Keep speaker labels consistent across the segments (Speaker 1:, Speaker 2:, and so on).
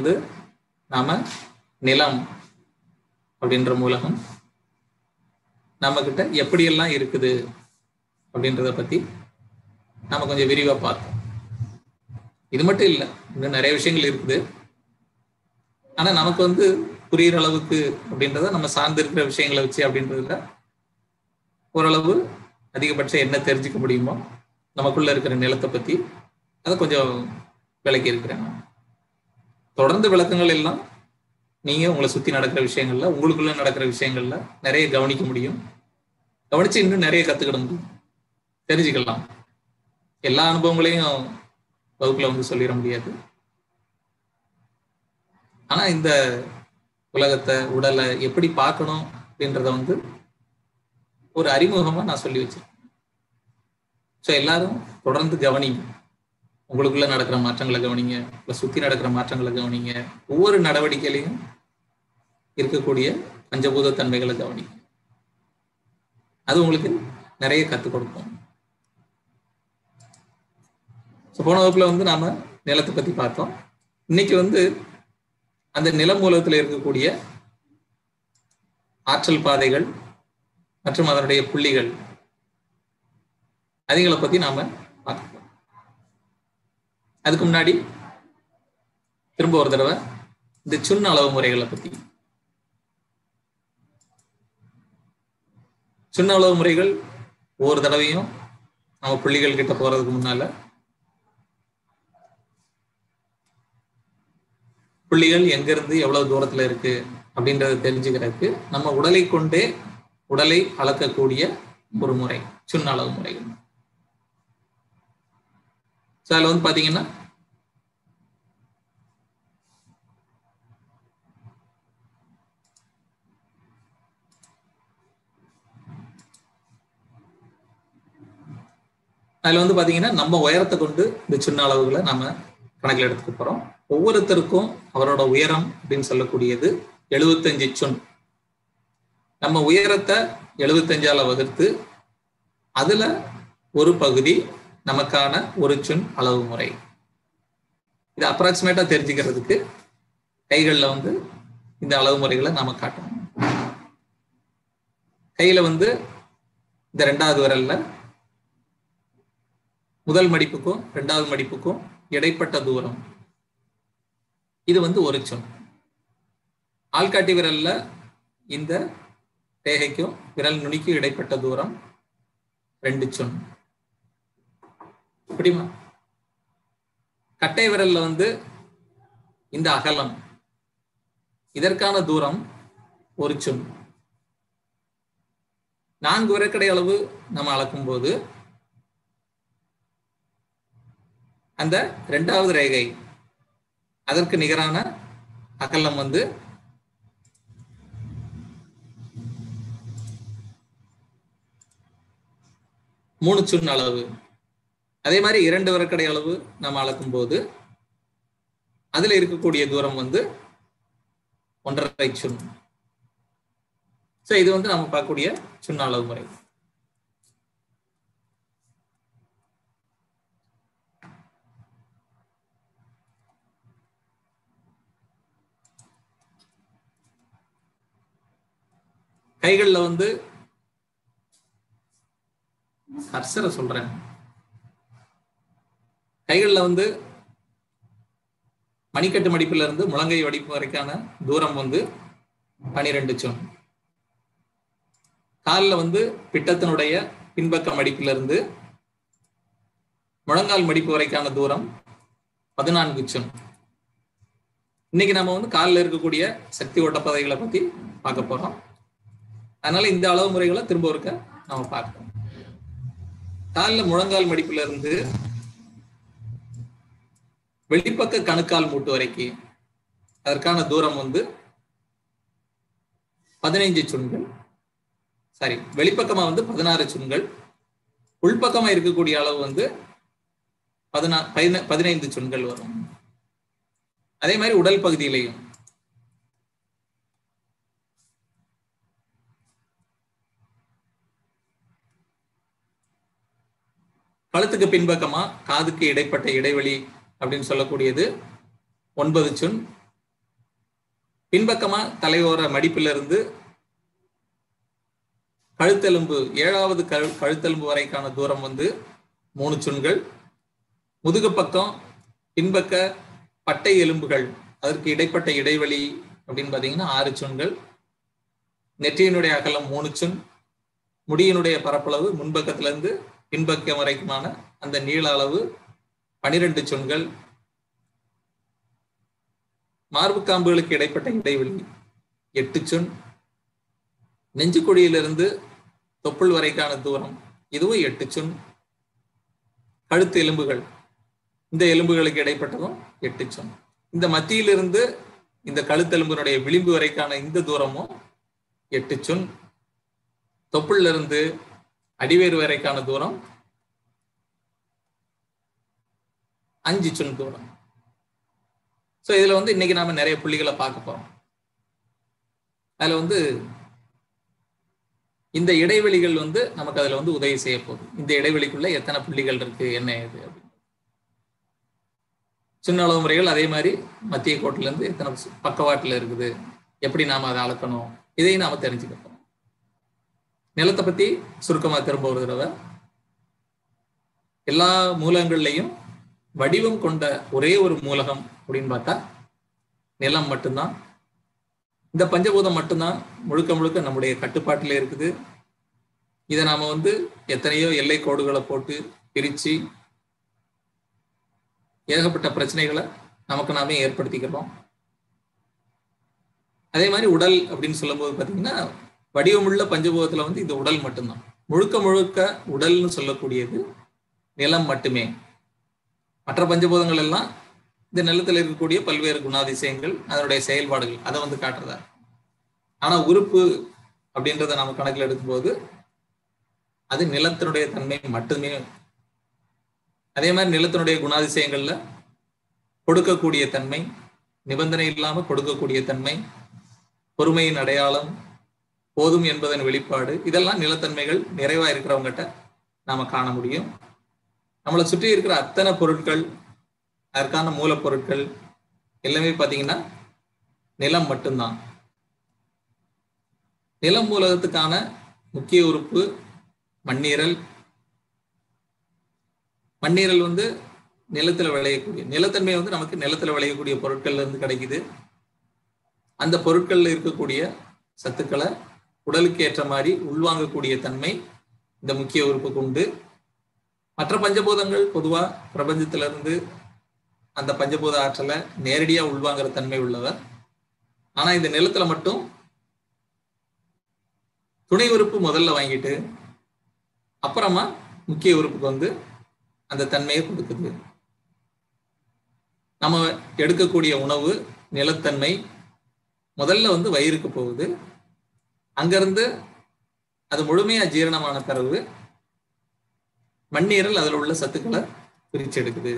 Speaker 1: வந்து நாம நிலம் அப்படின்ற மூலகம் நம்ம கிட்ட எப்படியெல்லாம் இருக்குது அப்படின்றத பத்தி நாம கொஞ்சம் விரிவா பார்த்தோம் இது மட்டும் இல்லை இன்னும் நிறைய விஷயங்கள் இருக்குது ஆனா நமக்கு வந்து புரியுற அளவுக்கு அப்படின்றத நம்ம சார்ந்து இருக்கிற விஷயங்களை வச்சு அப்படின்றதுல ஓரளவு அதிகபட்சம் என்ன தெரிஞ்சுக்க முடியுமோ நமக்குள்ள இருக்கிற நிலத்தை பத்தி அதை கொஞ்சம் விளக்கி இருக்கிறேன் நான். தொடர்ந்து விளக்கங்கள் எல்லாம் நீங்க உங்களை சுத்தி நடக்கிற விஷயங்கள்ல உங்களுக்குள்ள நடக்கிற விஷயங்கள்ல நிறைய கவனிக்க முடியும் கவனிச்சு இன்னும் நிறைய கத்துக்கிட முடியும் தெரிஞ்சுக்கலாம் எல்லா அனுபவங்களையும் வகுப்புல வந்து சொல்லிட முடியாது ஆனா இந்த உலகத்தை உடலை எப்படி பார்க்கணும் அப்படின்றத வந்து ஒரு அறிமுகமா நான் சொல்லி வச்சிருக்கேன் ஸோ எல்லாரும் தொடர்ந்து கவனிங்க உங்களுக்குள்ள நடக்கிற மாற்றங்களை கவனிங்க உங்களை சுத்தி நடக்கிற மாற்றங்களை கவனிங்க ஒவ்வொரு நடவடிக்கையிலையும் இருக்கக்கூடிய பஞ்சபூத தன்மைகளை கவனிங்க அது உங்களுக்கு நிறைய கற்றுக் கொடுக்கும் ஸோ போன வகுப்புல வந்து நாம நிலத்தை பத்தி பார்த்தோம் இன்னைக்கு வந்து அந்த நில மூலத்தில் இருக்கக்கூடிய ஆற்றல் பாதைகள் மற்றும் அதனுடைய புள்ளிகள் அதுகளை பத்தி நாம பார்க்கலாம் அதுக்கு முன்னாடி திரும்ப ஒரு தடவை இந்த சுண்ண அளவு முறைகளை பத்தி சுண்ண அளவு முறைகள் ஒவ்வொரு தடவையும் நம்ம புள்ளிகள் கிட்ட போறதுக்கு முன்னால புள்ளிகள் எங்க இருந்து எவ்வளவு தூரத்துல இருக்கு அப்படின்றத தெரிஞ்சுக்கிறதுக்கு நம்ம உடலை கொண்டே உடலை அளக்கக்கூடிய ஒரு முறை சுண்ண அளவு முறைகள் ஸோ அதில் வந்து பார்த்தீங்கன்னா அதில் வந்து பார்த்தீங்கன்னா நம்ம உயரத்தை கொண்டு இந்த சின்ன அளவுகளை நம்ம கணக்கில் எடுத்துக்க போகிறோம் ஒவ்வொருத்தருக்கும் அவரோட உயரம் அப்படின்னு சொல்லக்கூடியது எழுபத்தஞ்சு சுன் நம்ம உயரத்தை எழுபத்தஞ்சால வகுத்து அதுல ஒரு பகுதி நமக்கான ஒரு சுன் அளவு முறை இது அப்ராக்சிமேட்டா தெரிஞ்சுக்கிறதுக்கு கைகளில் வந்து இந்த அளவு முறைகளை நாம காட்டணும் கையில வந்து இந்த ரெண்டாவது விரல்ல முதல் மடிப்புக்கும் ரெண்டாவது மடிப்புக்கும் இடைப்பட்ட தூரம் இது வந்து ஒரு சொல் ஆள்காட்டி விரல்ல இந்த ரேகைக்கும் விரல் நுனிக்கும் இடைப்பட்ட தூரம் ரெண்டு சொல் இப்படிமா கட்டை விரல்ல வந்து இந்த அகலம் இதற்கான தூரம் ஒரு சொல் நான்கு விரக்கடை அளவு நம்ம அளக்கும் போது அந்த இரண்டாவது ரேகை அதற்கு நிகரான அகலம் வந்து மூணு சுன் அளவு அதே மாதிரி இரண்டு விரக்கடை அளவு நம்ம அளக்கும் போது அதுல இருக்கக்கூடிய தூரம் வந்து ஒன்றரை சுன் ஸோ இது வந்து நம்ம பார்க்கக்கூடிய சுண்ண அளவு முறை கைகளில் வந்து கர்சரை சொல்றேன் கைகளில் வந்து மணிக்கட்டு மடிப்புல இருந்து முழங்கை வடிப்பு வரைக்கான தூரம் வந்து பனிரெண்டு சொன் காலில் வந்து பிட்டத்தினுடைய பின்பக்க மடிப்புல இருந்து முழங்கால் மடிப்பு வரைக்கான தூரம் பதினான்கு சொன் இன்னைக்கு நம்ம வந்து காலில் இருக்கக்கூடிய சக்தி ஓட்டப்பதைகளை பத்தி பார்க்க போறோம் அதனால இந்த அளவு முறைகளை திரும்ப இருக்க நாம பார்க்கணும் காலில் முழங்கால் மடிப்புல இருந்து வெளிப்பக்க கணுக்கால் மூட்டு வரைக்கும் அதற்கான தூரம் வந்து பதினைஞ்சு சுண்கள் சாரி வெளிப்பக்கமா வந்து பதினாறு சுண்கள் உள்பக்கமா இருக்கக்கூடிய அளவு வந்து பதினா பதின பதினைந்து சுண்கள் வரும் அதே மாதிரி உடல் பகுதியிலையும் கழுத்துக்கு பின்பக்கமா காதுக்கு இடைப்பட்ட இடைவெளி அப்படின்னு சொல்லக்கூடியது ஒன்பது சுன் பின்பக்கமா தலையோர மடிப்பில இருந்து கழுத்தெலும்பு ஏழாவது கழு கழுத்தெலும்பு வரைக்கான தூரம் வந்து மூணு சுண்கள் முதுகு பக்கம் பின்பக்க பட்டை எலும்புகள் அதற்கு இடைப்பட்ட இடைவெளி அப்படின்னு பார்த்தீங்கன்னா ஆறு சுண்கள் நெற்றியினுடைய அகலம் மூணு சுன் முடியினுடைய பரப்பளவு முன்பக்கத்திலிருந்து பின்பக்கம் வரைக்குமான அந்த நீள அளவு பனிரெண்டு சுண்கள் மார்பு காம்புகளுக்கு இடைப்பட்ட இடைவெளி எட்டு சுன் நெஞ்சு குழியிலிருந்து தொப்புள் வரைக்கான தூரம் இதுவும் எட்டு சுன் கழுத்து எலும்புகள் இந்த எலும்புகளுக்கு இடைப்பட்டதும் எட்டு சுன் இந்த மத்தியிலிருந்து இந்த கழுத்தெலும்பினுடைய விளிம்பு வரைக்கான இந்த தூரமும் எட்டு சுன் தொப்புள்ள இருந்து அடிவேறு வரைக்கான தூரம் அஞ்சு சுன் தூரம் ஸோ இதுல வந்து இன்னைக்கு நாம நிறைய புள்ளிகளை பார்க்க போறோம் அதுல வந்து இந்த இடைவெளிகள் வந்து நமக்கு அதுல வந்து உதவி செய்ய போகுது இந்த இடைவெளிக்குள்ள எத்தனை புள்ளிகள் இருக்கு என்ன ஏது அப்படின்னு சின்ன அளவு முறைகள் அதே மாதிரி மத்திய கோட்டில இருந்து எத்தனை பக்கவாட்டுல இருக்குது எப்படி நாம அதை அளக்கணும் இதையும் நாம தெரிஞ்சுக்க போறோம் நிலத்தை பத்தி சுருக்கமா திரும்ப ஒரு தடவை எல்லா மூலங்கள்லையும் வடிவம் கொண்ட ஒரே ஒரு மூலகம் அப்படின்னு பார்த்தா நிலம் மட்டும்தான் இந்த பஞ்சபூதம் மட்டும்தான் முழுக்க முழுக்க நம்முடைய கட்டுப்பாட்டில் இருக்குது இதை நாம வந்து எத்தனையோ எல்லை கோடுகளை போட்டு பிரிச்சு ஏகப்பட்ட பிரச்சனைகளை நமக்கு நாமே ஏற்படுத்திக்கிறோம் அதே மாதிரி உடல் அப்படின்னு சொல்லும்போது பார்த்தீங்கன்னா வடிவமுள்ள பஞ்சபூதத்துல வந்து இந்த உடல் மட்டும்தான் முழுக்க முழுக்க உடல்னு சொல்லக்கூடியது நிலம் மட்டுமே மற்ற பஞ்சபூதங்கள் எல்லாம் இந்த நிலத்தில் இருக்கக்கூடிய பல்வேறு குணாதிசயங்கள் அதனுடைய செயல்பாடுகள் அதை வந்து காட்டுறதா ஆனா உறுப்பு அப்படின்றத நம்ம கணக்கில் எடுக்கும்போது அது நிலத்தினுடைய தன்மை மட்டுமே அதே மாதிரி நிலத்தினுடைய குணாதிசயங்கள்ல கொடுக்கக்கூடிய தன்மை நிபந்தனை இல்லாம கொடுக்கக்கூடிய தன்மை பொறுமையின் அடையாளம் போதும் என்பதன் வெளிப்பாடு இதெல்லாம் நிலத்தன்மைகள் நிறைவா இருக்கிறவங்ககிட்ட நாம காண முடியும் நம்மளை சுற்றி இருக்கிற அத்தனை பொருட்கள் அதற்கான மூலப்பொருட்கள் எல்லாமே பார்த்தீங்கன்னா நிலம் மட்டும்தான் நிலம் மூலகத்துக்கான முக்கிய உறுப்பு மண்ணீரல் மண்ணீரல் வந்து நிலத்துல விளையக்கூடிய நிலத்தன்மை வந்து நமக்கு நிலத்துல விளையக்கூடிய பொருட்கள்ல இருந்து கிடைக்குது அந்த பொருட்கள்ல இருக்கக்கூடிய சத்துக்களை உடலுக்கு ஏற்ற மாதிரி உள்வாங்கக்கூடிய தன்மை இந்த முக்கிய உறுப்புக்கு உண்டு மற்ற பஞ்சபூதங்கள் பொதுவா பிரபஞ்சத்துல இருந்து அந்த பஞ்சபூத ஆற்றலை நேரடியா உள்வாங்கிற தன்மை உள்ளவர் ஆனா இந்த நிலத்துல மட்டும் துணை உறுப்பு முதல்ல வாங்கிட்டு அப்புறமா முக்கிய உறுப்புக்கு வந்து அந்த தன்மையை கொடுக்குது நம்ம எடுக்கக்கூடிய உணவு நிலத்தன்மை முதல்ல வந்து வயிறுக்கு போகுது அங்கிருந்து அது முழுமையா ஜீரணமான பிறகு மண்ணீரல் அதில் உள்ள சத்துக்களை பிரிச்சு எடுக்குது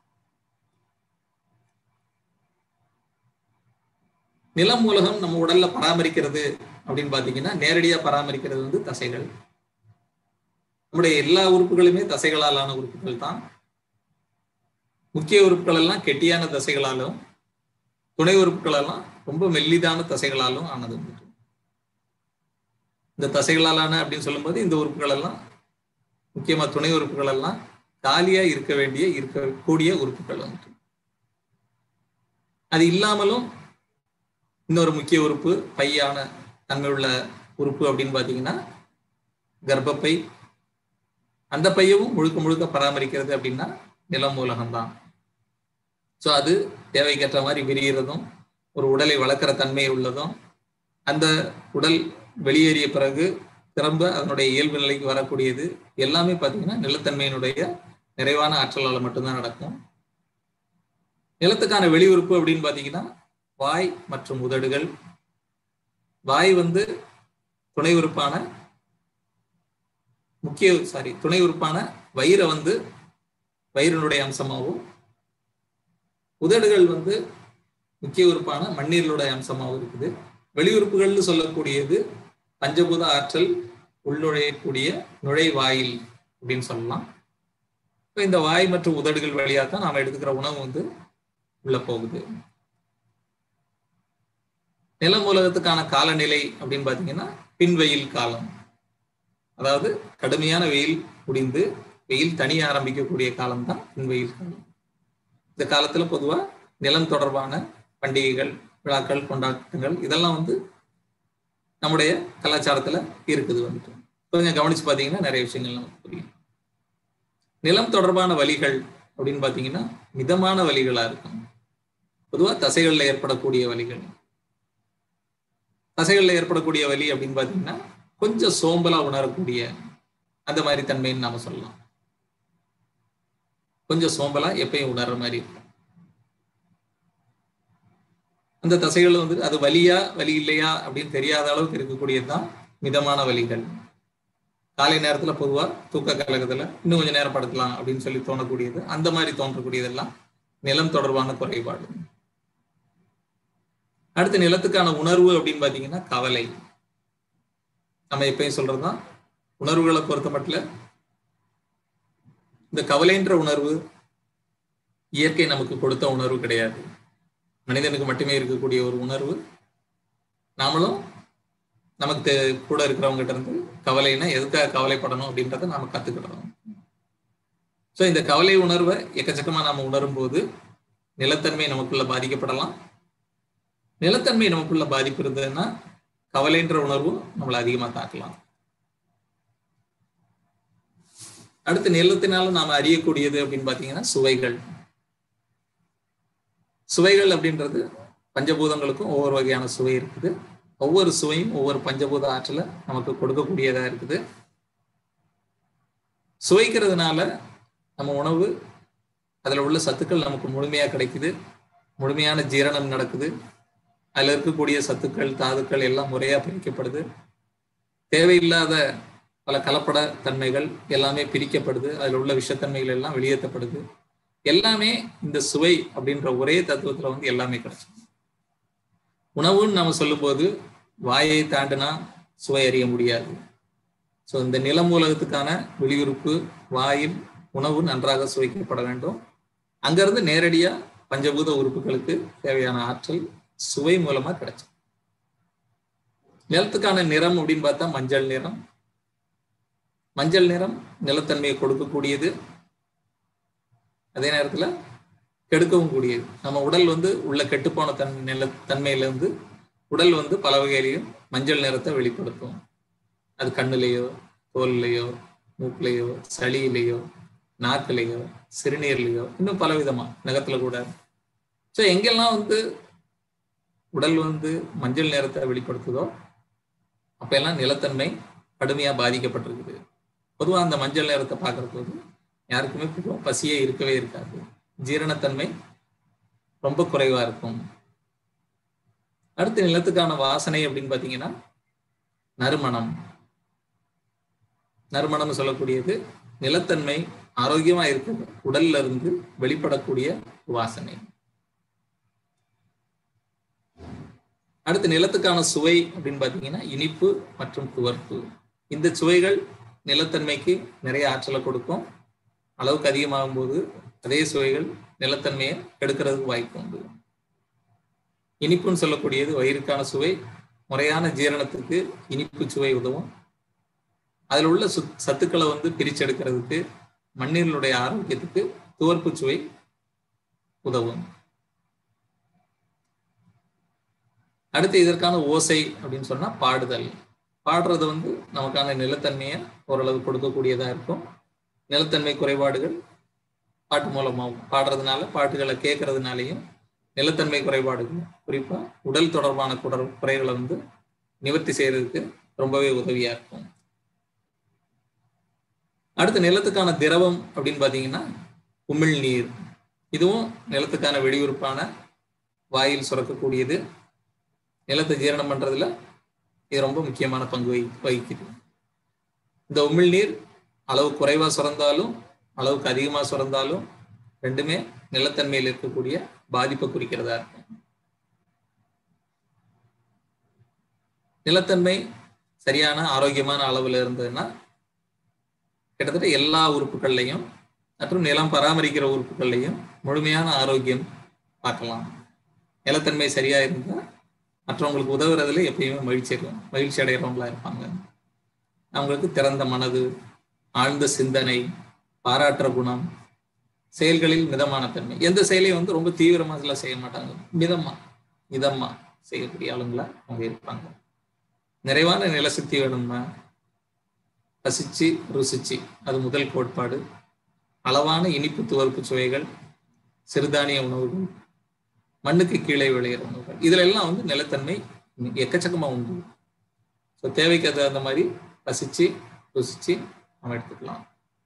Speaker 1: நிலம் மூலகம் நம்ம உடல்ல பராமரிக்கிறது அப்படின்னு பாத்தீங்கன்னா நேரடியா பராமரிக்கிறது வந்து தசைகள் நம்முடைய எல்லா உறுப்புகளுமே தசைகளாலான உறுப்புகள் தான் முக்கிய உறுப்புகள் எல்லாம் கெட்டியான தசைகளாலும் துணை உறுப்புகள் எல்லாம் ரொம்ப மெல்லிதான தசைகளாலும் ஆனது இந்த தசைகளாலான அப்படின்னு சொல்லும்போது இந்த உறுப்புகள் எல்லாம் முக்கியமா துணை உறுப்புகள் எல்லாம் காலியா இருக்க வேண்டிய இருக்கக்கூடிய உறுப்புகள் வந்துட்டு அது இல்லாமலும் இன்னொரு முக்கிய உறுப்பு பையான தன்மை உள்ள உறுப்பு அப்படின்னு பாத்தீங்கன்னா கர்ப்பப்பை அந்த பையவும் முழுக்க முழுக்க பராமரிக்கிறது அப்படின்னா நிலம் மூலகம் தான் ஸோ அது தேவைக்கேற்ற மாதிரி விரிகிறதும் ஒரு உடலை வளர்க்குற தன்மை உள்ளதும் அந்த உடல் வெளியேறிய பிறகு திரும்ப அதனுடைய இயல்பு நிலைக்கு வரக்கூடியது எல்லாமே பார்த்தீங்கன்னா நிலத்தன்மையினுடைய நிறைவான ஆற்றலால் மட்டும்தான் நடக்கும் நிலத்துக்கான வெளி உறுப்பு அப்படின்னு பார்த்தீங்கன்னா வாய் மற்றும் உதடுகள் வாய் வந்து துணை உறுப்பான முக்கிய சாரி துணை உறுப்பான வயிறை வந்து வயிறினுடைய அம்சமாகவும் உதடுகள் வந்து முக்கிய உறுப்பான மண்ணீரலுடைய அம்சமாகவும் இருக்குது வெளியுறுப்புகள்னு சொல்லக்கூடியது பஞ்சபூத ஆற்றல் உள்நுழையக்கூடிய நுழைவாயில் அப்படின்னு சொல்லலாம் இப்போ இந்த வாய் மற்றும் உதடுகள் வழியாக தான் நாம் எடுத்துக்கிற உணவு வந்து உள்ள போகுது நில மூலகத்துக்கான காலநிலை அப்படின்னு பாத்தீங்கன்னா பின்வெயில் காலம் அதாவது கடுமையான வெயில் முடிந்து வெயில் தனிய ஆரம்பிக்கக்கூடிய காலம் தான் பின்வெயில் காலம் இந்த காலத்துல பொதுவா நிலம் தொடர்பான பண்டிகைகள் விழாக்கள் கொண்டாட்டங்கள் இதெல்லாம் வந்து நம்முடைய கலாச்சாரத்துல இருக்குது வந்துட்டு கொஞ்சம் கவனிச்சு பாத்தீங்கன்னா நிறைய விஷயங்கள் நமக்கு புரியும் நிலம் தொடர்பான வலிகள் அப்படின்னு பாத்தீங்கன்னா மிதமான வலிகளா இருக்கும் பொதுவா தசைகள்ல ஏற்படக்கூடிய வலிகள் தசைகள்ல ஏற்படக்கூடிய வலி அப்படின்னு பாத்தீங்கன்னா கொஞ்சம் சோம்பலா உணரக்கூடிய அந்த மாதிரி தன்மைன்னு நாம சொல்லலாம் கொஞ்சம் சோம்பலா எப்பயும் உணர்ற மாதிரி இருக்கும் அந்த தசைகள் வந்து அது வலியா வலி இல்லையா அப்படின்னு தெரியாத அளவுக்கு இருக்கக்கூடியதுதான் மிதமான வலிகள் காலை நேரத்துல பொதுவா தூக்க கலகத்துல இன்னும் கொஞ்சம் நேரம் படுக்கலாம் அப்படின்னு சொல்லி தோணக்கூடியது அந்த மாதிரி தோன்றக்கூடியதெல்லாம் நிலம் தொடர்பான குறைபாடு அடுத்து நிலத்துக்கான உணர்வு அப்படின்னு பாத்தீங்கன்னா கவலை நம்ம எப்பயும் சொல்றதுதான் உணர்வுகளை பொறுத்த மட்டும் இந்த கவலைன்ற உணர்வு இயற்கை நமக்கு கொடுத்த உணர்வு கிடையாது மனிதனுக்கு மட்டுமே இருக்கக்கூடிய ஒரு உணர்வு நாமளும் நமக்கு கூட இருக்கிறவங்க கிட்ட இருந்து கவலைனா எதுக்காக கவலைப்படணும் அப்படின்றத நாம கத்துக்கிடணும் ஸோ இந்த கவலை உணர்வை எக்கச்சக்கமா நாம உணரும் போது நிலத்தன்மை நமக்குள்ள பாதிக்கப்படலாம் நிலத்தன்மை நமக்குள்ள பாதிப்பு இருந்ததுன்னா கவலைன்ற உணர்வும் நம்மளை அதிகமா தாக்கலாம் அடுத்து நிலத்தினால நாம அறியக்கூடியது அப்படின்னு பாத்தீங்கன்னா சுவைகள் சுவைகள் அப்படின்றது பஞ்சபூதங்களுக்கும் ஒவ்வொரு வகையான சுவை இருக்குது ஒவ்வொரு சுவையும் ஒவ்வொரு பஞ்சபூத ஆற்றல நமக்கு கொடுக்கக்கூடியதா இருக்குது சுவைக்கிறதுனால நம்ம உணவு அதுல உள்ள சத்துக்கள் நமக்கு முழுமையா கிடைக்குது முழுமையான ஜீரணம் நடக்குது அதுல இருக்கக்கூடிய சத்துக்கள் தாதுக்கள் எல்லாம் முறையா பிரிக்கப்படுது தேவையில்லாத பல கலப்பட தன்மைகள் எல்லாமே பிரிக்கப்படுது அதுல உள்ள விஷத்தன்மைகள் எல்லாம் வெளியேற்றப்படுது எல்லாமே இந்த சுவை அப்படின்ற ஒரே தத்துவத்துல வந்து எல்லாமே கிடைச்சிடும் உணவுன்னு நம்ம சொல்லும்போது வாயை தாண்டினா சுவை அறிய முடியாது ஸோ இந்த நிலமூலகத்துக்கான வெளியுறுப்பு வாயில் உணவு நன்றாக சுவைக்கப்பட வேண்டும் அங்கிருந்து நேரடியா பஞ்சபூத உறுப்புகளுக்கு தேவையான ஆற்றல் சுவை மூலமா கிடைக்கும் நிலத்துக்கான நிறம் அப்படின்னு பார்த்தா மஞ்சள் நிறம் மஞ்சள் நிறம் நிலத்தன்மையை கொடுக்கக்கூடியது அதே நேரத்துல கெடுக்கவும் கூடியது நம்ம உடல் வந்து உள்ள கெட்டுப்போன தன் நில தன்மையில இருந்து உடல் வந்து பல வகையிலையும் மஞ்சள் நிறத்தை வெளிப்படுத்தும் அது கண்ணுலேயோ தோல்லையோ மூக்குலையோ சளியிலையோ நாக்குலையோ சிறுநீர்லையோ இன்னும் பல விதமா நகத்துல கூட ஸோ எங்கெல்லாம் வந்து உடல் வந்து மஞ்சள் நிறத்தை வெளிப்படுத்துதோ அப்ப எல்லாம் நிலத்தன்மை கடுமையா பாதிக்கப்பட்டிருக்குது பொதுவா அந்த மஞ்சள் நிறத்தை பார்க்கற போது யாருக்குமே பொதுவாக பசியே இருக்கவே இருக்காது ஜீரணத்தன்மை ரொம்ப குறைவா இருக்கும் அடுத்து நிலத்துக்கான வாசனை அப்படின்னு பாத்தீங்கன்னா நறுமணம் நறுமணம் சொல்லக்கூடியது நிலத்தன்மை ஆரோக்கியமா இருக்கிறது உடல்ல இருந்து வெளிப்படக்கூடிய வாசனை அடுத்து நிலத்துக்கான சுவை அப்படின்னு பாத்தீங்கன்னா இனிப்பு மற்றும் துவர்ப்பு இந்த சுவைகள் நிலத்தன்மைக்கு நிறைய ஆற்றலை கொடுக்கும் அளவுக்கு அதிகமாகும் போது அதே சுவைகள் நிலத்தன்மையை கெடுக்கிறதுக்கு வாய்ப்பு உண்டு இனிப்புன்னு சொல்லக்கூடியது வயிறுக்கான சுவை முறையான ஜீரணத்துக்கு இனிப்பு சுவை உதவும் அதில் உள்ள சு சத்துக்களை வந்து பிரிச்செடுக்கிறதுக்கு மண்ணீரலுடைய ஆரோக்கியத்துக்கு துவர்ப்பு சுவை உதவும் அடுத்து இதற்கான ஓசை அப்படின்னு சொன்னா பாடுதல் பாடுறது வந்து நமக்கான நிலத்தன்மையை ஓரளவு கொடுக்கக்கூடியதா இருக்கும் நிலத்தன்மை குறைபாடுகள் பாட்டு மூலமாகவும் பாடுறதுனால பாட்டுகளை கேட்கறதுனாலையும் நிலத்தன்மை குறைபாடுகள் குறிப்பா உடல் தொடர்பான குடர் குறைகளை வந்து நிவர்த்தி செய்யறதுக்கு ரொம்பவே உதவியா இருக்கும் அடுத்து நிலத்துக்கான திரவம் அப்படின்னு பாத்தீங்கன்னா உமிழ் நீர் இதுவும் நிலத்துக்கான வெளியுறுப்பான வாயில் சுரக்கக்கூடியது நிலத்தை ஜீரணம் பண்றதுல இது ரொம்ப முக்கியமான பங்கு வகி வகிக்குது இந்த உமிழ்நீர் அளவு குறைவா சுரந்தாலும் அளவுக்கு அதிகமா சுரந்தாலும் ரெண்டுமே நிலத்தன்மையில் இருக்கக்கூடிய பாதிப்பை குறிக்கிறதா இருக்கும் நிலத்தன்மை சரியான ஆரோக்கியமான அளவுல இருந்ததுன்னா கிட்டத்தட்ட எல்லா உறுப்புகள்லையும் மற்றும் நிலம் பராமரிக்கிற உறுப்புகள்லையும் முழுமையான ஆரோக்கியம் பார்க்கலாம் நிலத்தன்மை சரியா இருந்தா மற்றவங்களுக்கு உதவுறதுல எப்பயுமே மகிழ்ச்சி இருக்கும் மகிழ்ச்சி அடைகிறவங்களா இருப்பாங்க அவங்களுக்கு திறந்த மனது ஆழ்ந்த சிந்தனை பாராட்டுற குணம் செயல்களில் மிதமான தன்மை எந்த செயலையும் வந்து ரொம்ப தீவிரமா எல்லாம் செய்ய மாட்டாங்க மிதமா மிதமா செய்யக்கூடிய ஆளுங்களா அவங்க இருப்பாங்க நிறைவான நிலசக்தி வேணும்னா ரசிச்சு ருசிச்சு அது முதல் கோட்பாடு அளவான இனிப்பு துவர்ப்பு சுவைகள் சிறுதானிய உணவுகள் மண்ணுக்கு கீழே விளையிற உணவுகள் இதுல எல்லாம் வந்து நிலத்தன்மை எக்கச்சக்கமா உண்டு ஸோ தேவைக்கு தகுந்த மாதிரி ரசிச்சு ருசிச்சு நம்ம எடுத்துக்கலாம்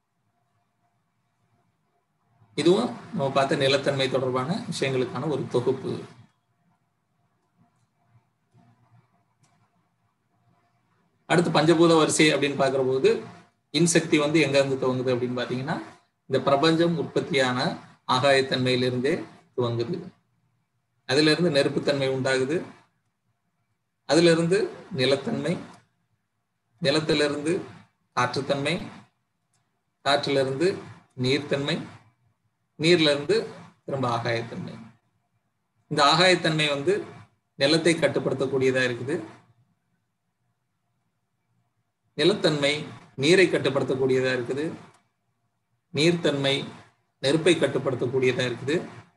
Speaker 1: இதுவும் நம்ம பார்த்த நிலத்தன்மை தொடர்பான விஷயங்களுக்கான ஒரு தொகுப்பு அடுத்து பஞ்சபூத வரிசை அப்படின்னு பார்க்குற போது இன்சக்தி வந்து எங்க இருந்து துவங்குது அப்படின்னு பாத்தீங்கன்னா இந்த பிரபஞ்சம் உற்பத்தியான ஆகாயத்தன்மையிலிருந்தே துவங்குது அதுல இருந்து நெருப்புத்தன்மை உண்டாகுது அதுல இருந்து நிலத்தன்மை நிலத்திலிருந்து காற்றுத்தன்மை காற்றிலிருந்து நீர்த்தன்மை நீர்ல இருந்து திரும்ப ஆகாயத்தன்மை இந்த ஆகாயத்தன்மை வந்து நிலத்தை கட்டுப்படுத்தக்கூடியதா இருக்குது நிலத்தன்மை நீரை கட்டுப்படுத்தக்கூடியதா இருக்குது நீர்த்தன்மை நெருப்பை கட்டுப்படுத்தக்கூடியதா இருக்குது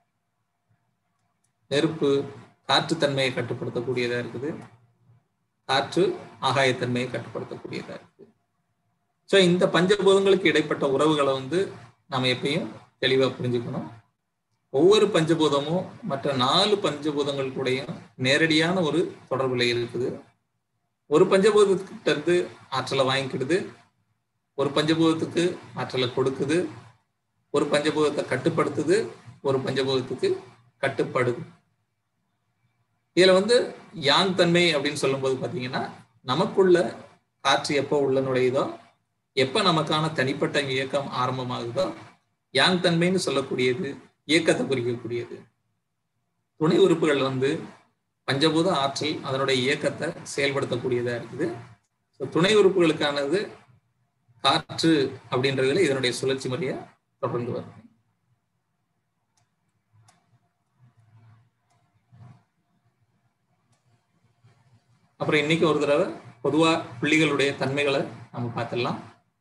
Speaker 1: நெருப்பு காற்றுத்தன்மையை கட்டுப்படுத்தக்கூடியதா இருக்குது காற்று ஆகாயத்தன்மையை கட்டுப்படுத்தக்கூடியதா இருக்குது ஸோ இந்த பஞ்சபூதங்களுக்கு இடைப்பட்ட உறவுகளை வந்து நம்ம எப்பயும் தெளிவா புரிஞ்சுக்கணும் ஒவ்வொரு பஞ்சபூதமும் மற்ற நாலு பஞ்சபூதங்கள் கூடயும் நேரடியான ஒரு தொடர்புல இருக்குது ஒரு பஞ்சபூதத்துக்கிட்ட இருந்து ஆற்றலை வாங்கிக்கிடுது ஒரு பஞ்சபூதத்துக்கு ஆற்றலை கொடுக்குது ஒரு பஞ்சபூதத்தை கட்டுப்படுத்துது ஒரு பஞ்சபூதத்துக்கு கட்டுப்படுது இதுல வந்து யாங் தன்மை அப்படின்னு சொல்லும்போது பாத்தீங்கன்னா நமக்குள்ள காற்று எப்போ உள்ள நுழையுதோ எப்ப நமக்கான தனிப்பட்ட இயக்கம் ஆரம்பமாகுதோ யாங் தன்மைன்னு சொல்லக்கூடியது இயக்கத்தை குறிக்கக்கூடியது துணை உறுப்புகள் வந்து பஞ்சபூத ஆற்றல் அதனுடைய இயக்கத்தை செயல்படுத்தக்கூடியதா இருக்குது ஸோ துணை உறுப்புகளுக்கானது காற்று அப்படின்றதுல இதனுடைய சுழற்சி முறையை தொடர்ந்து வருது அப்புறம் இன்னைக்கு ஒரு தடவை பொதுவா புள்ளிகளுடைய தன்மைகளை நம்ம பார்த்துடலாம்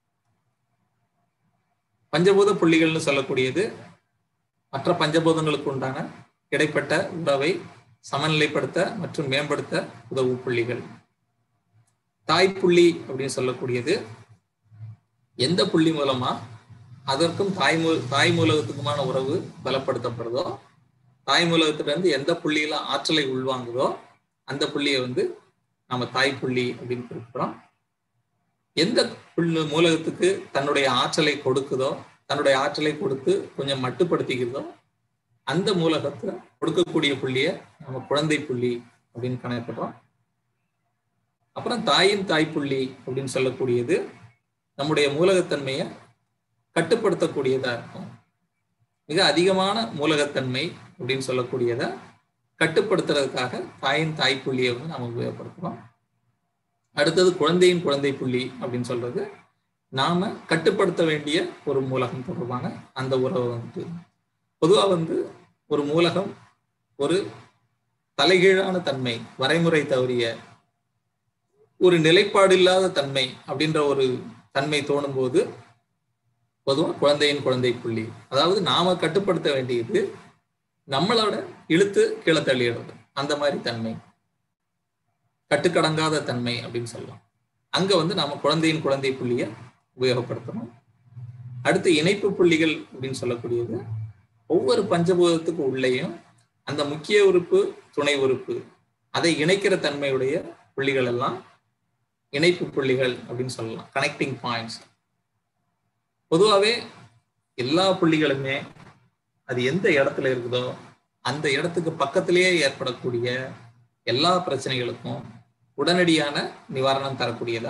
Speaker 1: பஞ்சபூத புள்ளிகள்னு சொல்லக்கூடியது மற்ற பஞ்சபூதங்களுக்கு உண்டான இடைப்பட்ட உறவை சமநிலைப்படுத்த மற்றும் மேம்படுத்த உதவும் புள்ளிகள் தாய்ப்புள்ளி அப்படின்னு சொல்லக்கூடியது எந்த புள்ளி மூலமா அதற்கும் தாய் மூ தாய் மூலகத்துக்குமான உறவு பலப்படுத்தப்படுதோ தாய் மூலகத்துல இருந்து எந்த புள்ளியில ஆற்றலை உள்வாங்குதோ அந்த புள்ளியை வந்து நம்ம தாய்ப்புள்ளி அப்படின்னு குறிப்பிடுறோம் எந்த புள்ளி மூலகத்துக்கு தன்னுடைய ஆற்றலை கொடுக்குதோ தன்னுடைய ஆற்றலை கொடுத்து கொஞ்சம் மட்டுப்படுத்திக்கிறதோ அந்த மூலகத்தை கொடுக்கக்கூடிய புள்ளிய நம்ம குழந்தை புள்ளி அப்படின்னு கணக்கிடுறோம் அப்புறம் தாயின் தாய்ப்புள்ளி அப்படின்னு சொல்லக்கூடியது நம்முடைய மூலகத்தன்மையை கட்டுப்படுத்தக்கூடியதா இருக்கும் மிக அதிகமான மூலகத்தன்மை அப்படின்னு சொல்லக்கூடியதை கட்டுப்படுத்துறதுக்காக தாயின் தாய்ப்புள்ளியை வந்து நம்ம உபயோகப்படுத்துறோம் அடுத்தது குழந்தையின் குழந்தை புள்ளி அப்படின்னு சொல்றது நாம கட்டுப்படுத்த வேண்டிய ஒரு மூலகம் தொடர்பான அந்த உறவை வந்துட்டு பொதுவாக வந்து ஒரு மூலகம் ஒரு தலைகீழான தன்மை வரைமுறை தவறிய ஒரு நிலைப்பாடு இல்லாத தன்மை அப்படின்ற ஒரு தன்மை தோணும் போது பொதுவாக குழந்தையின் குழந்தை புள்ளி அதாவது நாம கட்டுப்படுத்த வேண்டியது நம்மளோட இழுத்து கீழே தள்ளிடுறது அந்த மாதிரி தன்மை கட்டுக்கடங்காத தன்மை அப்படின்னு சொல்லலாம் அங்க வந்து நாம குழந்தையின் குழந்தை புள்ளிய உபயோகப்படுத்தணும் அடுத்து இணைப்பு புள்ளிகள் அப்படின்னு சொல்லக்கூடியது ஒவ்வொரு பஞ்சபூதத்துக்கு உள்ளேயும் அந்த முக்கிய உறுப்பு துணை உறுப்பு அதை இணைக்கிற தன்மையுடைய புள்ளிகள் எல்லாம் இணைப்பு புள்ளிகள் அப்படின்னு சொல்லலாம் கனெக்டிங் பாயிண்ட்ஸ் பொதுவாகவே எல்லா புள்ளிகளுமே அது எந்த இடத்துல இருக்குதோ அந்த இடத்துக்கு பக்கத்திலேயே ஏற்படக்கூடிய எல்லா பிரச்சனைகளுக்கும் உடனடியான நிவாரணம் தரக்கூடியதா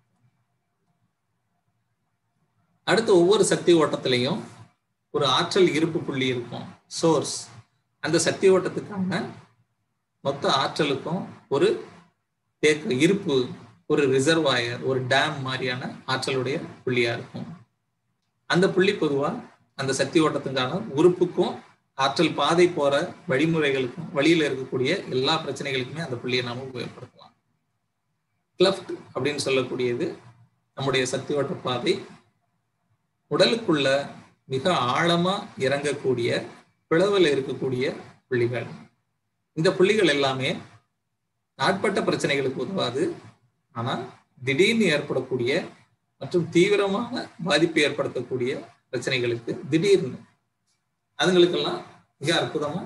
Speaker 1: அடுத்து ஒவ்வொரு சக்தி ஓட்டத்திலையும் ஒரு ஆற்றல் இருப்பு புள்ளி இருக்கும் சோர்ஸ் அந்த சக்தி ஓட்டத்துக்கான மொத்த ஆற்றலுக்கும் ஒரு தேக்க இருப்பு ஒரு ரிசர்வாயர் ஒரு டேம் மாதிரியான ஆற்றலுடைய புள்ளியா இருக்கும் அந்த புள்ளி பொதுவா அந்த சக்தி ஓட்டத்துக்கான உறுப்புக்கும் ஆற்றல் பாதை போற வழிமுறைகளுக்கும் வழியில இருக்கக்கூடிய எல்லா பிரச்சனைகளுக்குமே அந்த புள்ளியை நாம உபயோகப்படுத்தலாம் கிளஃப்ட் அப்படின்னு சொல்லக்கூடியது நம்முடைய சக்தி ஓட்ட பாதை உடலுக்குள்ள மிக ஆழமா இறங்கக்கூடிய பிளவில் இருக்கக்கூடிய புள்ளிகள் இந்த புள்ளிகள் எல்லாமே நாட்பட்ட பிரச்சனைகளுக்கு உதவாது ஆனா திடீர்னு ஏற்படக்கூடிய மற்றும் தீவிரமான பாதிப்பு ஏற்படுத்தக்கூடிய பிரச்சனைகளுக்கு திடீர்னு அதுங்களுக்கெல்லாம் மிக அற்புதமா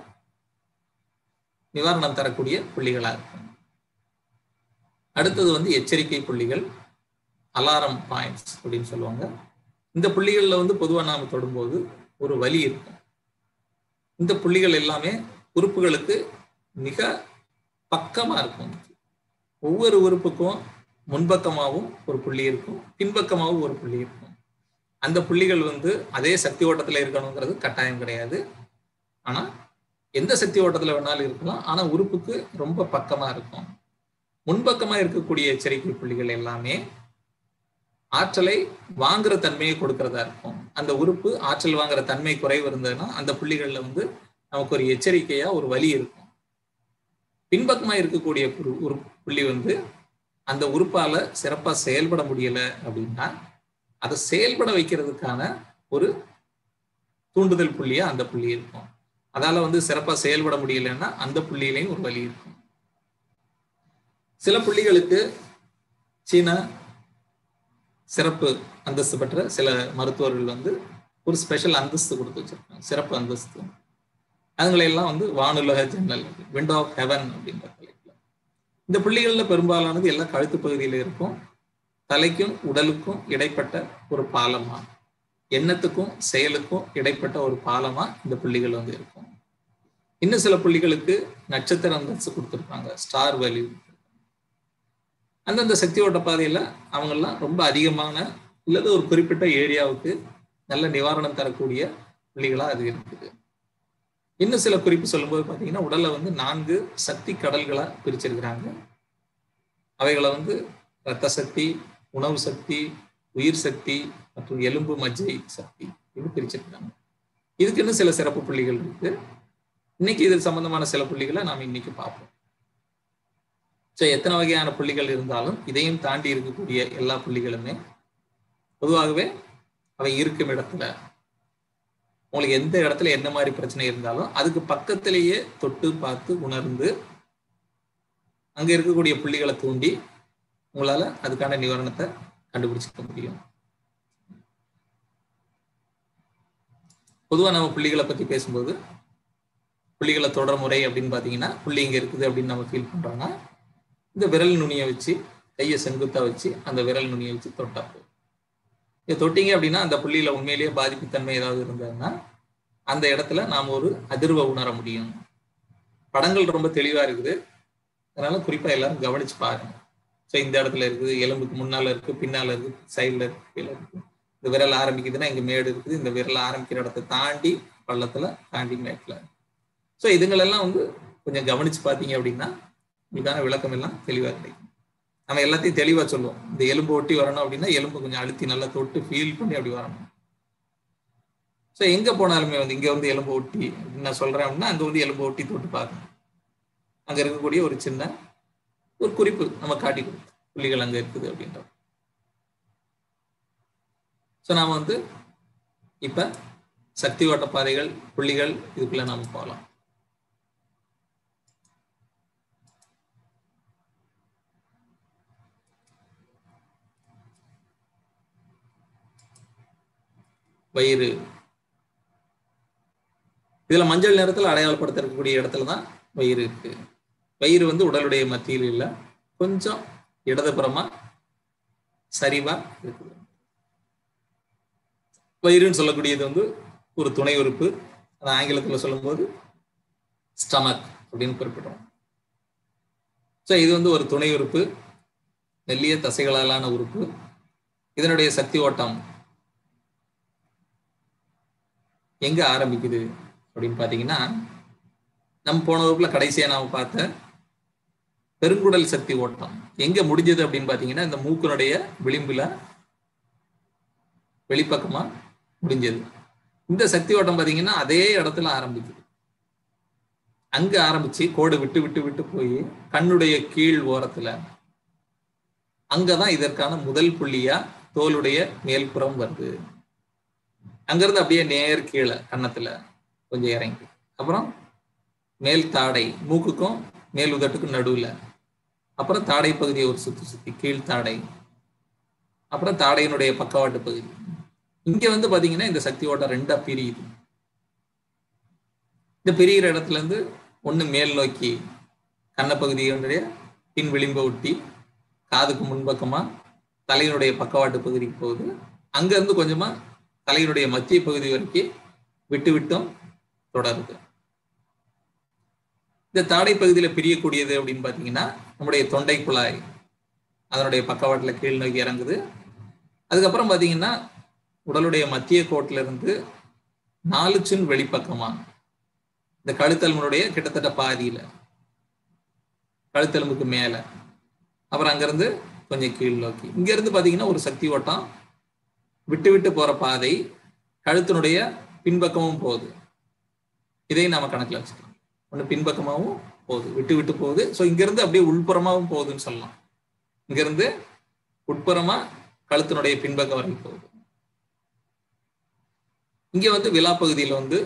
Speaker 1: நிவாரணம் தரக்கூடிய புள்ளிகளா இருக்கும் அடுத்தது வந்து எச்சரிக்கை புள்ளிகள் அலாரம் பாயிண்ட்ஸ் அப்படின்னு சொல்லுவாங்க இந்த புள்ளிகள்ல வந்து பொதுவாக நாம தொடும்போது ஒரு வலி இருக்கும் இந்த புள்ளிகள் எல்லாமே உறுப்புகளுக்கு மிக பக்கமா இருக்கும் ஒவ்வொரு உறுப்புக்கும் முன்பக்கமாகவும் ஒரு புள்ளி இருக்கும் பின்பக்கமாகவும் ஒரு புள்ளி இருக்கும் அந்த புள்ளிகள் வந்து அதே சக்தி ஓட்டத்துல இருக்கணுங்கிறது கட்டாயம் கிடையாது ஆனா எந்த சக்தி ஓட்டத்துல வேணாலும் இருக்கலாம் ஆனா உறுப்புக்கு ரொம்ப பக்கமா இருக்கும் முன்பக்கமா இருக்கக்கூடிய எச்சரிக்கை புள்ளிகள் எல்லாமே ஆற்றலை வாங்குற தன்மையை கொடுக்கறதா இருக்கும் அந்த உறுப்பு ஆற்றல் வாங்குற தன்மை குறைவு இருந்ததுன்னா அந்த புள்ளிகள்ல வந்து நமக்கு ஒரு எச்சரிக்கையா ஒரு வலி இருக்கும் பின்பக்கமா இருக்கக்கூடிய ஒரு புள்ளி வந்து அந்த உறுப்பால சிறப்பா செயல்பட முடியல அப்படின்னா அதை செயல்பட வைக்கிறதுக்கான ஒரு தூண்டுதல் புள்ளியா அந்த புள்ளி இருக்கும் அதால வந்து சிறப்பா செயல்பட முடியலன்னா அந்த புள்ளியிலையும் ஒரு வலி இருக்கும் சில புள்ளிகளுக்கு சீன சிறப்பு அந்தஸ்து பெற்ற சில மருத்துவர்கள் வந்து ஒரு ஸ்பெஷல் அந்தஸ்து கொடுத்து வச்சிருக்காங்க சிறப்பு அந்தஸ்து அதுங்களை எல்லாம் வந்து வானுலக ஜன்னல் விண்டோ ஆஃப் ஹெவன் அப்படின்ற தலைப்புல இந்த புள்ளிகள்ல பெரும்பாலானது எல்லாம் கழுத்து பகுதியில இருக்கும் தலைக்கும் உடலுக்கும் இடைப்பட்ட ஒரு பாலமா எண்ணத்துக்கும் செயலுக்கும் இடைப்பட்ட ஒரு பாலமா இந்த புள்ளிகள் வந்து இருக்கும் இன்னும் சில புள்ளிகளுக்கு நட்சத்திர அந்தஸ்து கொடுத்துருப்பாங்க ஸ்டார் வேல்யூ அந்தந்த சக்தி ஓட்ட பாதையில அவங்கெல்லாம் ரொம்ப அதிகமான இல்லது ஒரு குறிப்பிட்ட ஏரியாவுக்கு நல்ல நிவாரணம் தரக்கூடிய புள்ளிகளா அது இருக்குது இன்னும் சில குறிப்பு சொல்லும்போது பார்த்தீங்கன்னா உடலை வந்து நான்கு சக்தி கடல்களா பிரிச்சிருக்கிறாங்க அவைகளை வந்து ரத்த சக்தி உணவு சக்தி உயிர் சக்தி மற்றும் எலும்பு மஜ்ஜை சக்தி இது பிரிச்சிருக்காங்க இதுக்கு இன்னும் சில சிறப்பு புள்ளிகள் இருக்கு இன்னைக்கு இது சம்பந்தமான சில புள்ளிகளை நாம் இன்னைக்கு பார்ப்போம் ஸோ எத்தனை வகையான புள்ளிகள் இருந்தாலும் இதையும் தாண்டி இருக்கக்கூடிய எல்லா புள்ளிகளுமே பொதுவாகவே அவை இருக்கும் இடத்துல உங்களுக்கு எந்த இடத்துல என்ன மாதிரி பிரச்சனை இருந்தாலும் அதுக்கு பக்கத்திலேயே தொட்டு பார்த்து உணர்ந்து அங்க இருக்கக்கூடிய புள்ளிகளை தூண்டி உங்களால அதுக்கான நிவாரணத்தை கண்டுபிடிச்சிக்க முடியும் பொதுவா நம்ம புள்ளிகளை பத்தி பேசும்போது புள்ளிகளை தொடர் முறை அப்படின்னு பாத்தீங்கன்னா புள்ளி இங்க இருக்குது அப்படின்னு நம்ம ஃபீல் பண்றோம்னா இந்த விரல் நுனியை வச்சு கையை செங்குத்தா வச்சு அந்த விரல் நுனியை வச்சு தொட்டா போதும் இதை தொட்டிங்க அப்படின்னா அந்த புள்ளியில உண்மையிலேயே பாதிப்புத்தன்மை ஏதாவது இருந்ததுன்னா அந்த இடத்துல நாம் ஒரு அதிர்வை உணர முடியும் படங்கள் ரொம்ப தெளிவா இருக்குது அதனால குறிப்பா எல்லாரும் கவனிச்சு பாருங்க ஸோ இந்த இடத்துல இருக்குது எலும்புக்கு முன்னால இருக்கு பின்னால இருக்கு சைட்ல இருக்கு கீழே இருக்கு இந்த விரல் ஆரம்பிக்குதுன்னா இங்க மேடு இருக்குது இந்த விரல் ஆரம்பிக்கிற இடத்த தாண்டி பள்ளத்துல தாண்டி மேட்ல ஸோ இதுங்களெல்லாம் வந்து கொஞ்சம் கவனிச்சு பார்த்தீங்க அப்படின்னா உங்களுக்கான விளக்கம் எல்லாம் தெளிவா கிடைக்கும் நம்ம எல்லாத்தையும் தெளிவா சொல்லுவோம் இந்த எலும்பு ஒட்டி வரணும் அப்படின்னா எலும்பு கொஞ்சம் அழுத்தி நல்லா தொட்டு ஃபீல் பண்ணி அப்படி வரணும் ஸோ எங்க போனாலுமே வந்து இங்க வந்து எலும்பு ஒட்டி நான் சொல்றேன் அப்படின்னா அங்க வந்து எலும்பு ஒட்டி தொட்டு பார்க்கணும் அங்க இருக்கக்கூடிய ஒரு சின்ன ஒரு குறிப்பு நம்ம காட்டி கொடுத்து புள்ளிகள் அங்க இருக்குது அப்படின்ற ஸோ நாம வந்து இப்ப சக்தி ஓட்ட பாதைகள் புள்ளிகள் இதுக்குள்ள நாம போகலாம் வயிறு இதுல மஞ்சள் நிறத்துல அடையாளப்படுத்த இருக்கக்கூடிய இடத்துல தான் வயிறு இருக்கு வயிறு வந்து உடலுடைய மத்தியில் இல்லை கொஞ்சம் இடதுபுறமா சரிவா இருக்குது வயிறுன்னு சொல்லக்கூடியது வந்து ஒரு துணை உறுப்பு அது ஆங்கிலத்துல சொல்லும்போது ஸ்டமக் அப்படின்னு குறிப்பிடுறோம் ஸோ இது வந்து ஒரு துணை உறுப்பு மெல்லிய தசைகளாலான உறுப்பு இதனுடைய சக்தி ஓட்டம் எங்க ஆரம்பிக்குது அப்படின்னு பாத்தீங்கன்னா நம்ம போன வகுப்புல கடைசியா நாம பார்த்த பெருங்குடல் சக்தி ஓட்டம் எங்க முடிஞ்சது அப்படின்னு பாத்தீங்கன்னா இந்த மூக்கினுடைய விளிம்புல வெளிப்பக்கமா முடிஞ்சது இந்த சக்தி ஓட்டம் பாத்தீங்கன்னா அதே இடத்துல ஆரம்பிக்குது அங்க ஆரம்பிச்சு கோடு விட்டு விட்டு விட்டு போய் கண்ணுடைய கீழ் ஓரத்துல அங்கதான் இதற்கான முதல் புள்ளியா தோலுடைய மேல்புறம் வருது அங்கிருந்து அப்படியே நேர் கீழே கன்னத்துல கொஞ்சம் இறங்கி அப்புறம் மேல் தாடை மூக்குக்கும் மேல் உதட்டுக்கும் நடுவுல அப்புறம் தாடை பகுதியை ஒரு சுத்தி சுத்தி கீழ் தாடை அப்புறம் தாடையினுடைய பக்கவாட்டு பகுதி இங்க வந்து பாத்தீங்கன்னா இந்த சக்தி ஓட்டம் ரெண்டா பிரியுது இந்த பிரிகிற இடத்துல இருந்து ஒண்ணு மேல் நோக்கி கண்ணப்பகுதியினுடைய பின் விளிம்பை ஒட்டி காதுக்கு முன்பக்கமா தலையினுடைய பக்கவாட்டு பகுதிக்கு போகுது அங்க இருந்து கொஞ்சமா தலையினுடைய மத்திய பகுதி வரைக்கும் விட்டு விட்டும் தொடருது இந்த தாடை பகுதியில பிரியக்கூடியது அப்படின்னு பாத்தீங்கன்னா நம்முடைய தொண்டை குழாய் அதனுடைய பக்கவாட்டுல கீழ் நோக்கி இறங்குது அதுக்கப்புறம் பாத்தீங்கன்னா உடலுடைய மத்திய கோட்டில இருந்து நாலு சின் வெளிப்பக்கமா இந்த கழுத்தெலும்புடைய கிட்டத்தட்ட பாதியில கழுத்தெலும்புக்கு மேல அப்புறம் அங்கிருந்து கொஞ்சம் கீழ் நோக்கி இங்க இருந்து பாத்தீங்கன்னா ஒரு சக்தி ஓட்டம் விட்டு விட்டு போற பாதை கழுத்தினுடைய பின்பக்கமும் போகுது இதையும் நாம கணக்குல வச்சுக்கலாம் ஒண்ணு பின்பக்கமாவும் போகுது விட்டு விட்டு போகுது ஸோ இங்க இருந்து அப்படியே உள்புறமாவும் போகுதுன்னு சொல்லலாம் இங்க இருந்து உட்புறமா கழுத்தினுடைய பின்பக்கம் வரைக்கும் போகுது இங்க வந்து விழா பகுதியில வந்து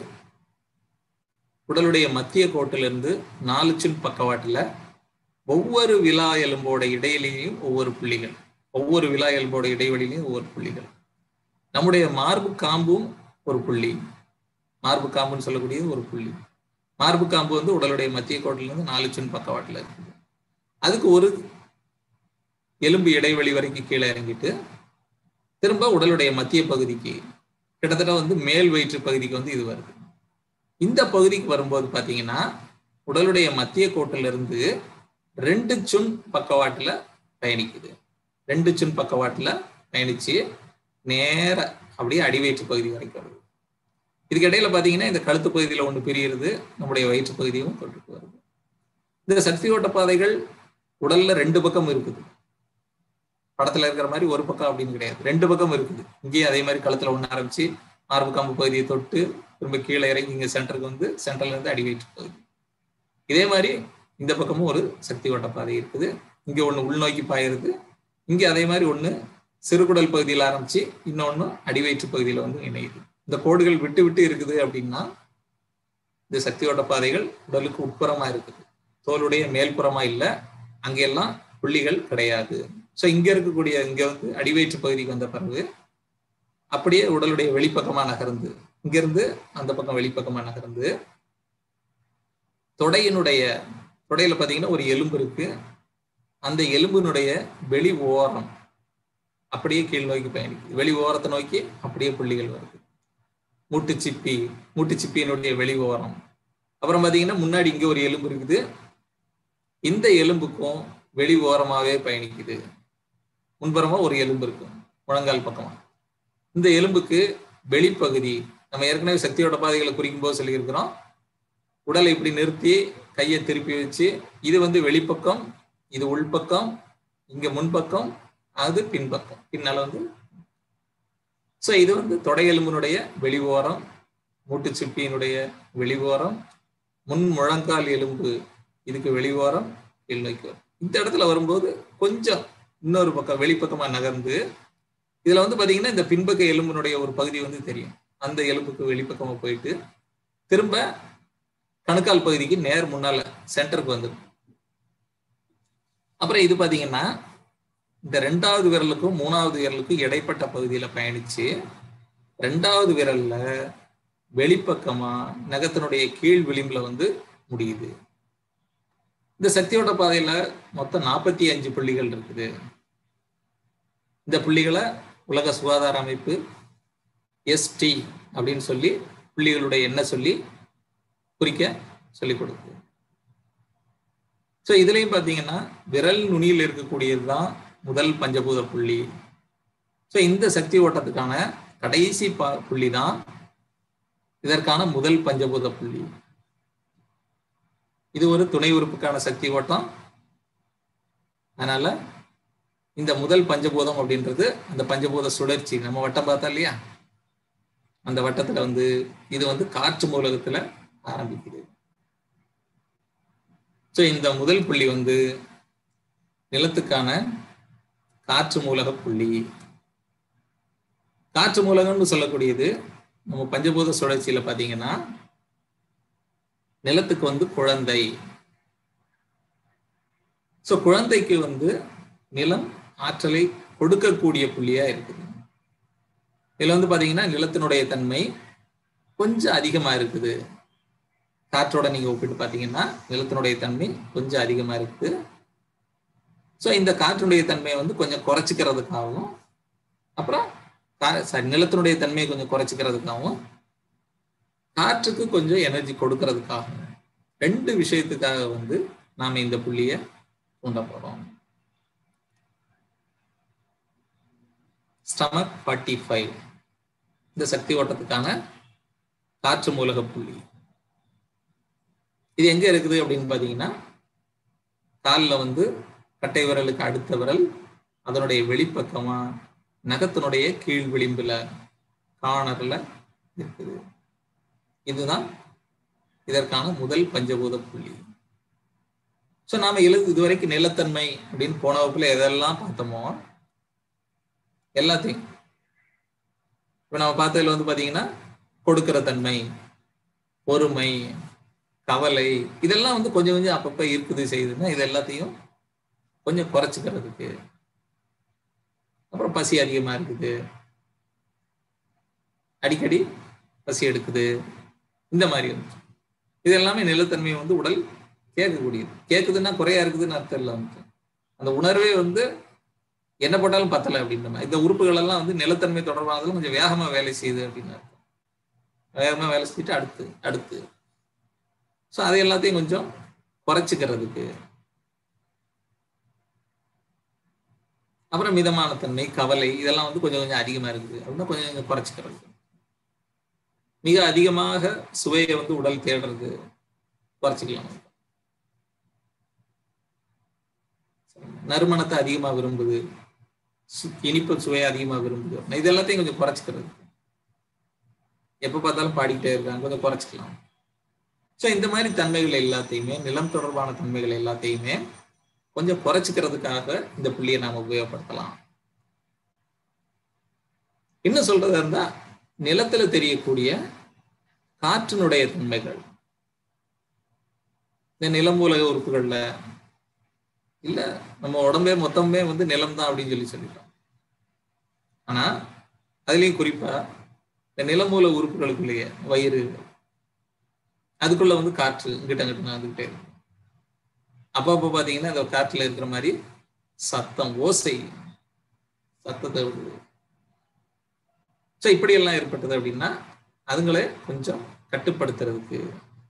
Speaker 1: உடலுடைய மத்திய கோட்டிலிருந்து நாலு சின் பக்கவாட்டுல ஒவ்வொரு விழா எலும்போட இடையிலையும் ஒவ்வொரு புள்ளிகள் ஒவ்வொரு விழா எலும்போட இடைவெளியிலையும் ஒவ்வொரு புள்ளிகள் நம்முடைய மார்பு காம்பும் ஒரு புள்ளி மார்பு காம்புன்னு சொல்லக்கூடியது ஒரு புள்ளி மார்பு காம்பு வந்து உடலுடைய மத்திய கோட்டிலிருந்து நாலு சின் பக்கவாட்டுல இருக்குது அதுக்கு ஒரு எலும்பு இடைவெளி வரைக்கும் கீழே இறங்கிட்டு திரும்ப உடலுடைய மத்திய பகுதிக்கு கிட்டத்தட்ட வந்து மேல் வயிற்று பகுதிக்கு வந்து இது வருது இந்த பகுதிக்கு வரும்போது பாத்தீங்கன்னா உடலுடைய மத்திய கோட்டில இருந்து ரெண்டு சுன் பக்கவாட்டுல பயணிக்குது ரெண்டு சுன் பக்கவாட்டுல பயணிச்சு நேர அப்படியே அடிவயிற்று பகுதி வரைக்கும் வருது இதுக்கு இடையில பாத்தீங்கன்னா இந்த கழுத்து பகுதியில ஒண்ணு பிரிகிறது நம்முடைய வயிற்று பகுதியும் தொட்டுட்டு வருது இந்த சக்தி ஓட்ட பாதைகள் உடல்ல ரெண்டு பக்கம் இருக்குது படத்துல இருக்கிற மாதிரி ஒரு பக்கம் அப்படின்னு கிடையாது ரெண்டு பக்கம் இருக்குது இங்கேயும் அதே மாதிரி கழுத்துல ஒண்ணு ஆரம்பிச்சு மார்பு காம்பு பகுதியை தொட்டு திரும்ப கீழே இறங்கி இங்க சென்டருக்கு வந்து சென்டர்ல இருந்து அடிவயிற்று பகுதி இதே மாதிரி இந்த பக்கமும் ஒரு சக்தி ஓட்ட பாதை இருக்குது இங்க ஒண்ணு உள்நோக்கி பாயிருது இங்க அதே மாதிரி ஒண்ணு சிறுகுடல் பகுதியில் ஆரம்பிச்சு இன்னொன்னு அடிவயிற்று பகுதியில வந்து இணையுது இந்த கோடுகள் விட்டு விட்டு இருக்குது அப்படின்னா இந்த சக்தி ஓட்ட பாதைகள் உடலுக்கு உட்புறமா இருக்குது தோலுடைய மேல்புறமா இல்ல அங்கெல்லாம் புள்ளிகள் கிடையாது ஸோ இங்க இருக்கக்கூடிய இங்க வந்து அடிவயிற்று பகுதிக்கு வந்த பிறகு அப்படியே உடலுடைய வெளிப்பக்கமா நகர்ந்து இங்கிருந்து அந்த பக்கம் வெளிப்பக்கமா நகர்ந்து தொடையினுடைய தொடையில பாத்தீங்கன்னா ஒரு எலும்பு இருக்கு அந்த எலும்பினுடைய வெளி ஓரம் அப்படியே கீழ் நோக்கி பயணிக்குது வெளி ஓரத்தை நோக்கி அப்படியே புள்ளிகள் வருது மூட்டுச்சிப்பி மூட்டுச்சிப்பியினுடைய வெளி ஓரம் அப்புறம் பாத்தீங்கன்னா முன்னாடி இங்க ஒரு எலும்பு இருக்குது இந்த எலும்புக்கும் வெளி ஓரமாவே பயணிக்குது முன்புறமா ஒரு எலும்பு இருக்கும் முழங்கால் பக்கமா இந்த எலும்புக்கு வெளிப்பகுதி நம்ம ஏற்கனவே சக்தியோட பாதைகளை குறிக்கும் போது சொல்லியிருக்கிறோம் உடலை இப்படி நிறுத்தி கையை திருப்பி வச்சு இது வந்து வெளிப்பக்கம் இது உள்பக்கம் இங்க முன்பக்கம் அது பின்பக்கம் பின்னால வந்து ஸோ இது வந்து தொடை எலும்பினுடைய வெளி ஓரம் மூட்டுச்சிப்பியினுடைய வெளி ஓரம் முன் முழங்கால் எலும்பு இதுக்கு வெளி ஓரம் கீழ் நோக்கி வரும் இந்த இடத்துல வரும்போது கொஞ்சம் இன்னொரு பக்கம் வெளிப்பக்கமா நகர்ந்து இதுல வந்து பாத்தீங்கன்னா இந்த பின்பக்க எலும்பினுடைய ஒரு பகுதி வந்து தெரியும் அந்த எலும்புக்கு வெளிப்பக்கமா போயிட்டு திரும்ப கணுக்கால் பகுதிக்கு நேர் முன்னால சென்டருக்கு வந்துடும் அப்புறம் இது பாத்தீங்கன்னா இந்த ரெண்டாவது விரலுக்கும் மூணாவது விரலுக்கும் இடைப்பட்ட பகுதியில பயணிச்சு ரெண்டாவது விரல்ல வெளிப்பக்கமா நகத்தினுடைய கீழ் விளிம்புல வந்து முடியுது இந்த சக்தியோட பாதையில மொத்தம் நாற்பத்தி அஞ்சு புள்ளிகள் இருக்குது இந்த புள்ளிகளை உலக சுகாதார அமைப்பு எஸ்டி அப்படின்னு சொல்லி புள்ளிகளுடைய எண்ண சொல்லி குறிக்க சொல்லி கொடுக்குது ஸோ இதுலயும் பார்த்தீங்கன்னா விரல் நுனியில் இருக்கக்கூடியது தான் முதல் பஞ்சபூத புள்ளி ஸோ இந்த சக்தி ஓட்டத்துக்கான கடைசி பா புள்ளி தான் இதற்கான முதல் பஞ்சபூத புள்ளி இது ஒரு துணை உறுப்புக்கான சக்தி ஓட்டம் அதனால இந்த முதல் பஞ்சபூதம் அப்படின்றது அந்த பஞ்சபூத சுழற்சி நம்ம வட்டம் பார்த்தா இல்லையா அந்த வட்டத்துல வந்து இது வந்து காற்று மூலகத்துல ஆரம்பிக்குது ஸோ இந்த முதல் புள்ளி வந்து நிலத்துக்கான காற்று மூலக புள்ளி காற்று மூலகம்னு சொல்லக்கூடியது நம்ம பஞ்சபூத சுழற்சியில பாத்தீங்கன்னா நிலத்துக்கு வந்து குழந்தை ஸோ குழந்தைக்கு வந்து நிலம் ஆற்றலை கொடுக்கக்கூடிய புள்ளியா இருக்குது இதுல வந்து பாத்தீங்கன்னா நிலத்தினுடைய தன்மை கொஞ்சம் அதிகமா இருக்குது காற்றோட நீங்க ஒப்பிட்டு பாத்தீங்கன்னா நிலத்தினுடைய தன்மை கொஞ்சம் அதிகமா இருக்குது ஸோ இந்த காற்றினுடைய தன்மையை வந்து கொஞ்சம் குறைச்சிக்கிறதுக்காகவும் அப்புறம் சாரி நிலத்தினுடைய தன்மையை கொஞ்சம் குறைச்சிக்கிறதுக்காகவும் காற்றுக்கு கொஞ்சம் எனர்ஜி கொடுக்கறதுக்காகவும் ரெண்டு விஷயத்துக்காக வந்து நாம இந்த புள்ளிய தூண்ட போறோம் ஸ்டமக் ஃபார்ட்டி ஃபைவ் இந்த சக்தி ஓட்டத்துக்கான காற்று மூலக புள்ளி இது எங்க இருக்குது அப்படின்னு பாத்தீங்கன்னா காலில் வந்து கட்டை விரலுக்கு அடுத்த விரல் அதனுடைய வெளிப்பக்கமா நகத்தினுடைய கீழ் விளிம்புல காணர்ல இருக்குது இதுதான் இதற்கான முதல் பஞ்சபூத புள்ளி ஸோ நாம எழுது இதுவரைக்கும் நிலத்தன்மை அப்படின்னு போன வகுப்புல எதெல்லாம் பார்த்தோமோ எல்லாத்தையும் இப்போ நம்ம பார்த்ததுல வந்து பாத்தீங்கன்னா கொடுக்கிற தன்மை பொறுமை கவலை இதெல்லாம் வந்து கொஞ்சம் கொஞ்சம் அப்பப்ப இருக்குது செய்யுதுன்னா இது எல்லாத்தையும் கொஞ்சம் குறைச்சிக்கிறதுக்கு அப்புறம் பசி அதிகமா இருக்குது அடிக்கடி பசி எடுக்குது இந்த மாதிரி வந்து இது எல்லாமே நிலத்தன்மை வந்து உடல் கேட்கக்கூடியது கேட்குதுன்னா குறையா இருக்குதுன்னு அர்த்தம் இல்லை வந்து அந்த உணர்வே வந்து என்ன போட்டாலும் பத்தலை அப்படின்ற இந்த உறுப்புகள் எல்லாம் வந்து நிலத்தன்மை தொடர்பானதும் கொஞ்சம் வேகமா வேலை செய்யுது அப்படின்னு அர்த்தம் வேகமா வேலை செஞ்சுட்டு அடுத்து அடுத்து ஸோ அது எல்லாத்தையும் கொஞ்சம் குறைச்சிக்கிறதுக்கு அப்புறம் மிதமான தன்மை கவலை இதெல்லாம் வந்து கொஞ்சம் கொஞ்சம் அதிகமா இருக்குது அப்படின்னா கொஞ்சம் கொஞ்சம் குறைச்சிக்கிறது மிக அதிகமாக சுவையை வந்து உடல் தேடுறது குறைச்சிக்கலாம் நறுமணத்தை அதிகமா விரும்புது இனிப்பு சுவையை அதிகமா விரும்புது இது எல்லாத்தையும் கொஞ்சம் குறைச்சிக்கிறது எப்ப பார்த்தாலும் பாடிக்கிட்டே இருக்காங்க கொஞ்சம் குறைச்சிக்கலாம் ஸோ இந்த மாதிரி தன்மைகள் எல்லாத்தையுமே நிலம் தொடர்பான தன்மைகள் எல்லாத்தையுமே கொஞ்சம் குறைச்சிக்கிறதுக்காக இந்த புள்ளியை நாம உபயோகப்படுத்தலாம் இன்னும் சொல்றதா இருந்தா நிலத்துல தெரியக்கூடிய காற்றினுடைய தன்மைகள் இந்த நிலமூலக உறுப்புகள்ல இல்ல நம்ம உடம்பே மொத்தமே வந்து நிலம் தான் அப்படின்னு சொல்லி சொல்லிட்டோம் ஆனா அதுலயும் குறிப்பா இந்த நிலமூல உறுப்புகளுக்குள்ளேயே வயிறு அதுக்குள்ள வந்து காற்று இங்கிட்ட அங்கிட்ட வந்துகிட்டே இருக்கும் அப்பப்போ பாத்தீங்கன்னா அந்த காற்றுல இருக்கிற மாதிரி சத்தம் ஓசை சத்தத்தை விடுது ஸோ இப்படி எல்லாம் ஏற்பட்டது அப்படின்னா அதுங்களே கொஞ்சம் கட்டுப்படுத்துறதுக்கு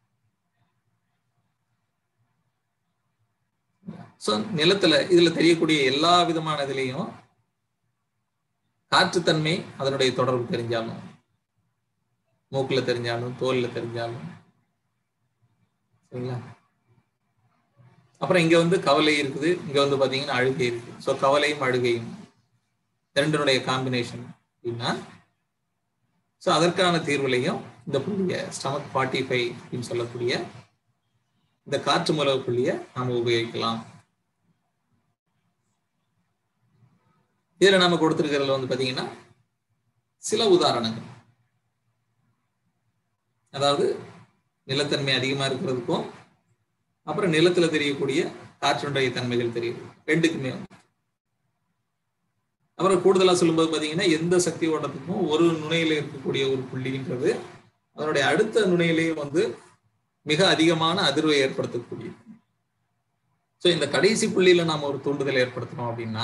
Speaker 1: ஸோ நிலத்துல இதுல தெரியக்கூடிய எல்லா விதமான இதுலையும் காற்றுத்தன்மை அதனுடைய தொடர்பு தெரிஞ்சாலும் மூக்குல தெரிஞ்சாலும் தோல்ல தெரிஞ்சாலும் சரிங்களா அப்புறம் இங்க வந்து கவலை இருக்குது இங்க வந்து பாத்தீங்கன்னா அழுகை இருக்கு ஸோ கவலையும் அழுகையும் இரண்டினுடைய காம்பினேஷன் அப்படின்னா ஸோ அதற்கான தீர்வுலையும் இந்த புள்ளிய ஸ்டமக் ஃபார்ட்டி ஃபைவ் அப்படின்னு சொல்லக்கூடிய இந்த காற்று மூலக புள்ளிய நாம உபயோகிக்கலாம் இதுல நாம கொடுத்திருக்கிறதுல வந்து பாத்தீங்கன்னா சில உதாரணங்கள் அதாவது நிலத்தன்மை அதிகமா இருக்கிறதுக்கும் அப்புறம் நிலத்துல தெரியக்கூடிய காற்றுடைய தன்மைகள் தெரியுது ரெண்டுக்குமே அப்புறம் கூடுதலா சொல்லும்போது பாத்தீங்கன்னா எந்த சக்தி ஓட்டத்துக்கும் ஒரு நுணையில இருக்கக்கூடிய ஒரு புள்ளின்றது அதனுடைய அடுத்த நுணையிலேயே வந்து மிக அதிகமான அதிர்வை ஏற்படுத்தக்கூடிய ஸோ இந்த கடைசி புள்ளியில நாம ஒரு தூண்டுதல் ஏற்படுத்தணும் அப்படின்னா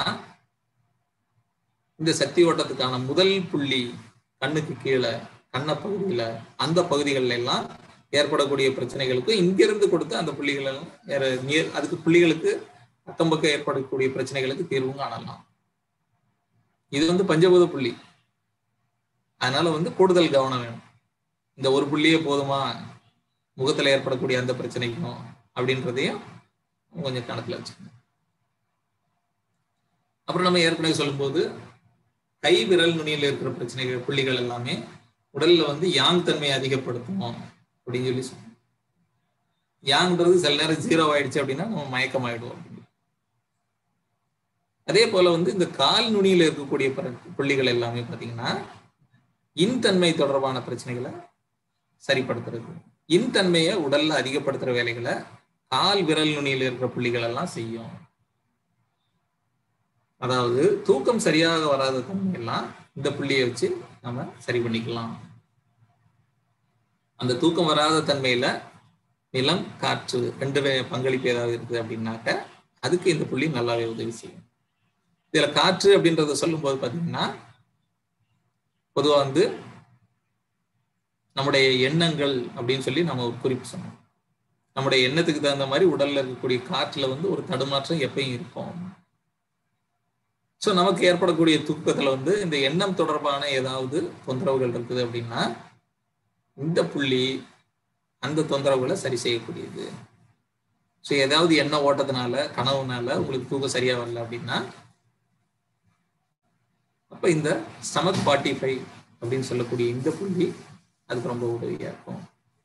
Speaker 1: இந்த சக்தி ஓட்டத்துக்கான முதல் புள்ளி கண்ணுக்கு கீழே கண்ண பகுதியில அந்த பகுதிகள்ல எல்லாம் ஏற்படக்கூடிய பிரச்சனைகளுக்கு இங்கிருந்து கொடுத்து அந்த புள்ளிகள் எல்லாம் அதுக்கு புள்ளிகளுக்கு அக்கம் பக்கம் ஏற்படக்கூடிய பிரச்சனைகளுக்கு தீர்வும் காணலாம் இது வந்து பஞ்சபூத புள்ளி அதனால வந்து கூடுதல் கவனம் வேணும் இந்த ஒரு புள்ளியே போதுமா முகத்துல ஏற்படக்கூடிய அந்த பிரச்சனைக்கும் அப்படின்றதையும் கொஞ்சம் கணக்குல வச்சுக்கணும் அப்புறம் நம்ம ஏற்கனவே சொல்லும்போது கை விரல் நுனியில் இருக்கிற பிரச்சனைகள் புள்ளிகள் எல்லாமே உடல்ல வந்து யாங் தன்மையை அதிகப்படுத்தும் அப்படின்னு சொல்லி சொன்னோம் யாங்கிறது சில நேரம் ஜீரோ ஆயிடுச்சு அப்படின்னா நம்ம மயக்கம் ஆயிடுவோம் அதே போல வந்து இந்த கால் நுனியில இருக்கக்கூடிய புள்ளிகள் எல்லாமே பாத்தீங்கன்னா இன்தன்மை தொடர்பான பிரச்சனைகளை சரிப்படுத்துறது இன்தன்மையை உடல்ல அதிகப்படுத்துற வேலைகளை கால் விரல் நுனியில இருக்கிற புள்ளிகள் எல்லாம் செய்யும் அதாவது தூக்கம் சரியாக வராத தன்மையெல்லாம் இந்த புள்ளியை வச்சு நம்ம சரி பண்ணிக்கலாம் அந்த தூக்கம் வராத தன்மையில நிலம் காற்று ரெண்டு பங்களிப்பு ஏதாவது இருக்குது அப்படின்னாக்க அதுக்கு இந்த புள்ளி நல்லாவே உதவி செய்யும் இதுல காற்று அப்படின்றத சொல்லும் போது பாத்தீங்கன்னா பொதுவா வந்து நம்முடைய எண்ணங்கள் அப்படின்னு சொல்லி நம்ம ஒரு குறிப்பு சொன்னோம் நம்முடைய எண்ணத்துக்கு தகுந்த மாதிரி உடல்ல இருக்கக்கூடிய காற்றுல வந்து ஒரு தடுமாற்றம் எப்பயும் இருக்கும் ஸோ நமக்கு ஏற்படக்கூடிய தூக்கத்துல வந்து இந்த எண்ணம் தொடர்பான ஏதாவது தொந்தரவுகள் இருக்குது அப்படின்னா இந்த புள்ளி அந்த தொந்தரவுகளை சரி செய்யக்கூடியது ஸோ ஏதாவது எண்ண ஓட்டத்தினால கனவுனால உங்களுக்கு தூக்கம் சரியா வரல அப்படின்னா அப்ப இந்த ஸ்டமக் ஃபார்ட்டி ஃபைவ் அப்படின்னு சொல்லக்கூடிய இந்த புள்ளி அதுக்கு ரொம்ப உதவியா இருக்கும்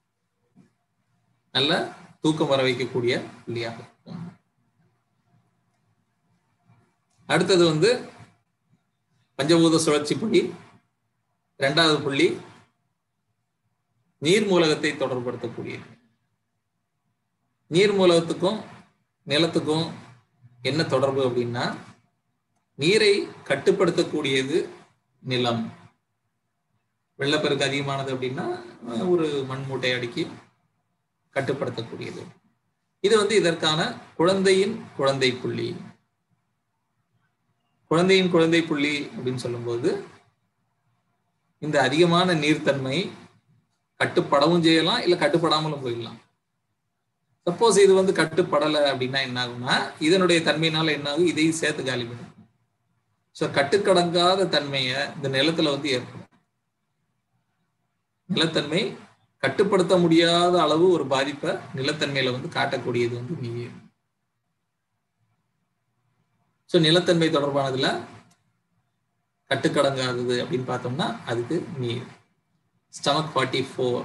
Speaker 1: நல்ல தூக்கம் வர வைக்கக்கூடிய புள்ளியாக இருக்கும் அடுத்தது வந்து பஞ்சபூத சுழற்சி புள்ளி இரண்டாவது புள்ளி நீர் மூலகத்தை தொடர்படுத்தக்கூடியது நீர் மூலகத்துக்கும் நிலத்துக்கும் என்ன தொடர்பு அப்படின்னா நீரை கட்டுப்படுத்தக்கூடியது நிலம் வெள்ளப்பெருக்கு அதிகமானது அப்படின்னா ஒரு மண் மூட்டை அடுக்கி கட்டுப்படுத்தக்கூடியது இது வந்து இதற்கான குழந்தையின் குழந்தை புள்ளி குழந்தையின் குழந்தை புள்ளி அப்படின்னு சொல்லும்போது இந்த அதிகமான நீர்த்தன்மை கட்டுப்படவும் செய்யலாம் இல்ல கட்டுப்படாமலும் போயிடலாம் சப்போஸ் இது வந்து கட்டுப்படலை அப்படின்னா என்ன ஆகும்னா இதனுடைய தன்மையினால என்ன ஆகும் இதையும் சேர்த்து காலி பண்ணும் ஸோ கட்டுக்கடங்காத தன்மையை இந்த நிலத்துல வந்து ஏற்படும் நிலத்தன்மை கட்டுப்படுத்த முடியாத அளவு ஒரு பாதிப்பை நிலத்தன்மையில வந்து காட்டக்கூடியது வந்து நீர் ஸோ நிலத்தன்மை தொடர்பானதுல கட்டுக்கடங்காதது அப்படின்னு பார்த்தோம்னா அதுக்கு நீர் ஸ்டமக் ஃபார்ட்டி ஃபோர்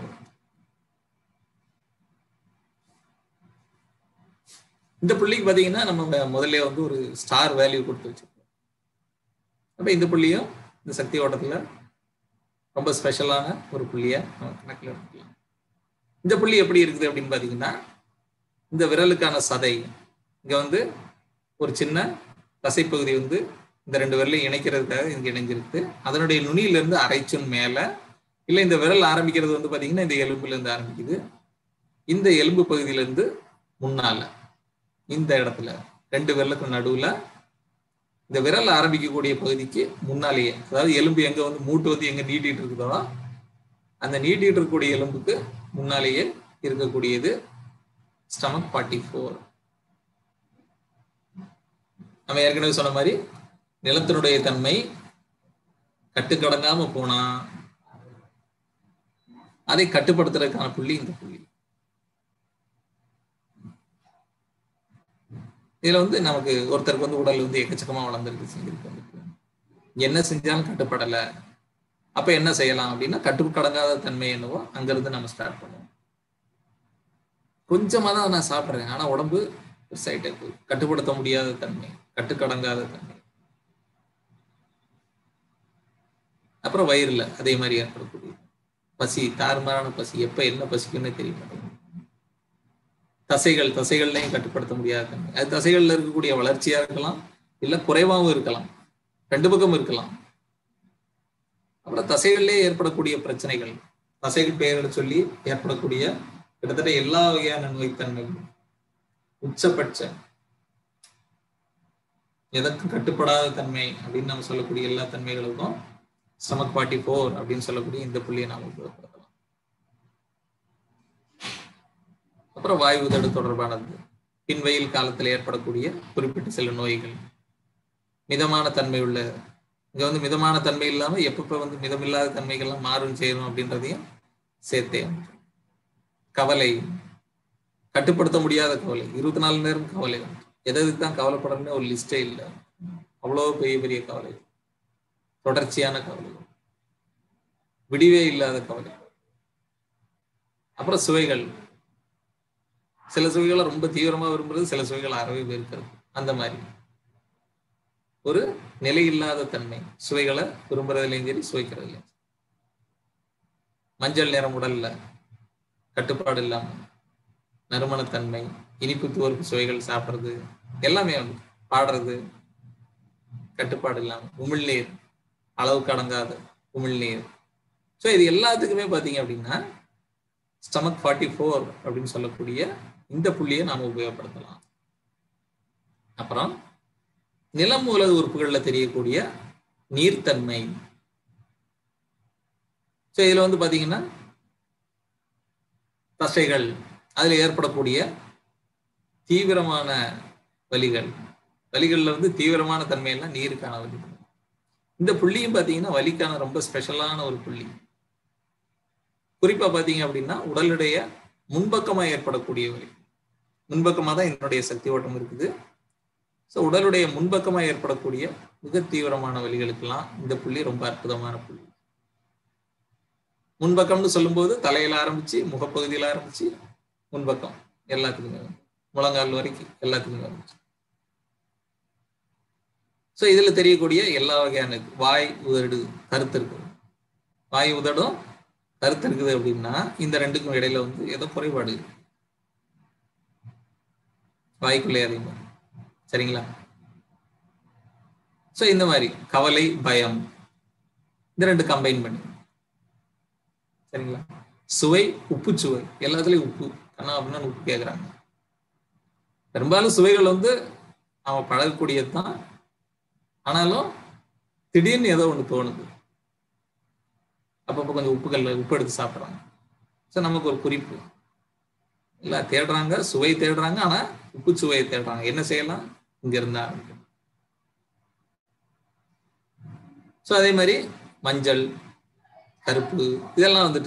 Speaker 1: இந்த புள்ளிக்கு பார்த்தீங்கன்னா நம்ம முதல்ல வந்து ஒரு ஸ்டார் வேல்யூ கொடுத்து வச்சிருக்கோம் அப்ப இந்த புள்ளியும் இந்த சக்தி ஓட்டத்துல ரொம்ப ஸ்பெஷலான ஒரு புள்ளிய நம்ம கணக்கில் எடுத்துக்கலாம் இந்த புள்ளி எப்படி இருக்குது அப்படின்னு பார்த்தீங்கன்னா இந்த விரலுக்கான சதை இங்க வந்து ஒரு சின்ன தசைப்பகுதி வந்து இந்த ரெண்டு விரலையும் இணைக்கிறதுக்காக இங்க இணைஞ்சிருக்கு அதனுடைய நுனியில இருந்து அரைச்சுன் மேல இல்ல இந்த விரல் ஆரம்பிக்கிறது வந்து பாத்தீங்கன்னா இந்த எலும்புல இருந்து ஆரம்பிக்குது இந்த எலும்பு பகுதியில இருந்து முன்னால இந்த இடத்துல ரெண்டு விரலுக்கு நடுவுல இந்த விரல் ஆரம்பிக்கக்கூடிய பகுதிக்கு முன்னாலேயே அதாவது எலும்பு எங்க வந்து மூட்டு வந்து எங்க நீட்டிட்டு இருக்குதோ அந்த நீட்டிட்டு இருக்கக்கூடிய எலும்புக்கு முன்னாலேயே இருக்கக்கூடியது ஸ்டமக் ஃபார்ட்டி ஃபோர் நம்ம ஏற்கனவே சொன்ன மாதிரி நிலத்தினுடைய தன்மை கட்டுக்கடங்காம போனா அதை கட்டுப்படுத்துறதுக்கான புள்ளி இந்த புள்ளி இதுல வந்து நமக்கு ஒருத்தருக்கு வந்து உடல் வந்து எக்கச்சக்கமா வளர்ந்துருக்கு செஞ்சிருக்கு வந்துருக்கு என்ன செஞ்சாலும் கட்டுப்படலை அப்ப என்ன செய்யலாம் அப்படின்னா கட்டுக்கடங்காத தன்மை என்னவோ அங்கிருந்து நம்ம ஸ்டார்ட் பண்ணுவோம் கொஞ்சமா தான் நான் சாப்பிட்றேன் ஆனா உடம்பு பெருசாயிட்டே போகுது கட்டுப்படுத்த முடியாத தன்மை கட்டுக்கடங்காத தன்மை அப்புறம் வயிறுல அதே மாதிரி ஏற்படக்கூடிய பசி தாறுமாறான பசி எப்ப என்ன பசிக்குன்னு தெரிய மாட்டேங்குது தசைகள் தசைகள்லையும் கட்டுப்படுத்த முடியாத தன்மை அது தசைகள்ல இருக்கக்கூடிய வளர்ச்சியா இருக்கலாம் இல்ல குறைவாகவும் இருக்கலாம் ரெண்டு பக்கம் இருக்கலாம் அப்புறம் தசைகள்லேயே ஏற்படக்கூடிய பிரச்சனைகள் தசைகள் பெயர்களை சொல்லி ஏற்படக்கூடிய கிட்டத்தட்ட எல்லா வகையான நோய்த்தன்மைகளும் உச்சபட்ச எதற்கும் கட்டுப்படாத தன்மை அப்படின்னு நம்ம சொல்லக்கூடிய எல்லா தன்மைகளுக்கும் ஸ்டமக் ஃபார்ட்டி ஃபோர் அப்படின்னு சொல்லக்கூடிய இந்த புள்ளியை நாம் உபயோகப்படுத்தலாம் அப்புறம் வாயு உதடு தொடர்பானது பின்வெயில் காலத்தில் ஏற்படக்கூடிய குறிப்பிட்ட சில நோய்கள் மிதமான தன்மை உள்ள இங்க வந்து மிதமான தன்மை இல்லாம எப்பப்ப வந்து மிதமில்லாத தன்மைகள்லாம் மாறும் செய்யணும் அப்படின்றதையும் சேர்த்தே கவலை கட்டுப்படுத்த முடியாத கவலை இருபத்தி நாலு நேரம் கவலை எதுக்கு தான் கவலைப்படணும்னு ஒரு லிஸ்டே இல்லை அவ்வளோ பெரிய பெரிய கவலை தொடர்ச்சியான கவலை விடிவே இல்லாத கவலை அப்புறம் சுவைகள் சில சுவைகளை ரொம்ப தீவிரமா விரும்புறது சில சுவைகளை அறவே வெறுக்கிறது அந்த மாதிரி ஒரு நிலையில்லாத தன்மை சுவைகளை விரும்புறதுலையும் சரி சுவைக்கிறதுலையும் மஞ்சள் நிறம் உடல்ல கட்டுப்பாடு இல்லாம நறுமணத்தன்மை இனிப்பு துவர்ப்பு சுவைகள் சாப்பிட்றது எல்லாமே வந்து பாடுறது கட்டுப்பாடு இல்லாம உமிழ்நீர் அளவுக்கு அடங்காத உமிழ்நீர் ஸோ இது எல்லாத்துக்குமே பார்த்தீங்க அப்படின்னா ஸ்டமக் ஃபார்ட்டி ஃபோர் அப்படின்னு சொல்லக்கூடிய இந்த புள்ளியை நாம உபயோகப்படுத்தலாம் அப்புறம் நிலம் மூல உறுப்புகள்ல தெரியக்கூடிய நீர்த்தன்மை ஸோ இதுல வந்து பாத்தீங்கன்னா தசைகள் அதுல ஏற்படக்கூடிய தீவிரமான வலிகள் வலிகள்ல வந்து தீவிரமான தன்மையெல்லாம் நீருக்கான வலி இந்த புள்ளியும் பாத்தீங்கன்னா வலிக்கான ரொம்ப ஸ்பெஷலான ஒரு புள்ளி குறிப்பா பாத்தீங்க அப்படின்னா உடலுடைய முன்பக்கமா ஏற்படக்கூடிய வலி முன்பக்கமா தான் என்னுடைய சக்தி ஓட்டம் இருக்குது ஸோ உடலுடைய முன்பக்கமா ஏற்படக்கூடிய மிக தீவிரமான வலிகளுக்கெல்லாம் இந்த புள்ளி ரொம்ப அற்புதமான புள்ளி முன்பக்கம்னு சொல்லும்போது தலையில ஆரம்பிச்சு முகப்பகுதியில ஆரம்பிச்சு முன்பக்கம் எல்லாத்துக்குமே முழங்கால் வரைக்கும் எல்லாத்துக்குமே ஆரம்பிச்சு ஸோ இதுல தெரியக்கூடிய எல்லா வகையான வாய் உதடு கருத்து இருக்குது வாய் உதடும் கருத்து இருக்குது அப்படின்னா இந்த ரெண்டுக்கும் இடையில வந்து ஏதோ குறைபாடு இருக்கு வாய்க்குள்ளே அதிகமாக சரிங்களா ஸோ இந்த மாதிரி கவலை பயம் இந்த ரெண்டு கம்பைன் பண்ணி சரிங்களா சுவை உப்பு சுவை எல்லாத்துலயும் உப்பு கண்ணா அப்படின்னா உப்பு கேட்குறாங்க பெரும்பாலும் சுவைகள் வந்து அவன் பழகக்கூடியது தான் ஆனாலும் திடீர்னு ஏதோ ஒன்று தோணுது அப்பப்போ கொஞ்சம் உப்புக்கல்ல உப்பு எடுத்து சாப்பிட்றாங்க ஸோ நமக்கு ஒரு குறிப்பு இல்லை தேடுறாங்க சுவை தேடுறாங்க ஆனா உப்பு சுவையை தேடுறாங்க என்ன செய்யலாம் இங்க இருந்தா ஸோ அதே மாதிரி மஞ்சள் கருப்பு இதெல்லாம் வந்துட்டு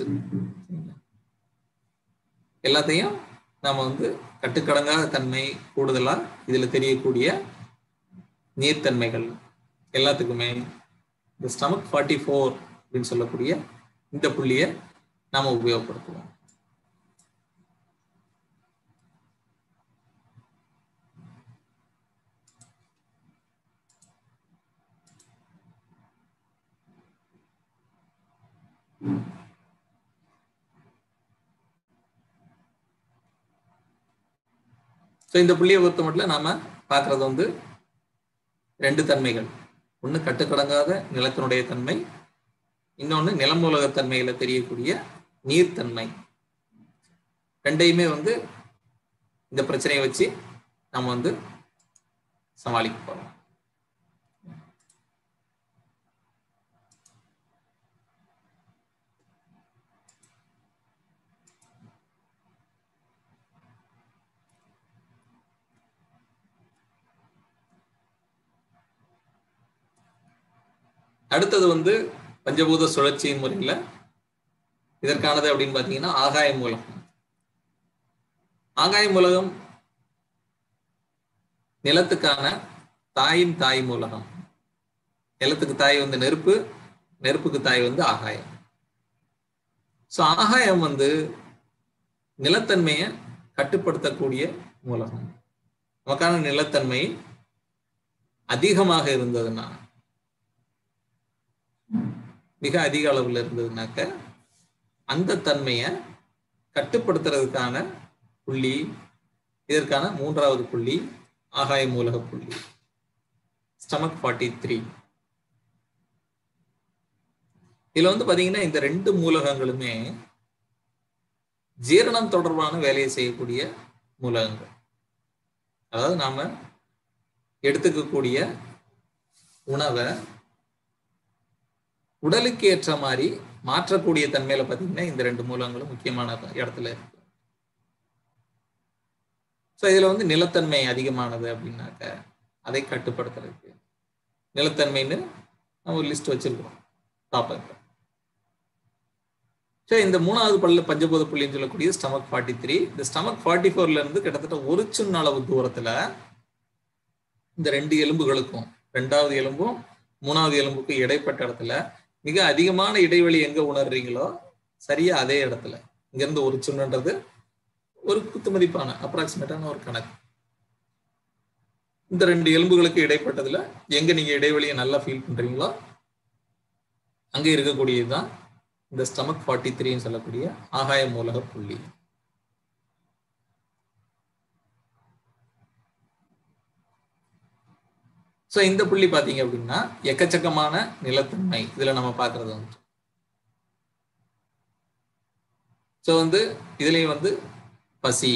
Speaker 1: எல்லாத்தையும் நாம வந்து கட்டுக்கடங்காத தன்மை கூடுதலா இதுல தெரியக்கூடிய நீர்த்தன்மைகள் எல்லாத்துக்குமே இந்த ஸ்டமக் ஃபார்ட்டி ஃபோர் அப்படின்னு சொல்லக்கூடிய இந்த புள்ளியை நாம உபயோகப்படுத்துவோம் ஸோ இந்த புள்ளியை பொறுத்த மட்டும் நாம பார்க்கறது வந்து ரெண்டு தன்மைகள் ஒன்று கட்டுக்கடங்காத நிலத்தினுடைய தன்மை இன்னொன்று நிலமூலக தன்மையில தெரியக்கூடிய நீர்த்தன்மை ரெண்டையுமே வந்து இந்த பிரச்சனையை வச்சு நம்ம வந்து சமாளிக்க போறோம் அடுத்தது வந்து பஞ்சபூத சுழற்சியின் முறையில இதற்கானது அப்படின்னு பாத்தீங்கன்னா ஆகாய மூலம் ஆகாய மூலகம் நிலத்துக்கான தாயின் தாய் மூலகம் நிலத்துக்கு தாய் வந்து நெருப்பு நெருப்புக்கு தாய் வந்து ஆகாயம் ஸோ ஆகாயம் வந்து நிலத்தன்மையை கட்டுப்படுத்தக்கூடிய மூலகம் நமக்கான நிலத்தன்மை அதிகமாக இருந்ததுன்னா மிக அதிக அளவில் இருந்ததுனாக்க அந்த தன்மையை கட்டுப்படுத்துறதுக்கான புள்ளி இதற்கான மூன்றாவது புள்ளி ஆகாய மூலக புள்ளி ஸ்டமக் ஃபார்ட்டி த்ரீ இதுல வந்து பாத்தீங்கன்னா இந்த ரெண்டு மூலகங்களுமே ஜீரணம் தொடர்பான வேலையை செய்யக்கூடிய மூலகங்கள் அதாவது நாம எடுத்துக்கக்கூடிய உணவை உடலுக்கு ஏற்ற மாதிரி மாற்றக்கூடிய தன்மையில பாத்தீங்கன்னா இந்த ரெண்டு மூலங்களும் முக்கியமான இடத்துல இருக்கு ஸோ இதுல வந்து நிலத்தன்மை அதிகமானது அப்படின்னாக்க அதை கட்டுப்படுத்துறதுக்கு நிலத்தன்மைன்னு நம்ம ஒரு லிஸ்ட் வச்சிருக்கோம் டாபிக் ஸோ இந்த மூணாவது பல்லு பஞ்சபூத புள்ளின்னு சொல்லக்கூடிய ஸ்டமக் ஃபார்ட்டி த்ரீ இந்த ஸ்டமக் ஃபார்ட்டி ஃபோர்ல இருந்து கிட்டத்தட்ட ஒரு சின்ன அளவு தூரத்துல இந்த ரெண்டு எலும்புகளுக்கும் ரெண்டாவது எலும்பும் மூணாவது எலும்புக்கும் இடைப்பட்ட இடத்துல மிக அதிகமான இடைவெளி எங்க உணர்றீங்களோ சரியா அதே இடத்துல இங்க இருந்து ஒரு சுண்ணுன்றது ஒரு குத்து மதிப்பான அப்ராக்சிமேட்டான ஒரு கணக்கு இந்த ரெண்டு எலும்புகளுக்கு இடைப்பட்டதுல எங்க நீங்க இடைவெளியை நல்லா ஃபீல் பண்றீங்களோ அங்க இருக்கக்கூடியதுதான் இந்த ஸ்டமக் ஃபார்ட்டி த்ரீன்னு சொல்லக்கூடிய ஆகாய மூலக புள்ளி ஸோ இந்த புள்ளி பார்த்தீங்க அப்படின்னா எக்கச்சக்கமான நிலத்தன்மை இதுல நம்ம பார்க்கறது வந்து ஸோ வந்து இதுலயும் வந்து பசி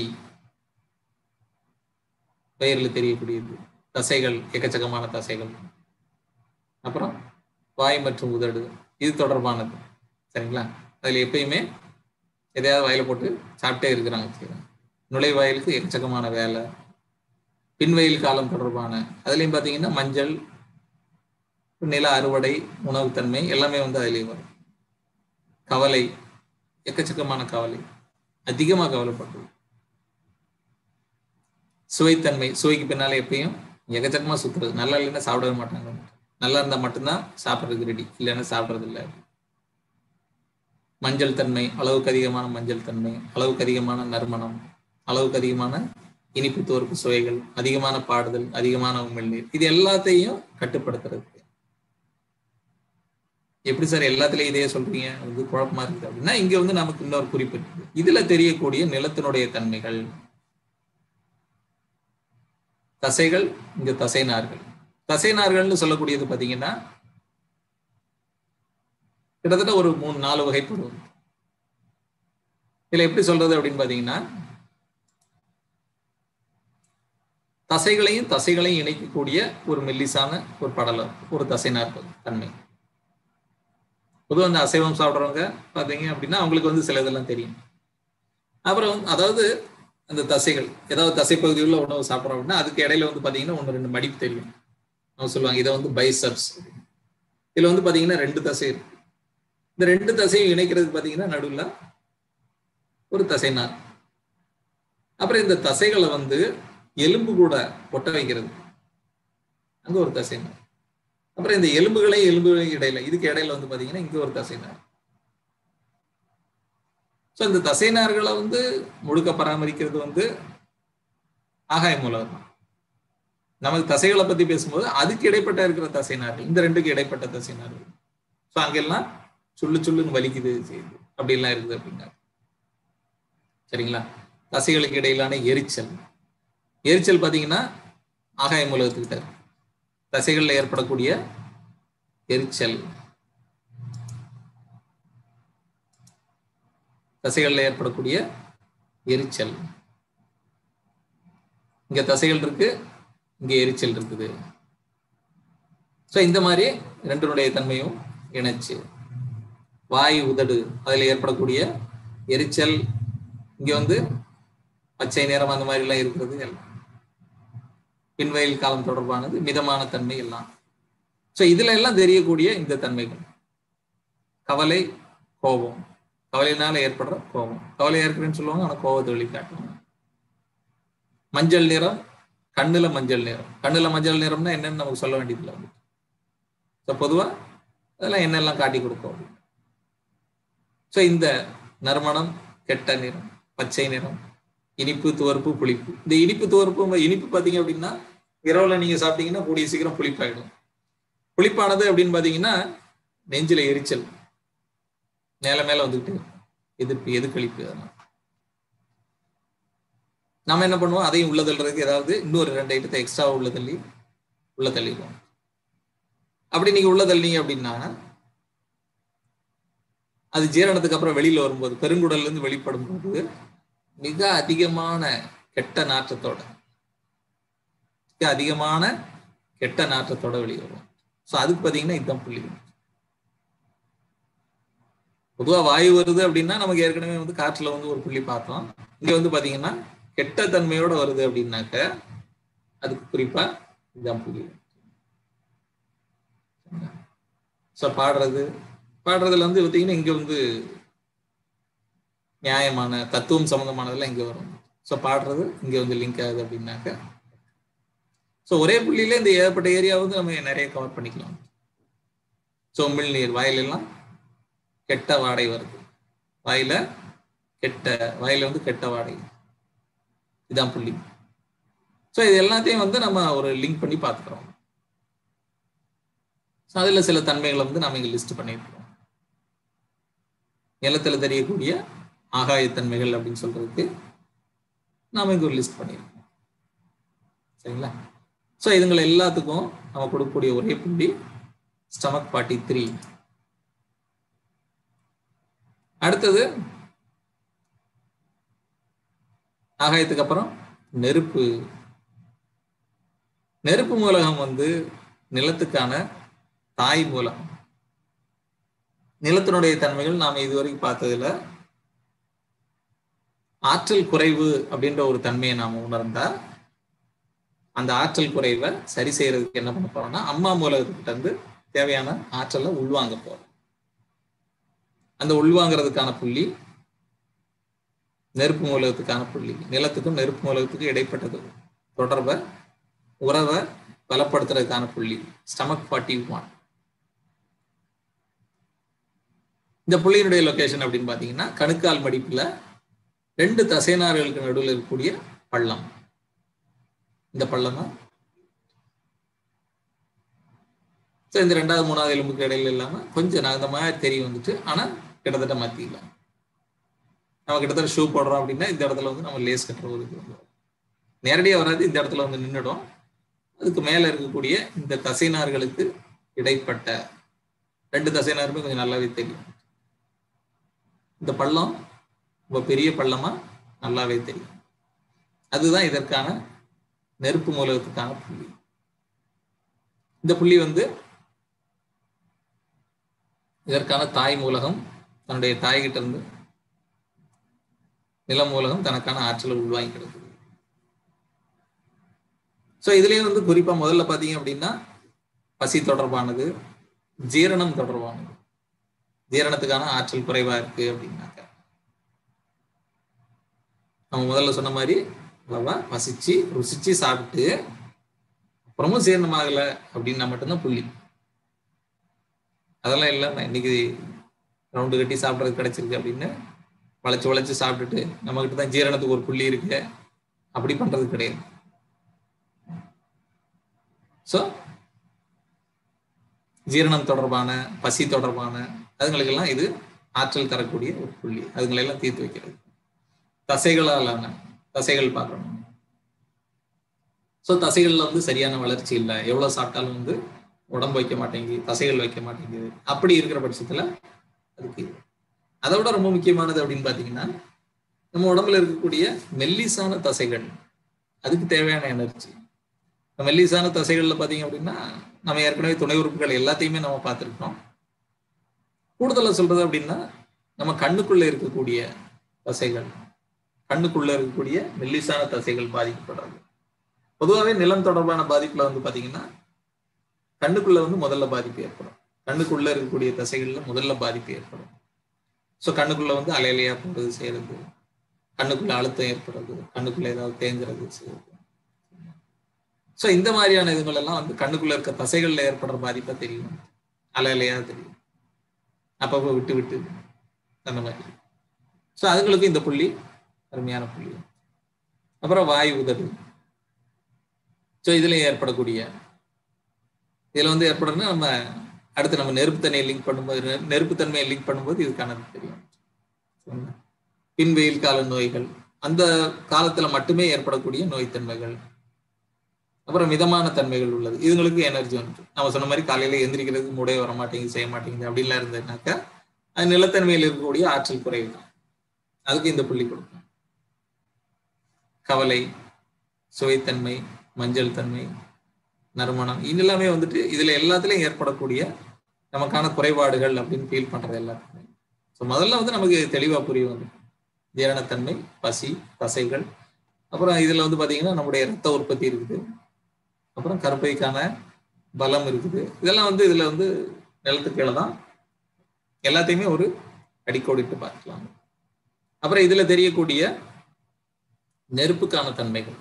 Speaker 1: பெயரில் தெரியக்கூடியது தசைகள் எக்கச்சக்கமான தசைகள் அப்புறம் வாய் மற்றும் உதடு இது தொடர்பானது சரிங்களா அதில் எப்பயுமே எதையாவது வாயில போட்டு சாப்பிட்டே இருக்கிறாங்க நுழைவாயிலுக்கு எக்கச்சக்கமான வேலை பின்வெயில் காலம் தொடர்பான அதுலேயும் பார்த்தீங்கன்னா மஞ்சள் நில அறுவடை உணவுத்தன்மை எல்லாமே வந்து அதுலேயும் வரும் கவலை எக்கச்சக்கமான கவலை அதிகமாக கவலைப்படுறது சுவைத்தன்மை சுவைக்கு பின்னால எப்பயும் எக்கச்சக்கமா சுத்துறது நல்லா இல்லைன்னா சாப்பிடவே மாட்டாங்க நல்லா இருந்தா மட்டும்தான் சாப்பிட்றதுக்கு ரெடி இல்லைன்னா சாப்பிட்றது இல்லை மஞ்சள் தன்மை அளவுக்கு அதிகமான மஞ்சள் தன்மை அளவுக்கு அதிகமான நறுமணம் அளவுக்கு அதிகமான இனிப்பு தோற்பு சுவைகள் அதிகமான பாடுதல் அதிகமான உமிழ்நீர் இது எல்லாத்தையும் கட்டுப்படுத்துறதுக்கு எப்படி சார் எல்லாத்துலயும் இதே சொல்றீங்க வந்து குழப்பமா இருக்குது அப்படின்னா இங்க வந்து நமக்கு இன்னொரு குறிப்பு இருக்குது இதுல தெரியக்கூடிய நிலத்தினுடைய தன்மைகள் தசைகள் இங்க தசைநார்கள் தசைநார்கள்னு சொல்லக்கூடியது பாத்தீங்கன்னா கிட்டத்தட்ட ஒரு மூணு நாலு வகைப்படும் இதுல எப்படி சொல்றது அப்படின்னு பாத்தீங்கன்னா தசைகளையும் தசைகளையும் இணைக்கக்கூடிய ஒரு மெல்லிசான ஒரு படலம் ஒரு தசைநார் தன்மை பொதுவாக அந்த அசைவம் சாப்பிட்றவங்க பார்த்தீங்க அப்படின்னா அவங்களுக்கு வந்து சில இதெல்லாம் தெரியும் அப்புறம் அதாவது அந்த தசைகள் ஏதாவது தசை பகுதியில் உணவு சாப்பிட்றோம் அப்படின்னா அதுக்கு இடையில வந்து பார்த்தீங்கன்னா ஒன்று ரெண்டு மடிப்பு தெரியும் அவங்க சொல்லுவாங்க இதை வந்து பைசப்ஸ் இதில் வந்து பார்த்தீங்கன்னா ரெண்டு தசை இருக்கு இந்த ரெண்டு தசையும் இணைக்கிறதுக்கு பார்த்தீங்கன்னா நடுவில் ஒரு தசைநார் அப்புறம் இந்த தசைகளை வந்து எலும்பு கூட ஒட்ட வைக்கிறது அங்க ஒரு தசைநார் அப்புறம் இந்த எலும்புகளை எலும்பு இடையில இதுக்கு இடையில வந்து பாத்தீங்கன்னா இங்க ஒரு தசைநார் ஸோ இந்த தசைநார்களை வந்து முழுக்க பராமரிக்கிறது வந்து ஆகாய மூலம் தான் நமக்கு தசைகளை பத்தி பேசும்போது அதுக்கு இடைப்பட்ட இருக்கிற தசைநார்கள் இந்த ரெண்டுக்கு இடைப்பட்ட தசைநார்கள் ஸோ அங்கெல்லாம் சுள்ளு சுள்ளுன்னு வலிக்குது செய்யுது அப்படிலாம் இருக்குது அப்படின்னா சரிங்களா தசைகளுக்கு இடையிலான எரிச்சல் எரிச்சல் பார்த்தீங்கன்னா ஆகாய மூலகத்துக்கிட்ட தசைகளில் ஏற்படக்கூடிய எரிச்சல் தசைகளில் ஏற்படக்கூடிய எரிச்சல் இங்க தசைகள் இருக்கு இங்க எரிச்சல் இருக்குது ஸோ இந்த மாதிரி ரெண்டினுடைய தன்மையும் இணைச்சு வாய் உதடு அதில் ஏற்படக்கூடிய எரிச்சல் இங்க வந்து பச்சை நிறம் அந்த மாதிரி எல்லாம் இருக்கிறது எல்லாம் பின்வயல் காலம் தொடர்பானது மிதமான தன்மை எல்லாம் ஸோ இதுல எல்லாம் தெரியக்கூடிய இந்த தன்மைகள் கவலை கோபம் கவலையினால ஏற்படுற கோபம் கவலை ஏற்படுன்னு சொல்லுவாங்க ஆனால் கோபத்தை வெளிக்காட்டுவாங்க மஞ்சள் நிறம் கண்ணுல மஞ்சள் நிறம் கண்ணுல மஞ்சள் நிறம்னா என்னன்னு நமக்கு சொல்ல வேண்டியதில்லை வந்து ஸோ பொதுவா அதெல்லாம் என்னெல்லாம் காட்டி கொடுக்கும் அப்படின்னு ஸோ இந்த நறுமணம் கெட்ட நிறம் பச்சை நிறம் இனிப்பு துவர்ப்பு புளிப்பு இந்த இனிப்பு துவர்ப்பு இனிப்பு பார்த்தீங்க அப்படின்னா இரவுல நீங்க சாப்பிட்டீங்கன்னா கூடிய சீக்கிரம் புளிப்பாயிடும் புளிப்பானது அப்படின்னு பாத்தீங்கன்னா நெஞ்சில எரிச்சல் மேல மேல வந்துட்டு எதிர்ப்பு எதிர்கழிப்பு அதெல்லாம் நாம என்ன பண்ணுவோம் அதையும் உள்ள தள்ளுறதுக்கு ஏதாவது இன்னொரு ரெண்டு ஐட்டத்தை எக்ஸ்ட்ரா உள்ள தள்ளி உள்ள தள்ளிடுவோம் அப்படி நீங்க உள்ள தள்ளீங்க அப்படின்னா அது ஜீரணத்துக்கு அப்புறம் வெளியில வரும்போது பெருங்குடல்ல இருந்து வெளிப்படும் போது மிக அதிகமான கெட்ட நாற்றத்தோட மிக அதிகமான கெட்ட நாற்றத்தோட வெளியே வரும் ஸோ அதுக்கு பார்த்தீங்கன்னா இதுதான் புள்ளி பொதுவாக வாயு வருது அப்படின்னா நமக்கு ஏற்கனவே வந்து காற்றுல வந்து ஒரு புள்ளி பார்த்தோம் இங்க வந்து பாத்தீங்கன்னா கெட்ட தன்மையோட வருது அப்படின்னாக்க அதுக்கு குறிப்பா இதுதான் புள்ளி ஸோ பாடுறது பாடுறதுல வந்து பார்த்தீங்கன்னா இங்க வந்து நியாயமான தத்துவம் சம்பந்தமானதெல்லாம் இங்க வரும் ஸோ பாடுறது இங்க வந்து லிங்க் ஆகுது அப்படின்னாக்க ஸோ ஒரே புள்ளியில இந்த ஏகப்பட்ட ஏரியா வந்து நம்ம நிறைய கவர் பண்ணிக்கலாம் ஸோ உமிழ்நீர் வாயிலெல்லாம் கெட்ட வாடை வருது வாயில கெட்ட வாயில வந்து கெட்ட வாடை இதான் புள்ளி ஸோ இது எல்லாத்தையும் வந்து நம்ம ஒரு லிங்க் பண்ணி பார்த்துக்கிறோம் ஸோ அதில் சில தன்மைகளை வந்து நம்ம இங்கே லிஸ்ட் பண்ணியிருக்கிறோம் நிலத்தில் தெரியக்கூடிய ஆகாயத்தன்மைகள் அப்படின்னு சொல்றதுக்கு நாம இங்க ஒரு லிஸ்ட் பண்ணியிருக்கோம் சரிங்களா ஸோ இதுங்களை எல்லாத்துக்கும் நம்ம கொடுக்கக்கூடிய ஒரே புள்ளி ஸ்டமக் ஃபார்ட்டி த்ரீ அடுத்தது ஆகாயத்துக்கு அப்புறம் நெருப்பு நெருப்பு மூலகம் வந்து நிலத்துக்கான தாய் மூலம் நிலத்தினுடைய தன்மைகள் நாம இதுவரைக்கும் பார்த்ததுல ஆற்றல் குறைவு அப்படின்ற ஒரு தன்மையை நாம உணர்ந்தா அந்த ஆற்றல் குறைவை சரி செய்யறதுக்கு என்ன பண்ண போறோம்னா அம்மா மூலகத்துக்கிட்ட இருந்து தேவையான ஆற்றலை உள்வாங்க போறோம் அந்த உள்வாங்கிறதுக்கான புள்ளி நெருப்பு மூலகத்துக்கான புள்ளி நிலத்துக்கும் நெருப்பு மூலகத்துக்கும் இடைப்பட்டது தொடர்பை உறவை பலப்படுத்துறதுக்கான புள்ளி ஸ்டமக் ஃபார்ட்டி ஒன் இந்த புள்ளியினுடைய லொகேஷன் அப்படின்னு பாத்தீங்கன்னா கணுக்கால் மடிப்புல ரெண்டு தசைநார்களுக்கு நடுவில் இருக்கக்கூடிய பள்ளம் இந்த பள்ளம் தான் ஸோ இந்த ரெண்டாவது மூணாவது எலும்புக்கு இடையில இல்லாம கொஞ்சம் நகர்ந்த மாதிரி தெரிய வந்துட்டு ஆனா கிட்டத்தட்ட மத்தியில நம்ம கிட்டத்தட்ட ஷூ போடுறோம் அப்படின்னா இந்த இடத்துல வந்து நம்ம லேஸ் கட்டுற ஒரு இது வந்துடும் நேரடியாக வராது இந்த இடத்துல வந்து நின்றுடும் அதுக்கு மேல இருக்கக்கூடிய இந்த தசைநார்களுக்கு இடைப்பட்ட ரெண்டு தசைநாருமே கொஞ்சம் நல்லாவே தெரியும் இந்த பள்ளம் ரொம்ப பெரிய பள்ளமா நல்லாவே தெரியும் அதுதான் இதற்கான நெருப்பு மூலகத்துக்கான புள்ளி இந்த புள்ளி வந்து இதற்கான தாய் மூலகம் தன்னுடைய தாய்கிட்ட இருந்து நில மூலகம் தனக்கான ஆற்றலை உள்வாங்கிக்கிறது ஸோ இதுலயே வந்து குறிப்பா முதல்ல பாத்தீங்க அப்படின்னா பசி தொடர்பானது ஜீரணம் தொடர்பானது ஜீரணத்துக்கான ஆற்றல் குறைவா இருக்கு அப்படின்னாக்க நம்ம முதல்ல சொன்ன மாதிரி அளவா பசிச்சு ருசிச்சு சாப்பிட்டு அப்புறமும் ஜீரணமாகல அப்படின்னா மட்டும்தான் புள்ளி அதெல்லாம் இல்லை நான் இன்னைக்கு ரவுண்டு கட்டி சாப்பிட்றது கிடைச்சிருக்கு அப்படின்னு வளைச்சு வளைச்சு சாப்பிட்டுட்டு நம்ம கிட்ட தான் ஜீரணத்துக்கு ஒரு புள்ளி இருக்கு அப்படி பண்றது கிடையாது ஸோ ஜீரணம் தொடர்பான பசி தொடர்பான அதுங்களுக்கெல்லாம் இது ஆற்றல் தரக்கூடிய ஒரு புள்ளி அதுங்களெல்லாம் தீர்த்து வைக்கிறது தசைகளாலான தசைகள் பார்க்கணும் ஸோ தசைகள்ல வந்து சரியான வளர்ச்சி இல்லை எவ்வளவு சாப்பிட்டாலும் வந்து உடம்பு வைக்க மாட்டேங்குது தசைகள் வைக்க மாட்டேங்குது அப்படி இருக்கிற பட்சத்துல அதுக்கு அதை விட ரொம்ப முக்கியமானது அப்படின்னு பாத்தீங்கன்னா நம்ம உடம்புல இருக்கக்கூடிய மெல்லிசான தசைகள் அதுக்கு தேவையான எனர்ஜி மெல்லிசான தசைகள்ல பாத்தீங்க அப்படின்னா நம்ம ஏற்கனவே துணை உறுப்புகள் எல்லாத்தையுமே நம்ம பார்த்துருக்கோம் கூடுதலா சொல்றது அப்படின்னா நம்ம கண்ணுக்குள்ள இருக்கக்கூடிய தசைகள் கண்ணுக்குள்ள இருக்கக்கூடிய மெல்லிசான தசைகள் பாதிக்கப்படுறது பொதுவாகவே நிலம் தொடர்பான பாதிப்புல வந்து பாத்தீங்கன்னா கண்ணுக்குள்ள வந்து முதல்ல பாதிப்பு ஏற்படும் கண்ணுக்குள்ள இருக்கக்கூடிய தசைகள்ல முதல்ல பாதிப்பு ஏற்படும் ஸோ கண்ணுக்குள்ள வந்து அலையலையா போறது செய்யறது கண்ணுக்குள்ள அழுத்தம் ஏற்படுறது கண்ணுக்குள்ள ஏதாவது தேங்குறது செய்யறது ஸோ இந்த மாதிரியான இதுகள் எல்லாம் வந்து கண்ணுக்குள்ள இருக்க தசைகள்ல ஏற்படுற பாதிப்பா தெரியும் அலையலையா தெரியும் அப்பப்போ விட்டு விட்டு அந்த மாதிரி ஸோ அதுங்களுக்கு இந்த புள்ளி அருமையான புள்ளி அப்புறம் வாயு உதடு ஸோ இதுல ஏற்படக்கூடிய இதுல வந்து ஏற்படுறதுன்னா நம்ம அடுத்து நம்ம நெருப்புத்தன்மையை லிங்க் பண்ணும்போது நெருப்புத்தன்மையை லிங்க் பண்ணும்போது இதுக்கானது தெரியும் பின் வெயில் கால நோய்கள் அந்த காலத்துல மட்டுமே ஏற்படக்கூடிய நோய்த்தன்மைகள் அப்புறம் மிதமான தன்மைகள் உள்ளது இதுங்களுக்கு எனர்ஜி வந்துட்டு நம்ம சொன்ன மாதிரி காலையில எந்திரிக்கிறதுக்கு மூடே வர மாட்டேங்குது செய்ய மாட்டேங்குது அப்படின்லாம் இருந்ததுனாக்கா அது நிலத்தன்மையில் இருக்கக்கூடிய ஆற்றல் குறைவு தான் அதுக்கு இந்த புள்ளி கொடுக்கும் கவலை சுவைத்தன்மை மஞ்சள் தன்மை நறுமணம் இது எல்லாமே வந்துட்டு இதுல எல்லாத்துலயும் ஏற்படக்கூடிய நமக்கான குறைபாடுகள் அப்படின்னு ஃபீல் பண்றது எல்லாத்துக்குமே ஸோ முதல்ல வந்து நமக்கு தெளிவா புரியும் வந்து ஜீரணத்தன்மை பசி தசைகள் அப்புறம் இதுல வந்து பாத்தீங்கன்னா நம்முடைய ரத்த உற்பத்தி இருக்குது அப்புறம் கருப்பைக்கான பலம் இருக்குது இதெல்லாம் வந்து இதுல வந்து நிலத்துக்கு கீழே தான் எல்லாத்தையுமே ஒரு அடிக்கோடிட்டு பார்க்கலாம் அப்புறம் இதுல தெரியக்கூடிய நெருப்புக்கான தன்மைகள்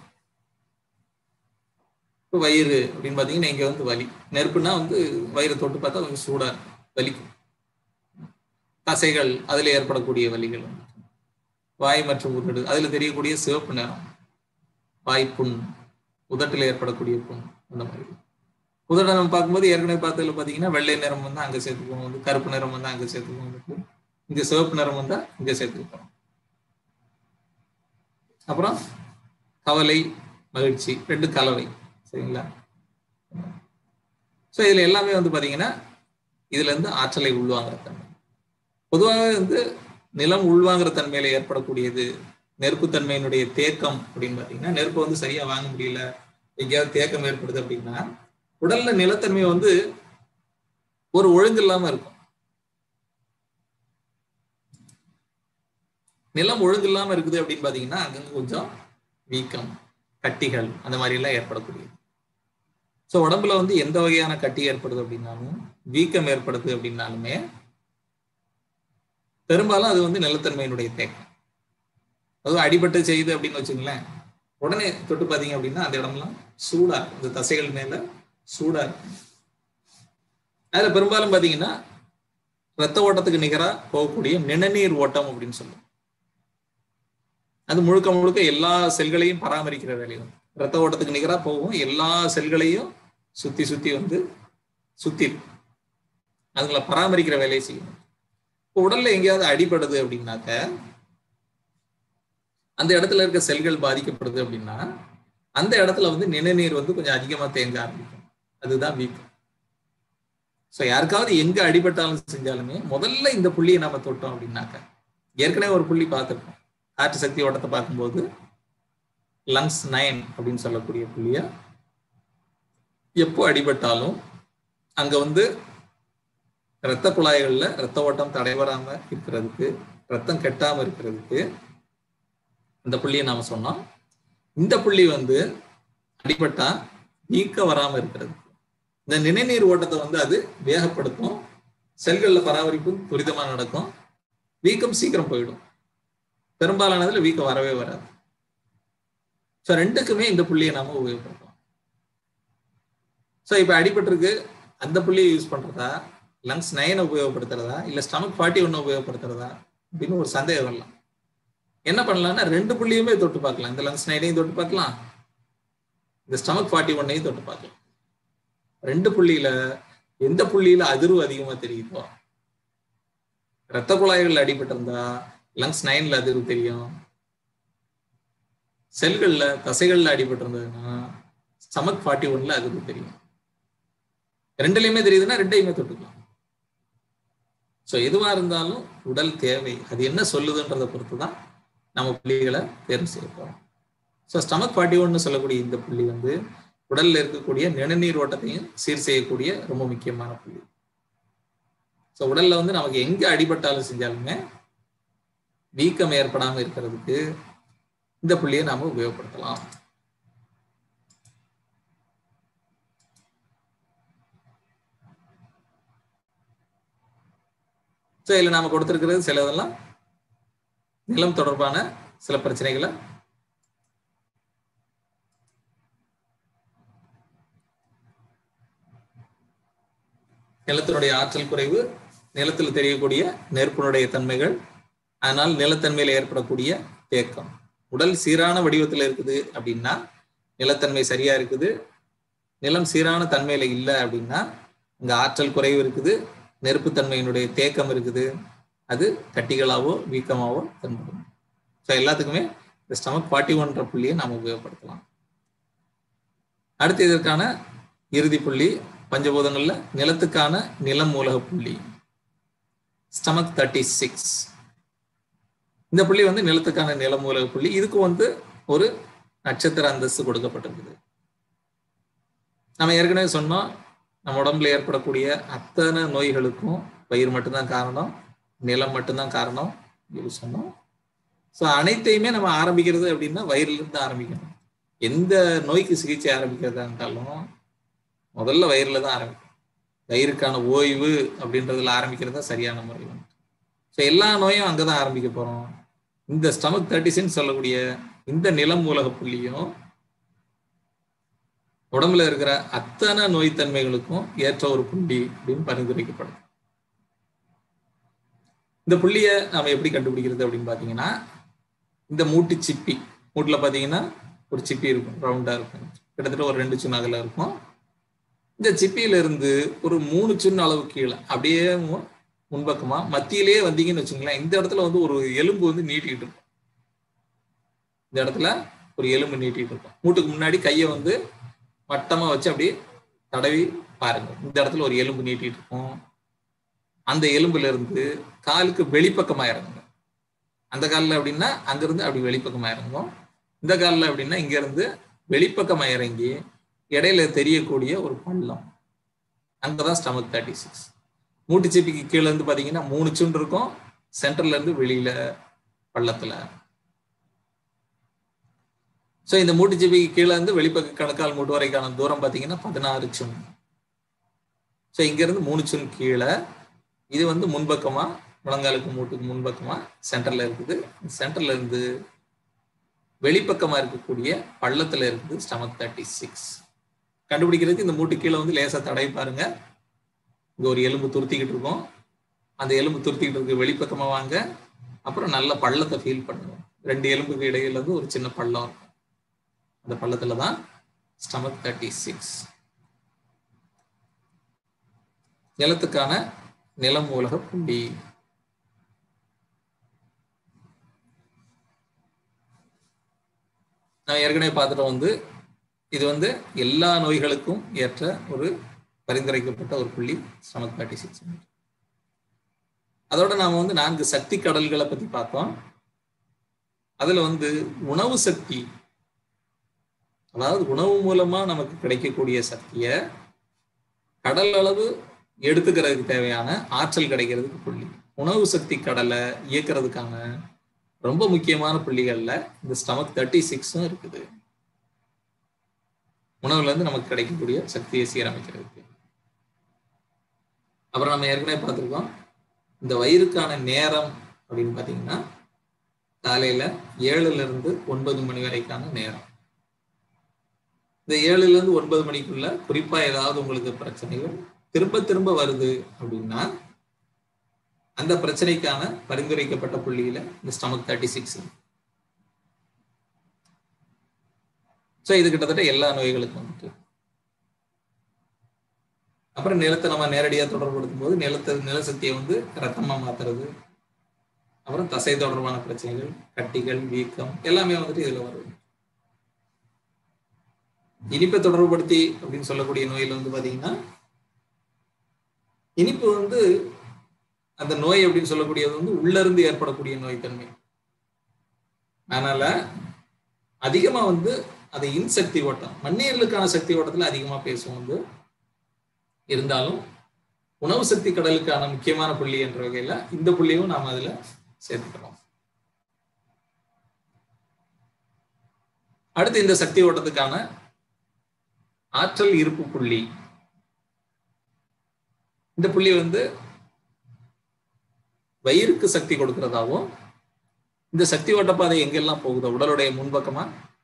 Speaker 1: இப்போ வயிறு அப்படின்னு பார்த்தீங்கன்னா இங்கே வந்து வலி நெருப்புனா வந்து வயிறை தொட்டு பார்த்தா கொஞ்சம் சூடா வலிக்கும் தசைகள் அதில் ஏற்படக்கூடிய வலிகள் வாய் மற்றும் உருடு அதில் தெரியக்கூடிய சிவப்பு நிறம் வாய்ப்புண் உதட்டில் ஏற்படக்கூடிய புண் அந்த மாதிரி உதட்டை நம்ம பார்க்கும்போது ஏற்கனவே பார்த்ததுல பார்த்தீங்கன்னா வெள்ளை நிறம் வந்து அங்கே சேர்த்துக்குவோம் வந்து கருப்பு நிறம் வந்து அங்கே சேர்த்துக்குவோம் இங்கே சிவப்பு நிறம் வந்தா இங்கே சேர்த்துக்குவோம் அப்புறம் கவலை மகிழ்ச்சி ரெண்டு கலவை சரிங்களா ஸோ இதுல எல்லாமே வந்து பாத்தீங்கன்னா இதுல இருந்து ஆற்றலை உள்வாங்குற தன்மை பொதுவாக வந்து நிலம் உள்வாங்குற தன்மையில ஏற்படக்கூடியது நெருப்புத்தன்மையினுடைய தேக்கம் அப்படின்னு பாத்தீங்கன்னா நெருப்பை வந்து சரியா வாங்க முடியல எங்கேயாவது தேக்கம் ஏற்படுது அப்படின்னா உடல்ல நிலத்தன்மை வந்து ஒரு ஒழுங்கு இல்லாம இருக்கும் நிலம் ஒழுங்கு இல்லாம இருக்குது அப்படின்னு பாத்தீங்கன்னா அங்கங்க கொஞ்சம் வீக்கம் கட்டிகள் அந்த மாதிரி எல்லாம் ஏற்படக்கூடியது ஸோ உடம்புல வந்து எந்த வகையான கட்டி ஏற்படுது அப்படின்னாலும் வீக்கம் ஏற்படுது அப்படின்னாலுமே பெரும்பாலும் அது வந்து நிலத்தன்மையினுடைய தேக்கம் அதுவும் அடிபட்டு செய்யுது அப்படின்னு வச்சுங்களேன் உடனே தொட்டு பார்த்தீங்க அப்படின்னா அந்த இடம்லாம் சூடா இருக்கும் இந்த தசைகள் மேல சூடா இருக்கும் அதுல பெரும்பாலும் பார்த்தீங்கன்னா ரத்த ஓட்டத்துக்கு நிகராக போகக்கூடிய நிணநீர் ஓட்டம் அப்படின்னு சொல்லுவோம் அது முழுக்க முழுக்க எல்லா செல்களையும் பராமரிக்கிற வேலை வந்து ரத்த ஓட்டத்துக்கு நிகராக போகும் எல்லா செல்களையும் சுத்தி சுத்தி வந்து சுத்தி அதுங்களை பராமரிக்கிற வேலையை செய்யணும் இப்போ உடல்ல எங்கேயாவது அடிபடுது அப்படின்னாக்க அந்த இடத்துல இருக்க செல்கள் பாதிக்கப்படுது அப்படின்னா அந்த இடத்துல வந்து நிணநீர் வந்து கொஞ்சம் அதிகமா தேங்க ஆரம்பிக்கும் அதுதான் வீக்கம் ஸோ யாருக்காவது எங்க அடிபட்டாலும் செஞ்சாலுமே முதல்ல இந்த புள்ளியை நாம தொட்டோம் அப்படின்னாக்க ஏற்கனவே ஒரு புள்ளி பார்த்துருக்கோம் காற்று சக்தி ஓட்டத்தை பார்க்கும்போது லங்ஸ் நைன் அப்படின்னு சொல்லக்கூடிய புள்ளிய எப்போ அடிபட்டாலும் அங்க வந்து இரத்த குழாய்கள்ல இரத்த ஓட்டம் தடைபடாம இருக்கிறதுக்கு ரத்தம் கெட்டாம இருக்கிறதுக்கு இந்த புள்ளியை நாம சொன்னோம் இந்த புள்ளி வந்து அடிபட்டா நீக்க வராம இருக்கிறது இந்த நினைநீர் ஓட்டத்தை வந்து அது வேகப்படுத்தும் செல்கள்ல பராமரிப்பு துரிதமா நடக்கும் வீக்கம் சீக்கிரம் போயிடும் பெரும்பாலானதுல வீக்கம் வரவே வராது ஸோ ரெண்டுக்குமே இந்த புள்ளியை நாம உபயோகப்படுத்தலாம் ஸோ இப்போ அடிபட்டிருக்கு அந்த புள்ளியை யூஸ் பண்றதா லங்ஸ் நைனை உபயோகப்படுத்துறதா இல்லை ஸ்டமக் ஃபார்ட்டி ஒன்னு உபயோகப்படுத்துறதா அப்படின்னு ஒரு சந்தேகம் வரலாம் என்ன பண்ணலாம்னா ரெண்டு புள்ளியுமே தொட்டு பார்க்கலாம் இந்த லங்ஸ் நைனையும் தொட்டு பார்க்கலாம் இந்த ஸ்டமக் ஃபார்ட்டி ஒன்னையும் தொட்டு பார்க்கலாம் ரெண்டு புள்ளியில எந்த புள்ளியில அதிர்வு அதிகமா தெரியுதோ ரத்த குழாய்கள் அடிபட்டிருந்தா லங்ஸ் நைன்ல அதிர்வு தெரியும் செல்கள்ல தசைகள்ல அடிபட்டிருந்ததுன்னா ஸ்டமக் ஃபார்ட்டி ஒன்ல அதிர்வு தெரியும் ரெண்டுலையுமே தெரியுதுன்னா ரெண்டையுமே தொட்டுக்கலாம் ஸோ எதுவா இருந்தாலும் உடல் தேவை அது என்ன சொல்லுதுன்றதை பொறுத்து தான் நம்ம புள்ளிகளை தேர்வு செய்ய போறோம் ஸோ ஸ்டமக் ஃபார்ட்டி ஒன்னு சொல்லக்கூடிய இந்த புள்ளி வந்து உடல்ல இருக்கக்கூடிய நிணநீர் ஓட்டத்தையும் சீர் செய்யக்கூடிய ரொம்ப முக்கியமான புள்ளி ஸோ உடல்ல வந்து நமக்கு எங்க அடிபட்டாலும் செஞ்சாலுமே வீக்கம் ஏற்படாம இருக்கிறதுக்கு இந்த புள்ளியை நாம உபயோகப்படுத்தலாம் ஸோ இதில் நாம கொடுத்துருக்கிறது சிலதெல்லாம் நிலம் தொடர்பான சில பிரச்சனைகளை நிலத்தினுடைய ஆற்றல் குறைவு நிலத்தில் தெரியக்கூடிய நெருப்பினுடைய தன்மைகள் அதனால் நிலத்தன்மையில ஏற்படக்கூடிய தேக்கம் உடல் சீரான வடிவத்தில் இருக்குது அப்படின்னா நிலத்தன்மை சரியா இருக்குது நிலம் சீரான தன்மையில இல்லை அப்படின்னா இங்க ஆற்றல் குறைவு இருக்குது நெருப்புத்தன்மையினுடைய தேக்கம் இருக்குது அது கட்டிகளாவோ வீக்கமாவோ தென்படும் ஸோ எல்லாத்துக்குமே இந்த ஸ்டமக் ஃபார்ட்டி ஒன்ற புள்ளியை நாம் உபயோகப்படுத்தலாம் அடுத்து இதற்கான இறுதி புள்ளி பஞ்சபூதங்கள்ல நிலத்துக்கான நிலம் மூலக புள்ளி ஸ்டமக் தேர்ட்டி சிக்ஸ் இந்த புள்ளி வந்து நிலத்துக்கான நில மூலக புள்ளி இதுக்கு வந்து ஒரு நட்சத்திர அந்தஸ்து கொடுக்கப்பட்டிருக்குது நம்ம ஏற்கனவே சொன்னோம் நம்ம உடம்புல ஏற்படக்கூடிய அத்தனை நோய்களுக்கும் பயிர் மட்டும்தான் காரணம் நிலம் மட்டும்தான் காரணம் சொல்லி சொன்னோம் ஸோ அனைத்தையுமே நம்ம ஆரம்பிக்கிறது அப்படின்னா வயிறுல இருந்து ஆரம்பிக்கணும் எந்த நோய்க்கு சிகிச்சை ஆரம்பிக்கிறதா இருந்தாலும் முதல்ல வயிறுல தான் ஆரம்பிக்கும் வயிறுக்கான ஓய்வு அப்படின்றதுல ஆரம்பிக்கிறது தான் சரியான முறை ஸோ எல்லா நோயும் அங்கதான் ஆரம்பிக்க போறோம் இந்த ஸ்டமக் தேர்ட்டிசின்னு சொல்லக்கூடிய இந்த நிலம் மூலக புள்ளியும் உடம்புல இருக்கிற அத்தனை நோய்த்தன்மைகளுக்கும் ஏற்ற ஒரு புள்ளி அப்படின்னு பரிந்துரைக்கப்படும் இந்த புள்ளிய நாம எப்படி கண்டுபிடிக்கிறது அப்படின்னு பாத்தீங்கன்னா இந்த மூட்டு சிப்பி மூட்டுல பாத்தீங்கன்னா ஒரு சிப்பி இருக்கும் ரவுண்டா இருக்கும் கிட்டத்தட்ட ஒரு ரெண்டு சின்ன அகல இருக்கும் இந்த சிப்பியில இருந்து ஒரு மூணு சின்ன அளவு கீழே அப்படியே மு- முன்பக்கமா மத்தியிலேயே வந்தீங்கன்னு வச்சுங்களேன் இந்த இடத்துல வந்து ஒரு எலும்பு வந்து நீட்டிக்கிட்டு இருக்கும் இந்த இடத்துல ஒரு எலும்பு நீட்டிட்டு இருக்கும் மூட்டுக்கு முன்னாடி கையை வந்து வட்டமா வச்சு அப்படியே தடவி பாருங்க இந்த இடத்துல ஒரு எலும்பு நீட்டிட்டு இருக்கும் அந்த எலும்புல இருந்து காலுக்கு வெளிப்பக்கமா இறங்குங்க அந்த காலில் அப்படின்னா அங்கிருந்து அப்படி வெளிப்பக்கமா இறங்கும் இந்த காலில் அப்படின்னா இங்க இருந்து வெளிப்பக்கமா இறங்கி இடையில தெரியக்கூடிய ஒரு பள்ளம் அங்கதான் ஸ்டமக் தேர்ட்டி சிக்ஸ் மூட்டுச்சிப்பிக்கு கீழே இருந்து பாத்தீங்கன்னா மூணு சுண்டு இருக்கும் சென்டர்ல இருந்து வெளியில பள்ளத்துல ஸோ இந்த மூட்டுச்சிப்பிக்கு கீழே இருந்து வெளிப்பக்க கணக்கால் மூட்டு வரைக்கான தூரம் பார்த்தீங்கன்னா பதினாறு சுன் ஸோ இங்கேருந்து மூணு சுன் கீழே இது வந்து முன்பக்கமா முழங்காலுக்கு மூட்டுக்கு முன்பக்கமா சென்டர்ல இருக்குது சென்டர்ல இருந்து வெளிப்பக்கமா இருக்கக்கூடிய பள்ளத்துல இருக்குது ஸ்டமக் தேர்ட்டி சிக்ஸ் கண்டுபிடிக்கிறதுக்கு இந்த மூட்டு கீழே வந்து லேசா தடவி பாருங்க இங்க ஒரு எலும்பு துருத்திக்கிட்டு இருக்கும் அந்த எலும்பு துருத்திக்கிட்டு இருக்கு வெளிப்பக்கமா வாங்க அப்புறம் நல்ல பள்ளத்தை ஃபீல் பண்ணுங்க ரெண்டு எலும்புக்கு இடையில இருந்து ஒரு சின்ன பள்ளம் இருக்கும் அந்த பள்ளத்துல தான் ஸ்டமக் தேர்ட்டி சிக்ஸ் நிலத்துக்கான நிலமூலக புள்ளி நான் ஏற்கனவே பார்த்துட்டோம் வந்து இது வந்து எல்லா நோய்களுக்கும் ஏற்ற ஒரு பரிந்துரைக்கப்பட்ட ஒரு புள்ளி ஸ்டமக் தேர்ட்டி சிக்ஸ் அதோட நாம வந்து நான்கு சக்தி கடல்களை பத்தி பார்த்தோம் அதுல வந்து உணவு சக்தி அதாவது உணவு மூலமா நமக்கு கிடைக்கக்கூடிய சக்தியை கடல் அளவு எடுத்துக்கிறதுக்கு தேவையான ஆற்றல் கிடைக்கிறதுக்கு புள்ளி உணவு சக்தி கடலை இயக்கிறதுக்கான ரொம்ப முக்கியமான புள்ளிகள்ல இந்த ஸ்டமக் தேர்ட்டி சிக்ஸும் இருக்குது உணவுல இருந்து நமக்கு கிடைக்கக்கூடிய சக்தியை சீரமைக்கிறதுக்கு அப்புறம் நம்ம ஏற்கனவே பார்த்துருக்கோம் இந்த வயிறுக்கான நேரம் அப்படின்னு பார்த்தீங்கன்னா காலையில ஏழுல இருந்து ஒன்பது மணி வரைக்கான நேரம் இந்த ஏழுல இருந்து ஒன்பது மணிக்குள்ள குறிப்பா ஏதாவது உங்களுக்கு பிரச்சனைகள் திரும்ப திரும்ப வருது அப்படின்னா அந்த பிரச்சனைக்கான பரிந்துரைக்கப்பட்ட புள்ளியில இந்த ஸ்டமக் தேர்ட்டி சிக்ஸ் ஸோ இது கிட்டத்தட்ட எல்லா நோய்களுக்கும் வந்துட்டு அப்புறம் நிலத்தை நம்ம நேரடியாக தொடர்படுத்தும் போது நிலத்தை நிலசக்தியை வந்து ரத்தமா மாத்துறது அப்புறம் தசை தொடர்பான பிரச்சனைகள் கட்டிகள் வீக்கம் எல்லாமே வந்துட்டு இதுல வரும் இனிப்பை தொடர்புபடுத்தி அப்படின்னு சொல்லக்கூடிய நோயில வந்து பாத்தீங்கன்னா இனிப்பு வந்து அந்த நோய் அப்படின்னு சொல்லக்கூடியது வந்து உள்ள இருந்து ஏற்படக்கூடிய நோய் தன்மை அதனால அதிகமா வந்து அது இன்சக்தி ஓட்டம் மண்ணீரலுக்கான சக்தி ஓட்டத்துல அதிகமா பேசுவோம் வந்து இருந்தாலும் உணவு சக்தி கடலுக்கான முக்கியமான புள்ளி என்ற வகையில இந்த புள்ளியும் நாம அதுல சேர்த்துக்கிறோம் அடுத்து இந்த சக்தி ஓட்டத்துக்கான ஆற்றல் இருப்பு புள்ளி இந்த புள்ளி வந்து வயிறுக்கு சக்தி கொடுக்கிறதாவும் இந்த சக்தி ஓட்டப்பாதை எங்கெல்லாம் போகுதோ உடலுடைய முன்பக்கமா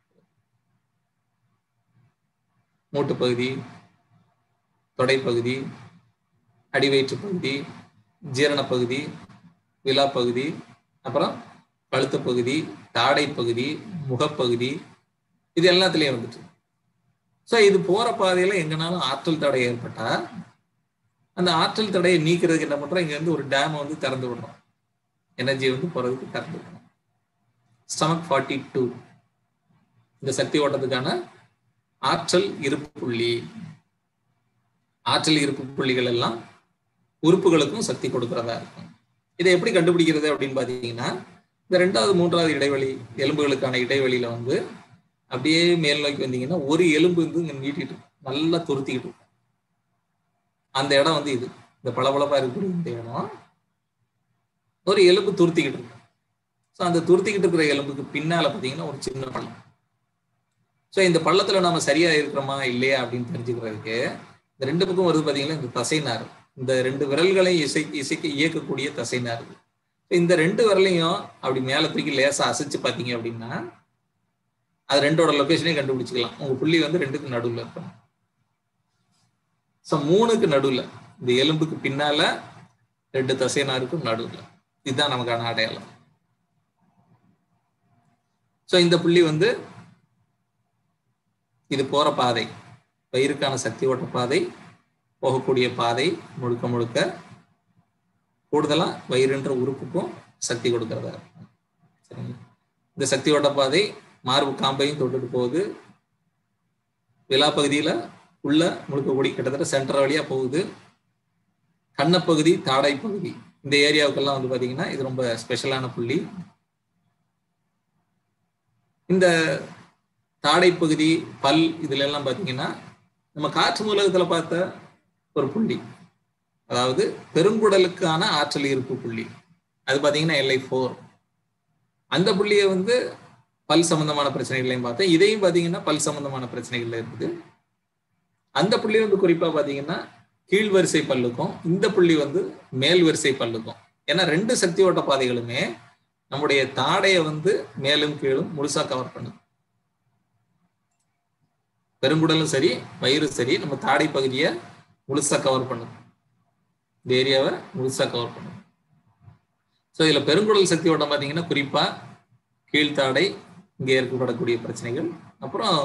Speaker 1: மூட்டு பகுதி தொடைப்பகுதி அடிவயிற்று பகுதி ஜீரண பகுதி விழா பகுதி அப்புறம் கழுத்து பகுதி தாடை பகுதி முகப்பகுதி இது எல்லாத்துலயும் வந்துட்டு ஸோ இது போற பாதையில எங்கனாலும் ஆற்றல் தடை ஏற்பட்டா அந்த ஆற்றல் தடையை நீக்கிறதுக்கு என்ன பண்றோம் இங்க இருந்து ஒரு டேம் வந்து திறந்து விடுறோம் எனர்ஜி வந்து போறதுக்கு திறந்து விடுறோம் ஸ்டமக் ஃபார்ட்டி டூ இந்த சக்தி ஓட்டத்துக்கான ஆற்றல் இருப்பு புள்ளி ஆற்றல் இருப்பு புள்ளிகள் எல்லாம் உறுப்புகளுக்கும் சக்தி கொடுக்கிறதா இருக்கும் இதை எப்படி கண்டுபிடிக்கிறது அப்படின்னு பாத்தீங்கன்னா இந்த ரெண்டாவது மூன்றாவது இடைவெளி எலும்புகளுக்கான இடைவெளியில வந்து அப்படியே மேல் நோக்கி வந்தீங்கன்னா ஒரு எலும்பு வந்து இங்க நீட்டிட்டு இருக்கும். நல்லா துருத்திக்கிட்டு இருக்கும் அந்த இடம் வந்து இது இந்த பளபளப்பா இருக்கக்கூடிய இந்த இடம் ஒரு எலும்பு துருத்திக்கிட்டு இருக்கும் ஸோ அந்த துருத்திக்கிட்டு இருக்கிற எலும்புக்கு பின்னால பார்த்தீங்கன்னா ஒரு சின்ன பள்ளம் ஸோ இந்த பள்ளத்துல நம்ம சரியா இருக்கிறோமா இல்லையா அப்படின்னு தெரிஞ்சுக்கிறதுக்கு இந்த ரெண்டு பக்கம் வருது பார்த்தீங்கன்னா இந்த தசைநார் இந்த ரெண்டு விரல்களை இசை இசைக்க இயக்கக்கூடிய தசைநார் இந்த ரெண்டு விரலையும் அப்படி மேல தூக்கி லேசா அசைச்சு பார்த்தீங்க அப்படின்னா அது ரெண்டோட லொகேஷனையும் கண்டுபிடிச்சிக்கலாம் உங்க புள்ளி வந்து ரெண்டுக்கு நடுவில் இருக்கணும் ஸோ மூணுக்கு நடுவில் இந்த எலும்புக்கு பின்னால ரெண்டு தசைநாருக்கும் நடுவில் இதுதான் நமக்கான அடையாளம் ஸோ இந்த புள்ளி வந்து இது போற பாதை வயிறுக்கான சக்தி ஓட்ட பாதை போகக்கூடிய பாதை முழுக்க முழுக்க கூடுதலா வயிறுன்ற உறுப்புக்கும் சக்தி கொடுக்கறதா இருக்கும் சரிங்களா இந்த சக்தி ஓட்ட பாதை மார்பு காம்பையும் தொட்டுட்டு போகுது விழா பகுதியில உள்ள முழுக்க கூடி கிட்டத்தட்ட சென்டர் வழியா போகுது கண்ணப்பகுதி தாடை பகுதி இந்த ஏரியாவுக்கெல்லாம் வந்து பாத்தீங்கன்னா இது ரொம்ப ஸ்பெஷலான புள்ளி இந்த தாடை பகுதி பல் இதுல எல்லாம் பாத்தீங்கன்னா நம்ம காற்று மூலகத்துல பார்த்த ஒரு புள்ளி அதாவது பெருங்குடலுக்கான ஆற்றல் இருப்பு புள்ளி அது பாத்தீங்கன்னா எல்ஐ ஃபோர் அந்த புள்ளியை வந்து பல் சம்பந்தமான பிரச்சனைகளையும் பார்த்தேன் இதையும் பாத்தீங்கன்னா பல் சம்பந்தமான பிரச்சனைகள்ல இருக்குது அந்த புள்ளி வந்து குறிப்பா பாத்தீங்கன்னா கீழ் வரிசை பல்லுக்கும் இந்த புள்ளி வந்து மேல் வரிசை பல்லுக்கும் ஏன்னா ரெண்டு சக்தி ஓட்ட பாதைகளுமே நம்முடைய தாடையை வந்து மேலும் கீழும் முழுசா கவர் பண்ணுது பெருங்குடலும் சரி வயிறு சரி நம்ம தாடை பகுதியை முழுசா கவர் பண்ணுது இந்த ஏரியாவை முழுசா கவர் பண்ணுது ஸோ இதுல பெருங்குடல் சக்தி ஓட்டம் பார்த்தீங்கன்னா குறிப்பா கீழ்த்தாடை இங்கே ஏற்படக்கூடிய பிரச்சனைகள் அப்புறம்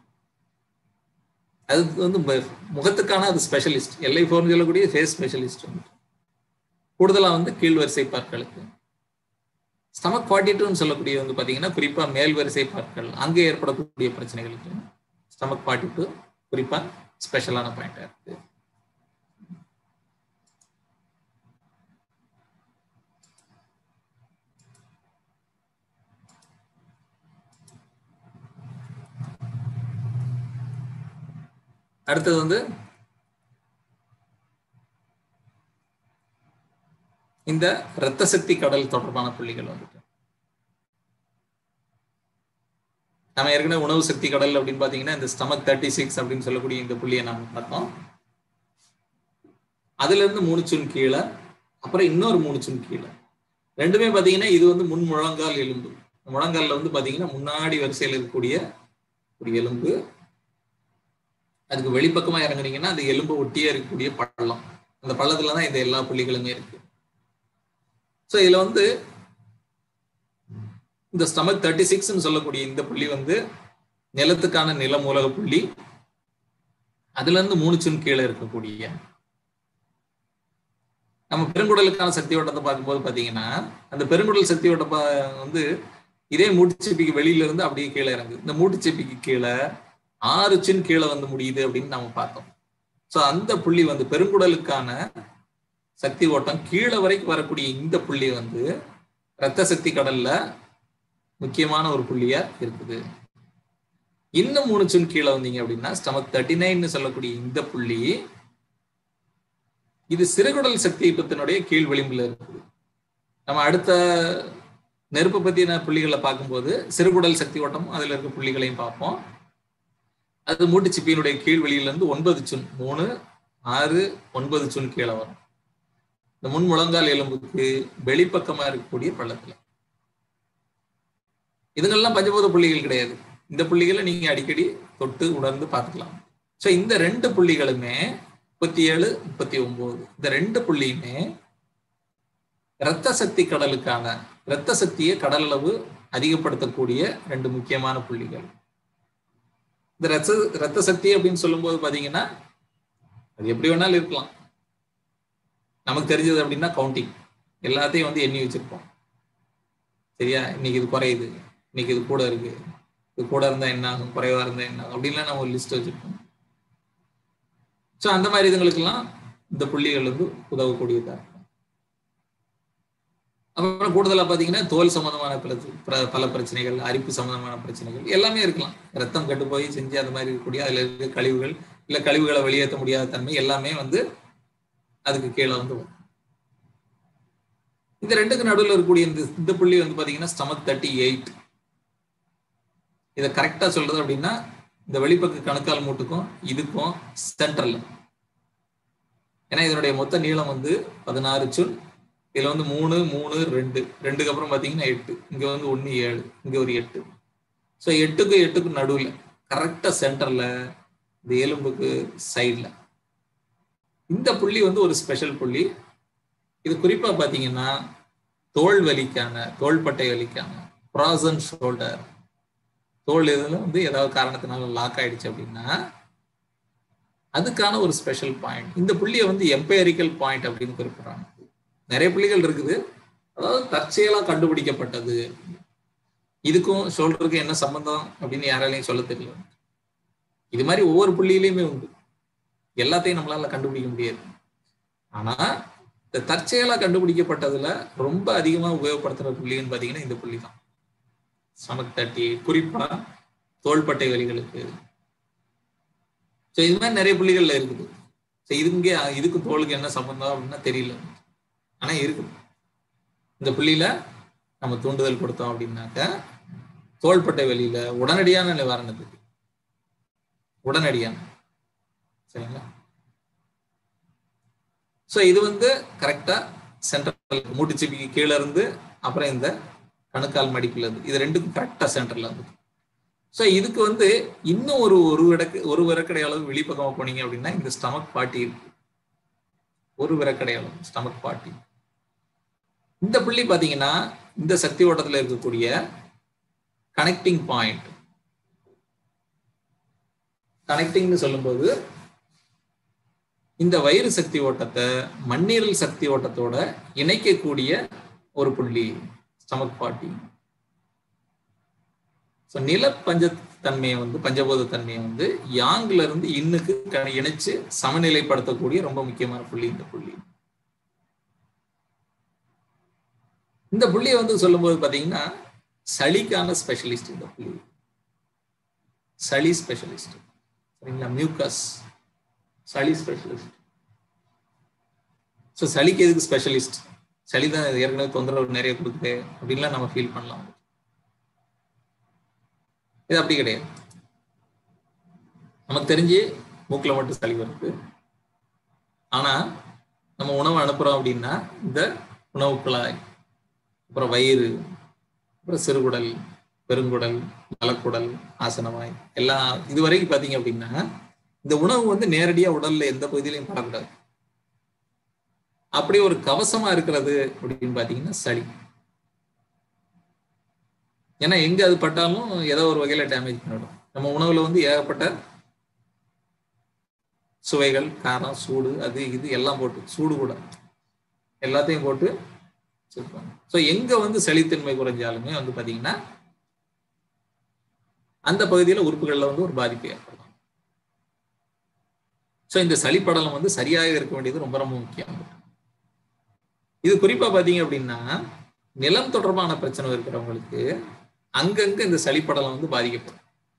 Speaker 1: அது வந்து முகத்துக்கான அது ஸ்பெஷலிஸ்ட் எல்ஐ ஃபோர்னு சொல்லக்கூடிய ஃபேஸ் ஸ்பெஷலிஸ்ட் வந்து கூடுதலா வந்து கீழ் வரிசை பற்களுக்கு ஸ்டமக் ஃபார்ட்டி டூன்னு சொல்லக்கூடிய வந்து பாத்தீங்கன்னா குறிப்பா மேல் வரிசை பற்கள் அங்கே ஏற்படக்கூடிய பிரச்சனைகளுக்கு ஸ்டமக் ஃபார்ட்டி டூ குறிப்பா ஸ்பெஷலான பாயிண்டா இருக்கு அடுத்தது வந்து இந்த இரத்த சக்தி கடல் தொடர்பான புள்ளிகள் வந்துட்டு நம்ம ஏற்கனவே உணவு சக்தி கடல் அப்படின்னு பாத்தீங்கன்னா இந்த ஸ்டமக் தேர்ட்டி சிக்ஸ் அப்படின்னு சொல்லக்கூடிய இந்த புள்ளியை நாம பார்த்தோம் அதுல இருந்து மூணு சுன் கீழே அப்புறம் இன்னொரு மூணு சுன் கீழே ரெண்டுமே பாத்தீங்கன்னா இது வந்து முன் முழங்கால் எலும்பு முழங்கால்ல வந்து பாத்தீங்கன்னா முன்னாடி வரிசையில் இருக்கக்கூடிய ஒரு எலும்பு அதுக்கு வெளிப்பக்கமா இறங்குனீங்கன்னா அந்த எலும்பு ஒட்டியே இருக்கக்கூடிய பள்ளம் அந்த பள்ளத்துல தான் இந்த எல்லா புள்ளிகளுமே இருக்கு ஸோ இதுல வந்து இந்த ஸ்டமக் தேர்ட்டி சிக்ஸ்ன்னு சொல்லக்கூடிய இந்த புள்ளி வந்து நிலத்துக்கான நில மூலக புள்ளி அதுல இருந்து மூணு சுன் கீழே இருக்கக்கூடிய நம்ம பெருங்குடலுக்கான சக்தி ஓட்டத்தை பார்க்கும்போது பாத்தீங்கன்னா அந்த பெருங்குடல் சக்தி ஓட்ட வந்து இதே மூட்டுச்சிப்பிக்கு வெளியில இருந்து அப்படியே கீழே இறங்குது இந்த மூட்டுச்சிப்பிக்கு கீழே ஆறு சின் கீழே வந்து முடியுது அப்படின்னு நம்ம பார்த்தோம் ஸோ அந்த புள்ளி வந்து பெருங்குடலுக்கான சக்தி ஓட்டம் கீழே வரைக்கும் வரக்கூடிய இந்த புள்ளி வந்து ரத்த சக்தி கடல்ல முக்கியமான ஒரு புள்ளியா இருக்குது இன்னும் மூணு சுன் கீழே வந்தீங்க அப்படின்னா ஸ்டமக் தேர்ட்டி நைன்னு சொல்லக்கூடிய இந்த புள்ளி இது சிறுகுடல் சக்தி பத்தினுடைய கீழ் விளிம்புல இருக்குது நம்ம அடுத்த நெருப்பு பத்தின புள்ளிகளை பார்க்கும்போது சிறுகுடல் சக்தி ஓட்டம் அதுல இருக்க புள்ளிகளையும் பார்ப்போம் அது மூட்டுச்சிப்பியினுடைய கீழ் வெளியில இருந்து ஒன்பது சுன் மூணு ஆறு ஒன்பது சுன் கீழே வரும் இந்த முன் முழங்கால் எலும்புக்கு வெளிப்பக்கமா இருக்கக்கூடிய பள்ளத்துல இதுங்கெல்லாம் பஞ்சபூத புள்ளிகள் கிடையாது இந்த புள்ளிகளை நீங்க அடிக்கடி தொட்டு உணர்ந்து பார்த்துக்கலாம் ஸோ இந்த ரெண்டு புள்ளிகளுமே முப்பத்தி ஏழு முப்பத்தி ஒன்பது இந்த ரெண்டு புள்ளியுமே இரத்த சக்தி கடலுக்கான இரத்த சக்தியை கடல் அளவு அதிகப்படுத்தக்கூடிய ரெண்டு முக்கியமான புள்ளிகள் இந்த ரத்த ரத்த சக்தி அப்படின்னு சொல்லும்போது பாத்தீங்கன்னா அது எப்படி வேணாலும் இருக்கலாம் நமக்கு தெரிஞ்சது அப்படின்னா கவுண்டிங் எல்லாத்தையும் வந்து எண்ணி வச்சிருப்போம் சரியா இன்னைக்கு இது குறையுது இன்னைக்கு இது கூட இருக்கு இது கூட இருந்தா என்ன ஆகும் குறைவா இருந்தா என்ன ஆகும் அப்படின்லாம் நம்ம ஒரு லிஸ்ட் வச்சிருப்போம் ஸோ அந்த மாதிரி இதுங்களுக்கெல்லாம் இந்த புள்ளிகள் வந்து உதவக்கூடியதா இருக்கும் அப்புறம் கூடுதலா பாத்தீங்கன்னா தோல் சம்பந்தமான பல பிரச்சனைகள் அரிப்பு சம்பந்தமான பிரச்சனைகள் எல்லாமே இருக்கலாம் ரத்தம் கட்டு போய் செஞ்சு அந்த மாதிரி இருக்கக்கூடிய அதுல இருக்க கழிவுகள் இல்ல கழிவுகளை வெளியேற்ற முடியாத தன்மை எல்லாமே வந்து அதுக்கு கீழே வந்து வரும் இந்த ரெண்டுக்கு நடுவில் இருக்கக்கூடிய இந்த இந்த புள்ளி வந்து பாத்தீங்கன்னா ஸ்டமக் தேர்ட்டி எயிட் இதை கரெக்டா சொல்றது அப்படின்னா இந்த வெளிப்பக்க கணுக்கால் மூட்டுக்கும் இதுக்கும் சென்ட்ரல் ஏன்னா இதனுடைய மொத்த நீளம் வந்து பதினாறு சுன் இதுல வந்து மூணு மூணு ரெண்டு ரெண்டுக்கு அப்புறம் பாத்தீங்கன்னா எட்டு இங்க வந்து ஒன்னு ஏழு இங்க ஒரு எட்டு ஸோ எட்டுக்கும் எட்டுக்கும் நடுவில் கரெக்டா சென்டர்ல இந்த எலும்புக்கு சைட்ல இந்த புள்ளி வந்து ஒரு ஸ்பெஷல் புள்ளி இது குறிப்பா பாத்தீங்கன்னா தோல் வலிக்கான தோள்பட்டை வலிக்கான ப்ராசன் ஷோல்டர் தோல் இதுல வந்து ஏதாவது காரணத்தினால லாக் ஆயிடுச்சு அப்படின்னா அதுக்கான ஒரு ஸ்பெஷல் பாயிண்ட் இந்த புள்ளியை வந்து எம்பையரிக்கல் பாயிண்ட் அப்படின்னு குறிப்பிடுறாங்க நிறைய புள்ளிகள் இருக்குது அதாவது தற்செயலா கண்டுபிடிக்கப்பட்டது இதுக்கும் ஷோல்டருக்கும் என்ன சம்பந்தம் அப்படின்னு யாராலையும் சொல்ல தெரியல இது மாதிரி ஒவ்வொரு புள்ளியிலையுமே உண்டு எல்லாத்தையும் நம்மளால கண்டுபிடிக்க முடியாது ஆனா இந்த தற்செயலா கண்டுபிடிக்கப்பட்டதுல ரொம்ப அதிகமா உபயோகப்படுத்துற புள்ளின்னு பாத்தீங்கன்னா இந்த புள்ளி தான் ஸ்டமக் தட்டி குறிப்பா தோள்பட்டை வலிகளுக்கு ஸோ இது மாதிரி நிறைய புள்ளிகள்ல இருக்குது ஸோ இதுங்க இதுக்கு தோலுக்கு என்ன சம்பந்தம் அப்படின்னா தெரியல ஆனா இருக்குது இந்த புள்ளியில நம்ம தூண்டுதல் கொடுத்தோம் அப்படின்னாக்க தோள்பட்டை வலியில உடனடியான நிவாரணத்துக்கு உடனடியான சரிங்களா ஸோ இது வந்து கரெக்டா சென்ட்ரல் மூட்டுச்சிப்பிக்கு கீழே இருந்து அப்புறம் இந்த கணுக்கால் மடிப்புல இருந்து இது ரெண்டுக்கும் கரெக்டா சென்டர்ல இருந்து ஸோ இதுக்கு வந்து இன்னும் ஒரு ஒரு விடக்கு ஒரு விரக்கடை அளவு வெளிப்பக்கமா போனீங்க அப்படின்னா இந்த ஸ்டமக் பாட்டி இருக்கு ஒரு விரக்கடை அளவு ஸ்டமக் பாட்டி இந்த புள்ளி பாத்தீங்கன்னா இந்த சக்தி ஓட்டத்துல இருக்கக்கூடிய கனெக்டிங் பாயிண்ட் கனெக்டிங்னு சொல்லும்போது இந்த வயிறு சக்தி ஓட்டத்தை மண்ணீரல் சக்தி ஓட்டத்தோட இணைக்கக்கூடிய ஒரு புள்ளி ஸ்டமக் பாட்டி ஸோ நில பஞ்சத்தன்மையை வந்து பஞ்சபோத தன்மையை வந்து யாங்ல இருந்து இன்னுக்கு இணைச்சு சமநிலைப்படுத்தக்கூடிய ரொம்ப முக்கியமான புள்ளி இந்த புள்ளி இந்த புள்ளியை வந்து சொல்லும்போது பாத்தீங்கன்னா சளிக்கான ஸ்பெஷலிஸ்ட் இந்த புள்ளி சளி ஸ்பெஷலிஸ்ட் சரிங்களா மியூக்கஸ் சளி ஸ்பெஷலிஸ்ட் ஸோ சளிக்கு எதுக்கு ஸ்பெஷலிஸ்ட் சளி தான் ஏற்கனவே தொந்தரவு நிறைய கொடுக்குது அப்படின்லாம் நம்ம ஃபீல் பண்ணலாம் இது அப்படி கிடையாது நமக்கு தெரிஞ்சு மூக்கில் மட்டும் சளி வருது ஆனா நம்ம உணவு அனுப்புறோம் அப்படின்னா இந்த உணவு குழாய் அப்புறம் வயிறு அப்புறம் சிறுகுடல் பெருங்குடல் மலக்குடல் ஆசனவாய் எல்லாம் இது வரைக்கும் பாத்தீங்க அப்படின்னா இந்த உணவு வந்து நேரடியா உடல்ல எந்த பகுதியிலையும் படக்கூடாது அப்படி ஒரு கவசமா இருக்கிறது அப்படின்னு பாத்தீங்கன்னா சளி ஏன்னா எங்க அது பட்டாலும் ஏதோ ஒரு வகையில டேமேஜ் பண்ணிடும் நம்ம உணவுல வந்து ஏகப்பட்ட சுவைகள் காரம் சூடு அது இது எல்லாம் போட்டு சூடு கூட எல்லாத்தையும் போட்டு வச்சிருப்பாங்க ஸோ எங்க வந்து சளித்தன்மை குறைஞ்சாலுமே வந்து பாத்தீங்கன்னா அந்த பகுதியில உறுப்புகள்ல வந்து ஒரு பாதிப்பு ஏற்படும் ஸோ இந்த சளிப்படலம் வந்து சரியாக இருக்க வேண்டியது ரொம்ப ரொம்ப முக்கியம் இது குறிப்பா பாத்தீங்க அப்படின்னா நிலம் தொடர்பான பிரச்சனை இருக்கிறவங்களுக்கு அங்கங்க இந்த சளிப்படலம் வந்து பாதிக்கப்படும்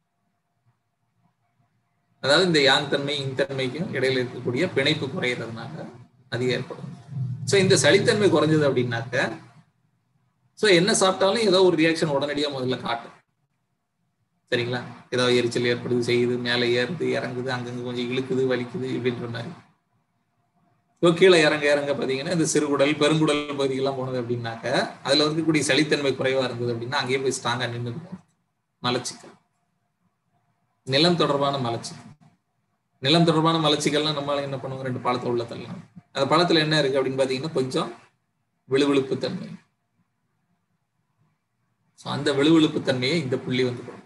Speaker 1: அதாவது இந்த யாங் தன்மை இங் தன்மைக்கும் இடையில இருக்கக்கூடிய பிணைப்பு குறையிறதுனால அது ஏற்படும் ஸோ இந்த சளித்தன்மை குறைஞ்சது அப்படின்னாக்க ஸோ என்ன சாப்பிட்டாலும் ஏதோ ஒரு ரியாக்ஷன் உடனடியாக முதல்ல காட்டும் சரிங்களா ஏதோ எரிச்சல் ஏற்படுது செய்யுது மேலே ஏறுது இறங்குது அங்கங்க கொஞ்சம் இழுக்குது வலிக்குது இப்படின்ற மாதிரி இப்போ கீழே இறங்க இறங்க பார்த்தீங்கன்னா இந்த சிறுகுடல் பெருங்குடல் பகுதிகள்லாம் போனது அப்படின்னாக்க அதில் இருக்கக்கூடிய சளித்தன்மை குறைவாக இருந்தது அப்படின்னா அங்கேயே போய் ஸ்ட்ராங்காக நின்று மலச்சிக்கல் நிலம் தொடர்பான மலச்சிக்கல் நிலம் தொடர்பான மலச்சிக்கல்லாம் நம்மளால என்ன பண்ணுவோம் ரெண்டு பழத்தை உள்ள தள்ளலாம் அந்த பழத்துல என்ன இருக்கு அப்படின்னு பாத்தீங்கன்னா கொஞ்சம் விழுவிழுப்பு தன்மை ஸோ அந்த விழுவிழுப்பு தன்மையை இந்த புள்ளி வந்து கொடுக்கும்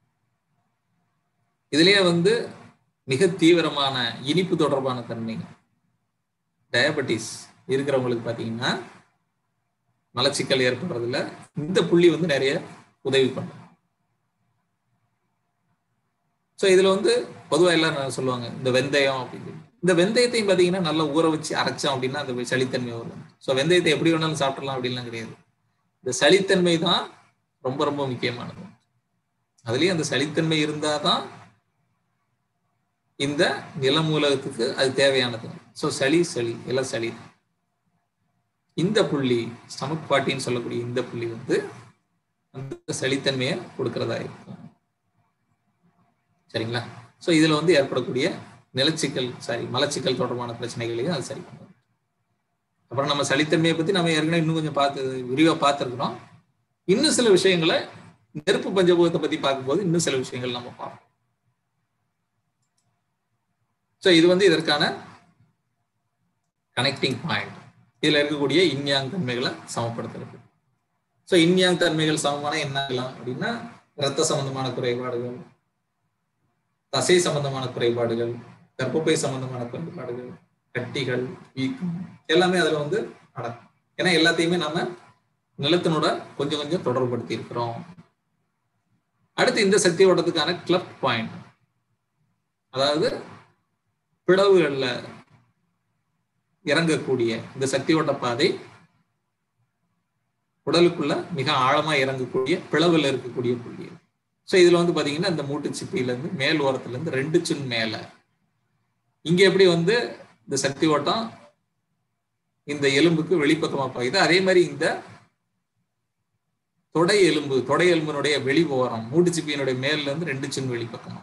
Speaker 1: இதுலயே வந்து மிக தீவிரமான இனிப்பு தொடர்பான தன்மை டயபெட்டிஸ் இருக்கிறவங்களுக்கு பார்த்தீங்கன்னா மலச்சிக்கல் ஏற்படுறதுல இந்த புள்ளி வந்து நிறைய உதவி பண்ணும் ஸோ இதுல வந்து பொதுவாக எல்லாரும் சொல்லுவாங்க இந்த வெந்தயம் அப்படின்னு இந்த வெந்தயத்தையும் பார்த்தீங்கன்னா நல்லா ஊற வச்சு அரைச்சோம் அப்படின்னா அந்த சளித்தன்மை வரும் ஸோ வெந்தயத்தை எப்படி வேணாலும் சாப்பிடலாம் அப்படின்லாம் கிடையாது இந்த சளித்தன்மை தான் ரொம்ப ரொம்ப முக்கியமானது அதுலயும் அந்த சளித்தன்மை இருந்தாதான் இந்த நிலமூலகத்துக்கு அது தேவையானது ஸோ சளி சளி எல்லாம் சளி இந்த புள்ளி ஸ்டமக் பாட்டின்னு சொல்லக்கூடிய இந்த புள்ளி வந்து அந்த சளித்தன்மையை கொடுக்கறதா இருக்கும் சரிங்களா ஸோ இதுல வந்து ஏற்படக்கூடிய நிலச்சிக்கல் சாரி மலச்சிக்கல் தொடர்பான பிரச்சனைகளையும் அது சரி பண்ணும் அப்புறம் நம்ம சளித்தன்மையை பத்தி நம்ம ஏற்கனவே இன்னும் கொஞ்சம் பார்த்து விரிவா பார்த்துருக்குறோம் இன்னும் சில விஷயங்களை நெருப்பு பஞ்சபூதத்தை பத்தி பார்க்கும்போது இன்னும் சில விஷயங்கள் நம்ம பார்ப்போம் ஸோ இது வந்து இதற்கான கனெக்டிங் பாயிண்ட் இதுல இருக்கக்கூடிய இன்யாங் தன்மைகளை சமப்படுத்துறது ஸோ இன்யாங் தன்மைகள் சமமான என்ன அப்படின்னா இரத்த சம்பந்தமான குறைபாடுகள் தசை சம்பந்தமான குறைபாடுகள் கர்ப்பப்பை சம்பந்தமான குறைபாடுகள் கட்டிகள் வீக்கம் எல்லாமே அதுல வந்து அடக்கும் ஏன்னா எல்லாத்தையுமே நம்ம நிலத்தினோட கொஞ்சம் கொஞ்சம் தொடர்புபடுத்தி இருக்கிறோம் அடுத்து இந்த சக்தி ஓட்டத்துக்கான கிளப் பாயிண்ட் அதாவது பிளவுகள்ல இறங்கக்கூடிய இந்த சக்தி ஓட்ட பாதை உடலுக்குள்ள மிக ஆழமா இறங்கக்கூடிய பிளவுல இருக்கக்கூடிய புள்ளி ஸோ இதுல வந்து பாத்தீங்கன்னா இந்த மூட்டு சிப்பியில இருந்து மேல் ஓரத்துல இருந்து ரெண்டு சின் மேல இங்க எப்படி வந்து இந்த சக்தி ஓட்டம் இந்த எலும்புக்கு வெளிப்பக்கமா பாயுது அதே மாதிரி இந்த தொடை எலும்பு தொடை எலும்பினுடைய வெளி ஓரம் மூட்டு சிப்பியினுடைய மேல்ல இருந்து ரெண்டு சின் வெளிப்பக்கமா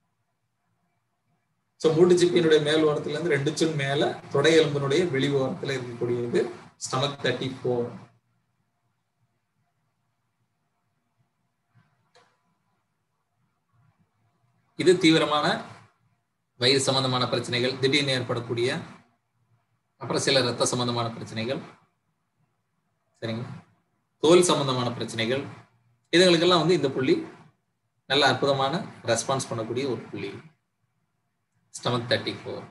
Speaker 1: ஸோ மூட்டு சிப்பியினுடைய மேல் ஓரத்துல இருந்து ரெண்டு சின் மேல தொடை எலும்பினுடைய வெளி ஓரத்துல இருக்கக்கூடியது ஸ்டமக் தேர்ட்டி ஃபோர் இது தீவிரமான வயிறு சம்பந்தமான பிரச்சனைகள் திடீர்னு ஏற்படக்கூடிய அப்புறம் சில ரத்த சம்பந்தமான பிரச்சனைகள் சரிங்களா தோல் சம்பந்தமான பிரச்சனைகள் இதுகளுக்கெல்லாம் வந்து இந்த புள்ளி நல்ல அற்புதமான ரெஸ்பான்ஸ் பண்ணக்கூடிய ஒரு புள்ளி ஸ்டமக் தேர்ட்டி ஃபோர்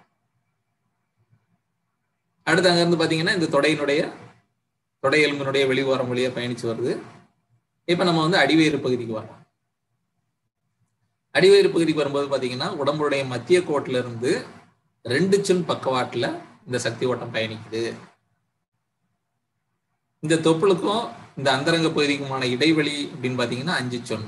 Speaker 1: அடுத்து அங்கிருந்து பார்த்தீங்கன்னா இந்த தொடையினுடைய தொடை எலும்பினுடைய வெளிவாரம் வழியாக பயணிச்சு வருது இப்போ நம்ம வந்து அடிவயிறு பகுதிக்கு வரோம் அடிவயிறு பகுதிக்கு வரும்போது பார்த்தீங்கன்னா உடம்புடைய மத்திய கோட்டில இருந்து ரெண்டு சின் பக்கவாட்டில் இந்த சக்தி ஓட்டம் பயணிக்குது இந்த தொப்புளுக்கும் இந்த அந்தரங்க பகுதிக்குமான இடைவெளி அப்படின்னு பார்த்தீங்கன்னா அஞ்சு சொன்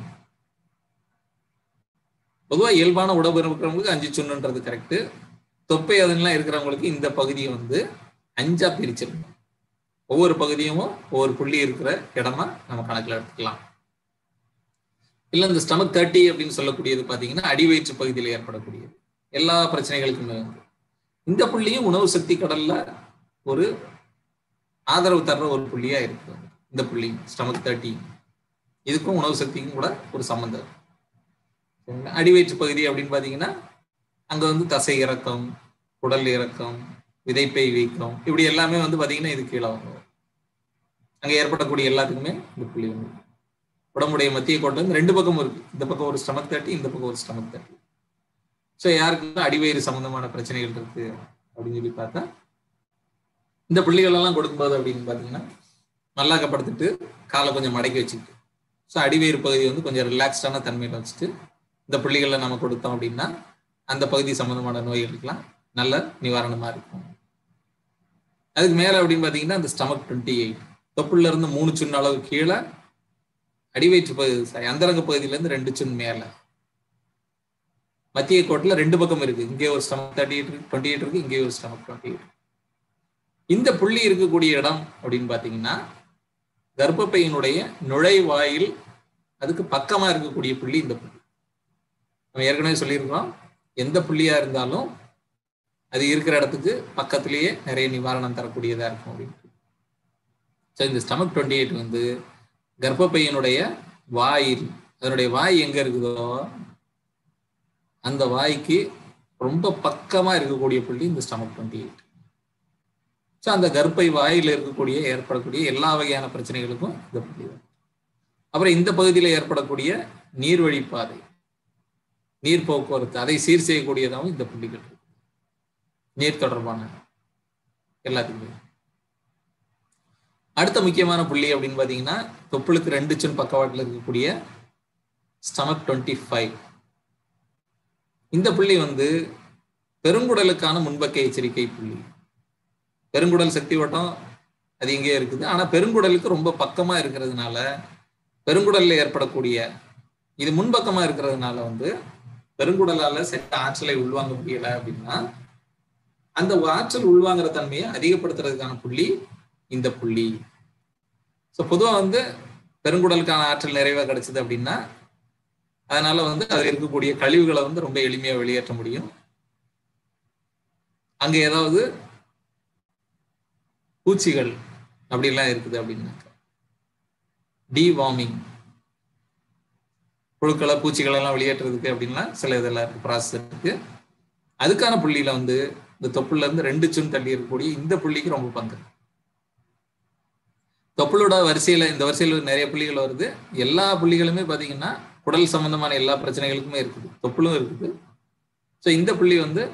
Speaker 1: பொதுவாக இயல்பான உடம்பு இருக்கிறவங்களுக்கு அஞ்சு சொன்னுன்றது கரெக்டு தொப்பை அதெல்லாம் இருக்கிறவங்களுக்கு இந்த பகுதியை வந்து அஞ்சா பிரிச்சிருக்கணும் ஒவ்வொரு பகுதியும் ஒவ்வொரு புள்ளி இருக்கிற இடமா நம்ம கணக்கில் எடுத்துக்கலாம் இல்லை இந்த ஸ்டமக் தேர்ட்டி அப்படின்னு சொல்லக்கூடியது பார்த்தீங்கன்னா அடிவயிற்று பகுதியில் ஏற்படக்கூடியது எல்லா பிரச்சனைகளுக்குமே வந்து இந்த புள்ளியும் உணவு சக்தி கடல்ல ஒரு ஆதரவு தர்ற ஒரு புள்ளியா இருக்கு இந்த புள்ளி ஸ்டமக் தேர்ட்டி இதுக்கும் உணவு சக்திக்கும் கூட ஒரு சம்மந்தம் அடிவயிற்று பகுதி அப்படின்னு பார்த்தீங்கன்னா அங்க வந்து தசை இறக்கம் உடல் இறக்கம் விதைப்பை வீக்கம் இப்படி எல்லாமே வந்து பார்த்தீங்கன்னா இது கீழே வரும் அங்கே ஏற்படக்கூடிய எல்லாத்துக்குமே இந்த புள்ளி வந்து உடம்புடைய மத்திய கோட்டை வந்து ரெண்டு பக்கமும் இருக்கு இந்த பக்கம் ஒரு ஸ்டமக் தட்டி இந்த பக்கம் ஒரு ஸ்டமக் தட்டி ஸோ யாருக்கு அடிவயிறு சம்பந்தமான பிரச்சனைகள் இருக்கு அப்படின்னு சொல்லி பார்த்தா இந்த புள்ளிகள் எல்லாம் கொடுக்கும்போது அப்படின்னு பார்த்தீங்கன்னா மல்லாக்கப்படுத்திட்டு காலை கொஞ்சம் மடக்கி வச்சுக்கிட்டு ஸோ அடிவயிறு பகுதி வந்து கொஞ்சம் ரிலாக்ஸ்டான தன்மையில வச்சுட்டு இந்த புள்ளிகளை நம்ம கொடுத்தோம் அப்படின்னா அந்த பகுதி சம்பந்தமான நோய்களுக்கெல்லாம் நல்ல நிவாரணமா இருக்கும் அதுக்கு மேல அப்படின்னு பார்த்தீங்கன்னா இந்த ஸ்டமக் டுவெண்ட்டி எயிட் தொப்புள்ள இருந்து மூணு சின்ன அளவு கீழே அடிவயிற்று பகுதி அந்தரங்க பகுதியில இருந்து ரெண்டு சின் மேல மத்திய கோட்டில் ரெண்டு பக்கம் இருக்கு இங்கே ஒரு ஸ்டமக் தேர்ட்டி எயிட் இருக்கு டுவெண்ட்டி எயிட் இருக்கு இங்கே ஒரு ஸ்டமக் டுவெண்ட்டி எயிட் இந்த புள்ளி இருக்கக்கூடிய இடம் அப்படின்னு பாத்தீங்கன்னா கர்ப்பப்பையினுடைய நுழைவாயில் அதுக்கு பக்கமா இருக்கக்கூடிய புள்ளி இந்த புள்ளி நம்ம ஏற்கனவே சொல்லியிருக்கோம் எந்த புள்ளியா இருந்தாலும் அது இருக்கிற இடத்துக்கு பக்கத்திலேயே நிறைய நிவாரணம் தரக்கூடியதா இருக்கும் அப்படின்னு ஸோ இந்த ஸ்டமக் டுவெண்ட்டி எயிட் வந்து கர்ப்பப்பையனுடைய வாயில் அதனுடைய வாய் எங்க இருக்குதோ அந்த வாய்க்கு ரொம்ப பக்கமா இருக்கக்கூடிய புள்ளி இந்த ஸ்டமக் டுவெண்ட்டி எயிட் ஸோ அந்த கர்ப்பை வாயில் இருக்கக்கூடிய ஏற்படக்கூடிய எல்லா வகையான பிரச்சனைகளுக்கும் இந்த புள்ளி தான் அப்புறம் இந்த பகுதியில் ஏற்படக்கூடிய நீர்வழிப்பாதை நீர் போக்குவரத்து அதை சீர் செய்யக்கூடியதாகவும் இந்த புள்ளிகள் இருக்கு நீர் தொடர்பான எல்லாத்துக்குமே அடுத்த முக்கியமான புள்ளி அப்படின்னு பார்த்தீங்கன்னா தொப்புளுக்கு ரெண்டு சின் பக்கவாட்டில் இருக்கக்கூடிய ஸ்டமக் டுவெண்ட்டி ஃபைவ் இந்த புள்ளி வந்து பெருங்குடலுக்கான முன்பக்க எச்சரிக்கை புள்ளி பெருங்குடல் சக்தி ஓட்டம் அது இங்கே இருக்குது ஆனா பெருங்குடலுக்கு ரொம்ப பக்கமா இருக்கிறதுனால பெருங்குடல்ல ஏற்படக்கூடிய இது முன்பக்கமா இருக்கிறதுனால வந்து பெருங்குடலால செட்ட ஆற்றலை உள்வாங்க முடியல அப்படின்னா அந்த ஆற்றல் உள்வாங்குற தன்மையை அதிகப்படுத்துறதுக்கான புள்ளி இந்த புள்ளி ஸோ பொதுவாக வந்து பெருங்குடலுக்கான ஆற்றல் நிறைவாக கிடைச்சது அப்படின்னா அதனால வந்து அது இருக்கக்கூடிய கழிவுகளை வந்து ரொம்ப எளிமையா வெளியேற்ற முடியும் அங்க ஏதாவது பூச்சிகள் அப்படிலாம் இருக்குது அப்படின்னாக்க டிவார்மிங் புழுக்களை பூச்சிகளை எல்லாம் வெளியேற்றுறதுக்கு அப்படின்லாம் சில இதெல்லாம் இருக்கு ப்ராசஸ் இருக்கு அதுக்கான புள்ளியில வந்து இந்த தொப்புல இருந்து ரெண்டு சுன் தள்ளி இருக்கக்கூடிய இந்த புள்ளிக்கு ரொம்ப பங்கு தொப்புளோட வரிசையில இந்த வரிசையில நிறைய புள்ளிகள் வருது எல்லா புள்ளிகளுமே பாத்தீங்கன்னா குடல் சம்பந்தமான எல்லா பிரச்சனைகளுக்குமே இருக்குது தொப்புளும் இருக்குது ஸோ இந்த புள்ளி வந்து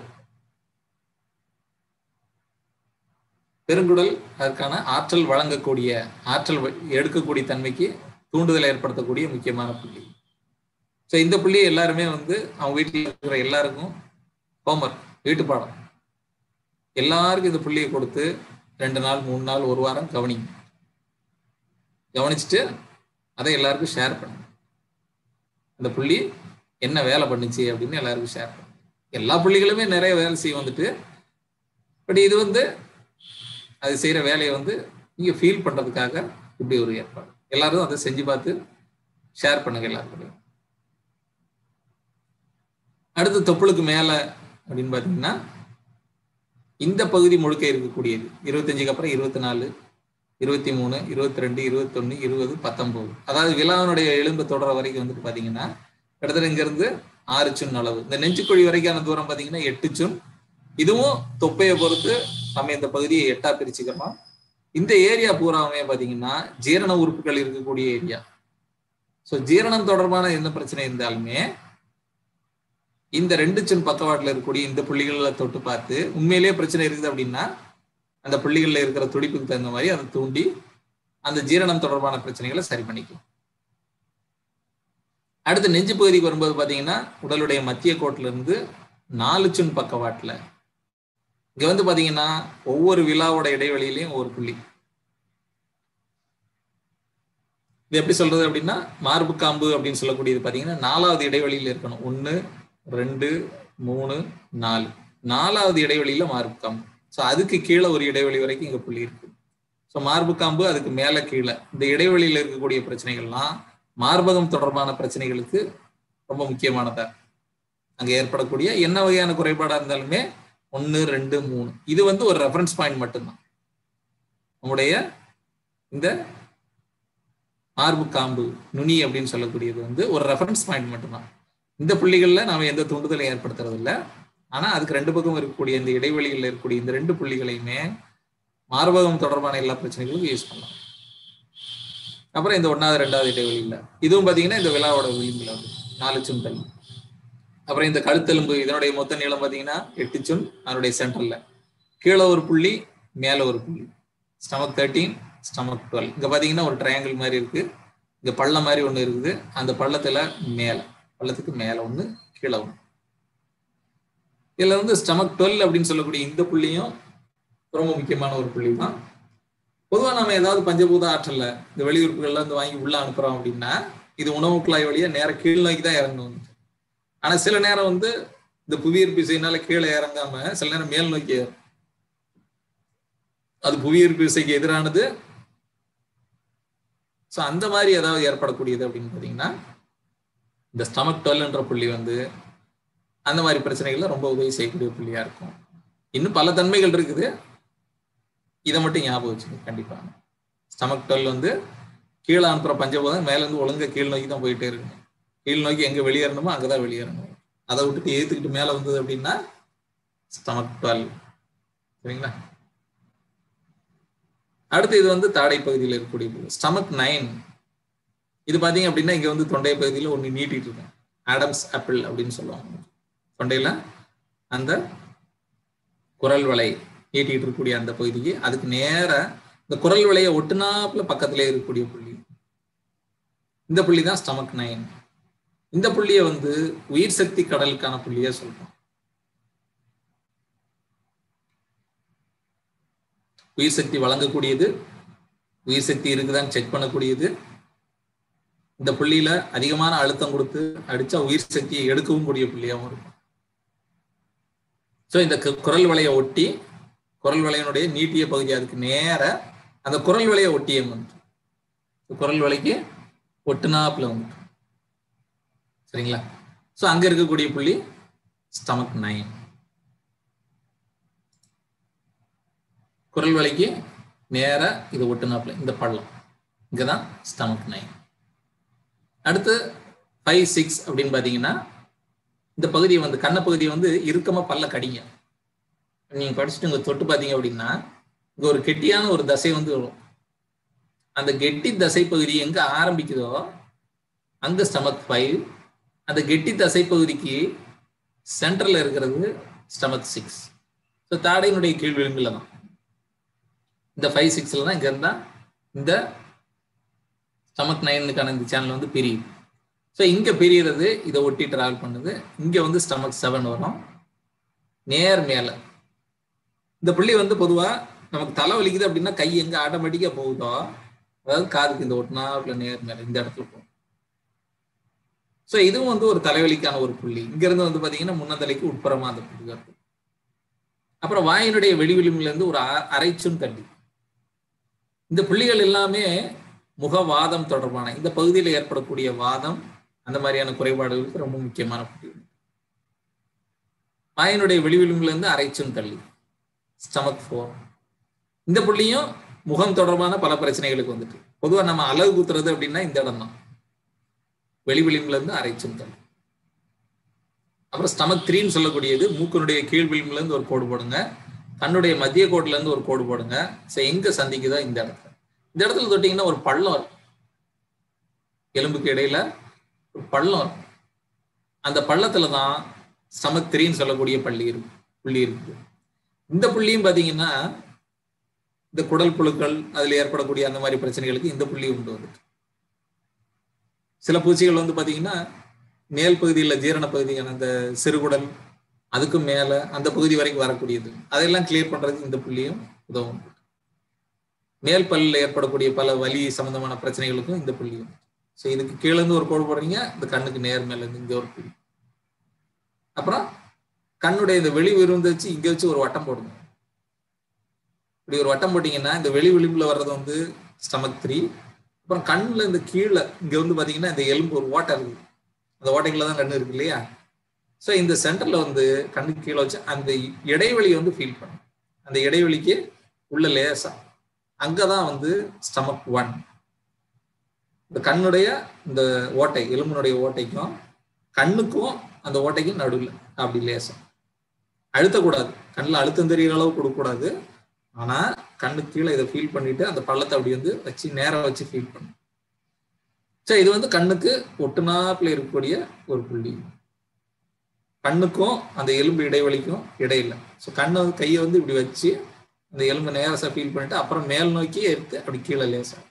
Speaker 1: பெருங்குடல் அதற்கான ஆற்றல் வழங்கக்கூடிய ஆற்றல் எடுக்கக்கூடிய தன்மைக்கு தூண்டுதலை ஏற்படுத்தக்கூடிய முக்கியமான புள்ளி ஸோ இந்த புள்ளியை எல்லாருமே வந்து அவங்க வீட்டில் இருக்கிற எல்லாருக்கும் ஹோம்ஒர்க் வீட்டு பாடம் எல்லாருக்கும் இந்த புள்ளியை கொடுத்து ரெண்டு நாள் மூணு நாள் ஒரு வாரம் கவனிங்க கவனிச்சுட்டு அதை எல்லாருக்கும் ஷேர் பண்ணுங்க அந்த புள்ளி என்ன வேலை பண்ணுச்சு அப்படின்னு எல்லாருக்கும் ஷேர் பண்ணுங்க எல்லா புள்ளிகளுமே நிறைய வேலை செய்ய வந்துட்டு பட் இது வந்து அது செய்யற வேலையை வந்து நீங்க ஃபீல் பண்றதுக்காக இப்படி ஒரு ஏற்பாடு எல்லாரும் அதை செஞ்சு பார்த்து ஷேர் பண்ணுங்க எல்லாருக்கும் அடுத்து தொப்புளுக்கு மேல அப்படின்னு பாத்தீங்கன்னா இந்த பகுதி முழுக்க இருக்கக்கூடியது இருபத்தஞ்சுக்கு அப்புறம் இருபத்தி நாலு இருபத்தி மூணு இருபத்தி ரெண்டு இருபத்தொன்னு இருபது பத்தொன்பது அதாவது விழாவினுடைய எலும்பு தொடர வரைக்கும் வந்துட்டு பாத்தீங்கன்னா கிட்டத்தட்ட இங்க இருந்து ஆறு சுன் அளவு இந்த நெஞ்சுக்குழி வரைக்கான தூரம் பாத்தீங்கன்னா எட்டு சுன் இதுவும் தொப்பையை பொறுத்து நம்ம இந்த பகுதியை எட்டா பிரிச்சுக்கலாம் இந்த ஏரியா பூராவுமே பாத்தீங்கன்னா ஜீரண உறுப்புகள் இருக்கக்கூடிய ஏரியா ஸோ ஜீரணம் தொடர்பான எந்த பிரச்சனை இருந்தாலுமே இந்த ரெண்டு சின் பக்கவாட்டில் இருக்கக்கூடிய இந்த புள்ளிகளில் தொட்டு பார்த்து உண்மையிலேயே பிரச்சனை இருக்குது அப்படின்னா அந்த புள்ளிகளில் இருக்கிற துடிப்புக்கு தகுந்த மாதிரி அதை தூண்டி அந்த ஜீரணம் தொடர்பான பிரச்சனைகளை சரி பண்ணிக்கலாம் அடுத்து நெஞ்சு பகுதிக்கு வரும்போது பாத்தீங்கன்னா உடலுடைய மத்திய கோட்டில இருந்து நாலு சுன் பக்கவாட்டில் இங்க வந்து பாத்தீங்கன்னா ஒவ்வொரு விழாவோட இடைவெளியிலையும் ஒரு புள்ளி இது எப்படி சொல்றது அப்படின்னா மார்பு காம்பு அப்படின்னு சொல்லக்கூடியது பாத்தீங்கன்னா நாலாவது இடைவெளியில இருக்கணும் ஒன்னு ரெண்டு மூணு நாலு நாலாவது இடைவெளியில மார்பு காம்பு ஸோ அதுக்கு கீழே ஒரு இடைவெளி வரைக்கும் இங்க புள்ளி இருக்கு ஸோ மார்பு காம்பு அதுக்கு மேல கீழே இந்த இடைவெளியில இருக்கக்கூடிய பிரச்சனைகள்லாம் மார்பகம் தொடர்பான பிரச்சனைகளுக்கு ரொம்ப முக்கியமானதா அங்க ஏற்படக்கூடிய என்ன வகையான குறைபாடா இருந்தாலுமே ஒன்று ரெண்டு மூணு இது வந்து ஒரு ரெஃபரன்ஸ் பாயிண்ட் மட்டும்தான் நம்முடைய இந்த மார்பு காம்பு நுனி அப்படின்னு சொல்லக்கூடியது வந்து ஒரு ரெஃபரன்ஸ் பாயிண்ட் மட்டும்தான் இந்த புள்ளிகள்ல நாம எந்த தூண்டுதலையும் ஏற்படுத்துறது இல்லை ஆனா அதுக்கு ரெண்டு பக்கம் இருக்கக்கூடிய இந்த இடைவெளிகளில் இருக்கக்கூடிய இந்த ரெண்டு புள்ளிகளையுமே மார்பகம் தொடர்பான எல்லா பிரச்சனைகளுக்கும் யூஸ் பண்ணலாம் அப்புறம் இந்த ஒன்னாவது ரெண்டாவது இடைவெளியில் இதுவும் பாத்தீங்கன்னா இந்த விழாவோட விளிம்புல வந்து நாலு சுண்டல் அப்புறம் இந்த கழுத்தெலும்பு இதனுடைய மொத்த நீளம் பார்த்தீங்கன்னா எட்டு சுன் அதனுடைய சென்டர்ல கீழே ஒரு புள்ளி மேலே ஒரு புள்ளி ஸ்டமக் தேர்ட்டீன் ஸ்டமக் டுவெல் இங்க பாத்தீங்கன்னா ஒரு ட்ரையாங்கிள் மாதிரி இருக்கு இங்க பள்ளம் மாதிரி ஒண்ணு இருக்குது அந்த பள்ளத்துல மேல பள்ளத்துக்கு மேல ஒண்ணு கீழே ஒண்ணு இதுல வந்து ஸ்டமக் டுவெல் அப்படின்னு சொல்லக்கூடிய இந்த புள்ளியும் ரொம்ப முக்கியமான ஒரு புள்ளி தான் பொதுவாக நம்ம ஏதாவது பஞ்சபூத ஆற்றல்ல இந்த வெளியுறுப்புகள்ல இருந்து வாங்கி உள்ள அனுப்புறோம் அப்படின்னா இது உணவு குழாய் வழியா நேர கீழ் நோக்கி தான் இறங்கணும் ஆனா சில நேரம் வந்து இந்த புவியீர்ப்பு விசையினால கீழே இறங்காம சில நேரம் மேல் நோக்கி ஏறும் அது புவியீர்ப்பு விசைக்கு எதிரானது ஸோ அந்த மாதிரி ஏதாவது ஏற்படக்கூடியது அப்படின்னு பார்த்தீங்கன்னா இந்த ஸ்டமக் டுவெல்ன்ற புள்ளி வந்து அந்த மாதிரி பிரச்சனைகள்ல ரொம்ப உதவி செய்யக்கூடிய புள்ளியா இருக்கும் இன்னும் பல தன்மைகள் இருக்குது இதை மட்டும் ஞாபகம் வச்சுக்கோங்க கண்டிப்பா ஸ்டமக் டுவெல் வந்து கீழே அனுப்புற பஞ்சபோதம் மேல இருந்து ஒழுங்கா கீழ் நோக்கி தான் போயிட்டே இருக்கணும் கீழ் நோக்கி எங்க வெளியேறணுமோ அங்கதான் வெளியேறணும் அதை விட்டுட்டு ஏத்துக்கிட்டு மேல வந்தது அப்படின்னா ஸ்டமக் டுவெல் சரிங்களா அடுத்து இது வந்து தாடை பகுதியில் இருக்கக்கூடிய ஸ்டமக் நைன் இது பாத்தீங்க அப்படின்னா இங்க வந்து தொண்டை பகுதியில் ஒன்று நீட்டிட்டு இருக்கும் ஆடம்ஸ் ஆப்பிள் அப்படின்னு சொல்லுவாங்க தொண்டையில அந்த குரல் வலை நீட்டிட்டு இருக்கக்கூடிய அந்த பகுதிக்கு அதுக்கு நேர இந்த குரல் வலையை ஒட்டுனாப்புல பக்கத்துல இருக்கக்கூடிய புள்ளி இந்த புள்ளி தான் ஸ்டமக் நைன் இந்த புள்ளிய வந்து உயிர் சக்தி கடலுக்கான புள்ளியா சொல்றோம் உயிர் சக்தி வழங்கக்கூடியது உயிர் சக்தி இருக்குதான்னு செக் பண்ணக்கூடியது இந்த புள்ளியில அதிகமான அழுத்தம் கொடுத்து அடிச்சா உயிர் சக்தியை எடுக்கவும் கூடிய புள்ளியாகவும் இருக்கும் ஸோ இந்த குரல் வலையை ஒட்டி குரல் வலையினுடைய நீட்டிய பகுதி அதுக்கு நேர அந்த குரல் வலையை ஒட்டியே வந்து குரல் வலைக்கு ஒட்டுனாப்புல வந்து சரிங்களா ஸோ அங்க இருக்கக்கூடிய புள்ளி ஸ்டமக் நைன் குரல் வலைக்கு நேர இது ஒட்டுனாப்புல இந்த பள்ளம் இங்கதான் ஸ்டமக் நைன் அடுத்து ஃபைவ் சிக்ஸ் அப்படின்னு பாத்தீங்கன்னா இந்த பகுதியை வந்து கண்ண பகுதியை வந்து இறுக்கமா பல்ல கடிங்க நீங்க படிச்சுட்டு இங்க தொட்டு பாத்தீங்க அப்படின்னா இங்க ஒரு கெட்டியான ஒரு தசை வந்து வரும் அந்த கெட்டி தசை பகுதி எங்க ஆரம்பிக்குதோ அங்க ஸ்டமக் ஃபைவ் அந்த கெட்டி தசை பகுதிக்கு சென்டர்ல இருக்கிறது ஸ்டமக் சிக்ஸ் ஸோ தாடையினுடைய கீழ் விளிம்பில் தான் இந்த ஃபைவ் சிக்ஸ்ல தான் இங்க இருந்தா இந்த ஸ்டமக் நைனுக்கான இந்த சேனல் வந்து பிரியுது ஸோ இங்க பிரியறது இதை ஒட்டி டிராவல் பண்ணுது இங்க வந்து ஸ்டமக் செவன் வரும் நேர் மேல இந்த புள்ளி வந்து பொதுவா நமக்கு தலை வலிக்குது அப்படின்னா கை எங்க ஆட்டோமேட்டிக்கா போகுதோ அதாவது காதுக்கு இந்த ஒட்டினாப்புல நேர் மேல இந்த இடத்துல போகும் ஸோ இதுவும் வந்து ஒரு தலைவலிக்கான ஒரு புள்ளி இங்க இருந்து வந்து பாத்தீங்கன்னா முன்னந்தலைக்கு உட்புறமா அந்த புள்ளி இருக்கும் அப்புறம் வாயினுடைய வெளிவிளிம்புல இருந்து ஒரு அரைச்சும் தள்ளி இந்த புள்ளிகள் எல்லாமே முகவாதம் தொடர்பான இந்த பகுதியில் ஏற்படக்கூடிய வாதம் அந்த மாதிரியான குறைபாடுகளுக்கு ரொம்ப முக்கியமான புள்ளி வாயினுடைய வெளிவிளிம்புல இருந்து அரைச்சும் தள்ளி ஸ்டமக் ஃபோர் இந்த புள்ளியும் முகம் தொடர்பான பல பிரச்சனைகளுக்கு வந்துட்டு பொதுவா நம்ம அழகு குத்துறது அப்படின்னா இந்த இடம் தான் வெளி விளிம்புல இருந்து அரைச்சும் தள்ளி அப்புறம் ஸ்டமக் த்ரீன்னு சொல்லக்கூடியது மூக்கனுடைய கீழ் விளிம்புல இருந்து ஒரு கோடு போடுங்க கண்ணுடைய மத்திய கோட்டுல இருந்து ஒரு கோடு போடுங்க சரி எங்க சந்திக்குதோ இந்த இடத்துல இந்த இடத்துல தொட்டீங்கன்னா ஒரு பள்ளம் இருக்கும் எலும்புக்கு இடையில ஒரு பள்ளம் இருக்கும் அந்த பள்ளத்துல தான் ஸ்டமக் த்ரீன்னு சொல்லக்கூடிய பள்ளி இருக்கு புள்ளி இருக்கு இந்த புள்ளியும் பாத்தீங்கன்னா இந்த குடல் புழுக்கள் அதுல ஏற்படக்கூடிய அந்த மாதிரி பிரச்சனைகளுக்கு இந்த புள்ளி உண்டு வந்துட்டு சில பூச்சிகள் வந்து பாத்தீங்கன்னா மேல் பகுதியில் ஜீரண பகுதியான அந்த சிறுகுடல் அதுக்கும் மேல அந்த பகுதி வரைக்கும் வரக்கூடியது அதெல்லாம் கிளியர் பண்றதுக்கு இந்த புள்ளியும் உதவும் மேல் பல்லில் ஏற்படக்கூடிய பல வலி சம்பந்தமான பிரச்சனைகளுக்கும் இந்த புள்ளியும் ஸோ இதுக்கு கீழே இருந்து ஒரு கோடு போடுறீங்க இந்த கண்ணுக்கு நேர் மேல இருந்து இங்க ஒரு புள்ளி அப்புறம் கண்ணுடைய இந்த வெளி விருந்து வச்சு இங்க வச்சு ஒரு வட்டம் போடுங்க இப்படி ஒரு வட்டம் போட்டீங்கன்னா இந்த வெளி விளிம்புல வர்றது வந்து ஸ்டமக் த்ரீ அப்புறம் கண்ணுல இந்த கீழே இங்க வந்து பாத்தீங்கன்னா இந்த எலும்பு ஒரு ஓட்டை இருக்கு அந்த ஓட்டைக்குள்ள தான் கண்ணு இருக்கு இல்லையா ஸோ இந்த சென்டர்ல வந்து கண்ணுக்கு கீழே வச்சு அந்த இடைவெளியை வந்து ஃபீல் பண்ணும் அந்த இடைவெளிக்கு உள்ள லேசா அங்கதான் வந்து ஸ்டமக் ஒன் இந்த கண்ணுடைய இந்த ஓட்டை எலும்பினுடைய ஓட்டைக்கும் கண்ணுக்கும் அந்த ஓட்டைக்கும் நடுவில் அப்படி லேசம் அழுத்தக்கூடாது கண்ணில் அழுத்தம் தெரிகிற அளவு கொடுக்கக்கூடாது ஆனா கண்ணு கீழே இதை ஃபீல் பண்ணிட்டு அந்த பள்ளத்தை அப்படி வந்து வச்சு நேரம் வச்சு ஃபீல் பண்ணும் சரி இது வந்து கண்ணுக்கு ஒட்டுநாப்புல இருக்கக்கூடிய ஒரு புள்ளி கண்ணுக்கும் அந்த எலும்பு இடைவெளிக்கும் இடையில ஸோ கண்ணை வந்து கையை வந்து இப்படி வச்சு அந்த எலும்பு நேரசா ஃபீல் பண்ணிட்டு அப்புறம் மேல் நோக்கி எடுத்து அப்படி கீழே லேசா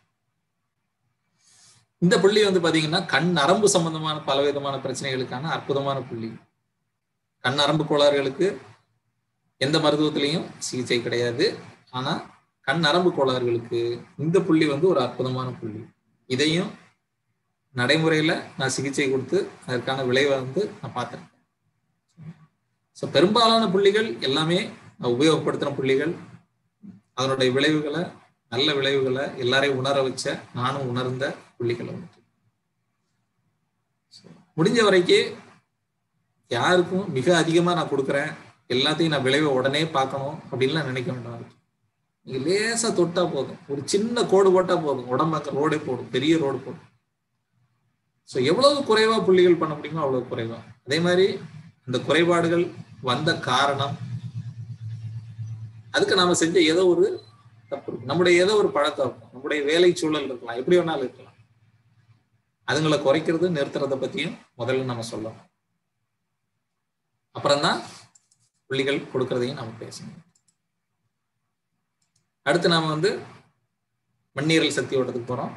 Speaker 1: இந்த புள்ளி வந்து பாத்தீங்கன்னா கண் நரம்பு சம்பந்தமான பல விதமான பிரச்சனைகளுக்கான அற்புதமான புள்ளி கண் நரம்பு கோளாறுகளுக்கு எந்த மருத்துவத்திலையும் சிகிச்சை கிடையாது ஆனா கண் நரம்பு கோளாறுகளுக்கு இந்த புள்ளி வந்து ஒரு அற்புதமான புள்ளி இதையும் நடைமுறையில நான் சிகிச்சை கொடுத்து அதற்கான விளைவை வந்து நான் பார்த்துருக்கேன் ஸோ பெரும்பாலான புள்ளிகள் எல்லாமே நான் உபயோகப்படுத்தின புள்ளிகள் அதனுடைய விளைவுகளை நல்ல விளைவுகளை எல்லாரையும் உணர வச்ச நானும் உணர்ந்த புள்ளிகள் வந்துட்டு முடிஞ்ச வரைக்கும் யாருக்கும் மிக அதிகமா நான் கொடுக்குறேன் எல்லாத்தையும் நான் விளைவை உடனே பார்க்கணும் அப்படின்லாம் நினைக்க வேண்டாம் நீங்க லேசா தொட்டா போதும் ஒரு சின்ன கோடு போட்டா போதும் உடம்பாக்க ரோடே போடும் பெரிய ரோடு போடும் ஸோ எவ்வளவு குறைவா புள்ளிகள் பண்ண முடியுமோ அவ்வளவு குறைவா அதே மாதிரி அந்த குறைபாடுகள் வந்த காரணம் அதுக்கு நாம செஞ்ச ஏதோ ஒரு தப்பு இருக்கு நம்முடைய ஏதோ ஒரு பழக்கம் இருக்கும் நம்முடைய வேலை சூழல் இருக்கலாம் எப்படி வேணாலும் இருக்கலாம் அதுங்களை குறைக்கிறது நிறுத்துறத பத்தியும் முதல்ல நம்ம சொல்லலாம் அப்புறம்தான் புள்ளிகள் கொடுக்கறதையும் நம்ம பேசணும் அடுத்து நாம வந்து மண்ணீரல் சக்தி ஓட்டத்துக்கு போறோம்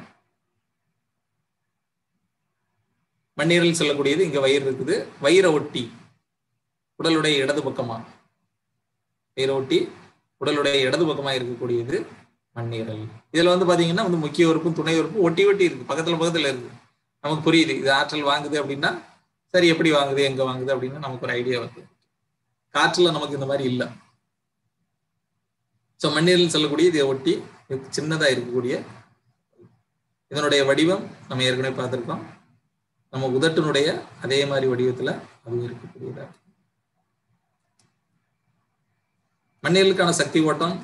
Speaker 1: மண்ணீரல் சொல்லக்கூடியது இங்க வயிறு இருக்குது வயிறை ஒட்டி உடலுடைய இடது பக்கமா வயிறை ஒட்டி உடலுடைய இடது பக்கமா இருக்கக்கூடியது மண்ணீரல் இதுல வந்து பாத்தீங்கன்னா வந்து முக்கிய உறுப்பும் துணை உறுப்பும் ஒட்டி ஒட்டி இருக்கு பக்கத்துல பக்கத்துல இருக்கு நமக்கு புரியுது இது ஆற்றல் வாங்குது அப்படின்னா சரி எப்படி வாங்குது எங்க வாங்குது அப்படின்னு நமக்கு ஒரு ஐடியா வருது காற்றுல நமக்கு இந்த மாதிரி இல்லை ஸோ மண்ணீரல் சொல்லக்கூடிய இதை ஒட்டி சின்னதா இருக்கக்கூடிய இதனுடைய வடிவம் நம்ம ஏற்கனவே பார்த்திருக்கோம் நம்ம உதட்டினுடைய அதே மாதிரி வடிவத்துல அது இருக்கக்கூடியதா மண்ணீரலுக்கான சக்தி ஓட்டம்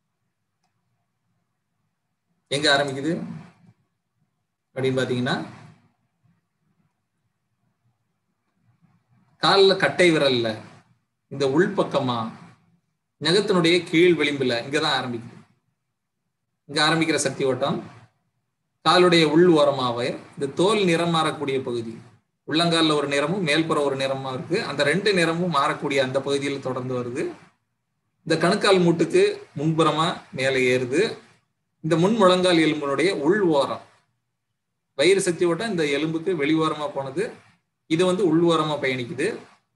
Speaker 1: எங்க ஆரம்பிக்குது அப்படின்னு பாத்தீங்கன்னா காலில் கட்டை விரல்ல இந்த உள்பக்கமா நகத்தினுடைய கீழ் விளிம்புல இங்கதான் ஆரம்பிக்குது இங்க ஆரம்பிக்கிற சக்தி ஓட்டம் காலுடைய உள் ஓரமாவே இந்த தோல் நிறம் மாறக்கூடிய பகுதி உள்ளங்கால்ல ஒரு நிறமும் மேல்புற ஒரு நிறமா இருக்கு அந்த ரெண்டு நிறமும் மாறக்கூடிய அந்த பகுதியில் தொடர்ந்து வருது இந்த கணுக்கால் மூட்டுக்கு முன்புறமா மேலே ஏறுது இந்த முன் முழங்கால் எலும்பினுடைய உள் ஓரம் வயிறு சக்தி ஓட்டம் இந்த எலும்புக்கு வெளி ஓரமா போனது இது வந்து உள் ஓரமா பயணிக்குது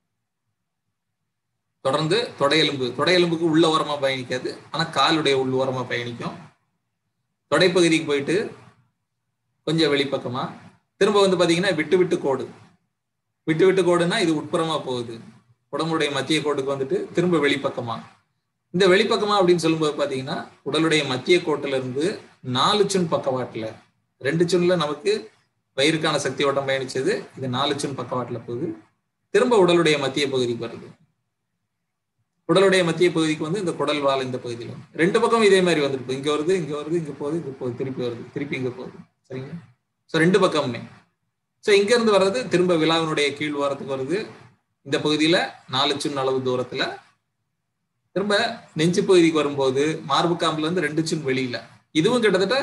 Speaker 1: தொடர்ந்து தொடை எலும்பு தொடை எலும்புக்கு உள்ள ஓரமா பயணிக்காது ஆனா காலுடைய உள் ஓரமா பயணிக்கும் தொடைப்பகுதிக்கு போயிட்டு கொஞ்சம் வெளிப்பக்கமா திரும்ப வந்து பாத்தீங்கன்னா விட்டு விட்டு கோடு விட்டு விட்டு கோடுனா இது உட்புறமா போகுது உடம்புடைய மத்திய கோட்டுக்கு வந்துட்டு திரும்ப வெளிப்பக்கமா இந்த வெளிப்பக்கமா அப்படின்னு சொல்லும்போது பாத்தீங்கன்னா உடலுடைய மத்திய கோட்டுல இருந்து நாலு சுன் பக்கவாட்டுல ரெண்டு சுன்ல நமக்கு வயிறுக்கான சக்தி ஓட்டம் பயணிச்சது இது நாலு சுன் பக்கவாட்டுல போகுது திரும்ப உடலுடைய மத்திய பகுதிக்கு வருது உடலுடைய மத்திய பகுதிக்கு வந்து இந்த குடல் வால் இந்த பகுதியில் ரெண்டு பக்கம் இதே மாதிரி வந்துருக்கு இங்க வருது இங்க வருது இங்க போகுது இங்க போகுது திருப்பி வருது திருப்பி இங்க போகுது சரிங்களா ஸோ ரெண்டு பக்கமுமே ஸோ இங்க இருந்து வர்றது திரும்ப விழாவினுடைய கீழ் வாரத்துக்கு வருது இந்த பகுதியில நாலு சுன் அளவு தூரத்துல திரும்ப நெஞ்சு பகுதிக்கு வரும்போது மார்பு காம்புல இருந்து ரெண்டு சுன் வெளியில இதுவும் கிட்டத்தட்ட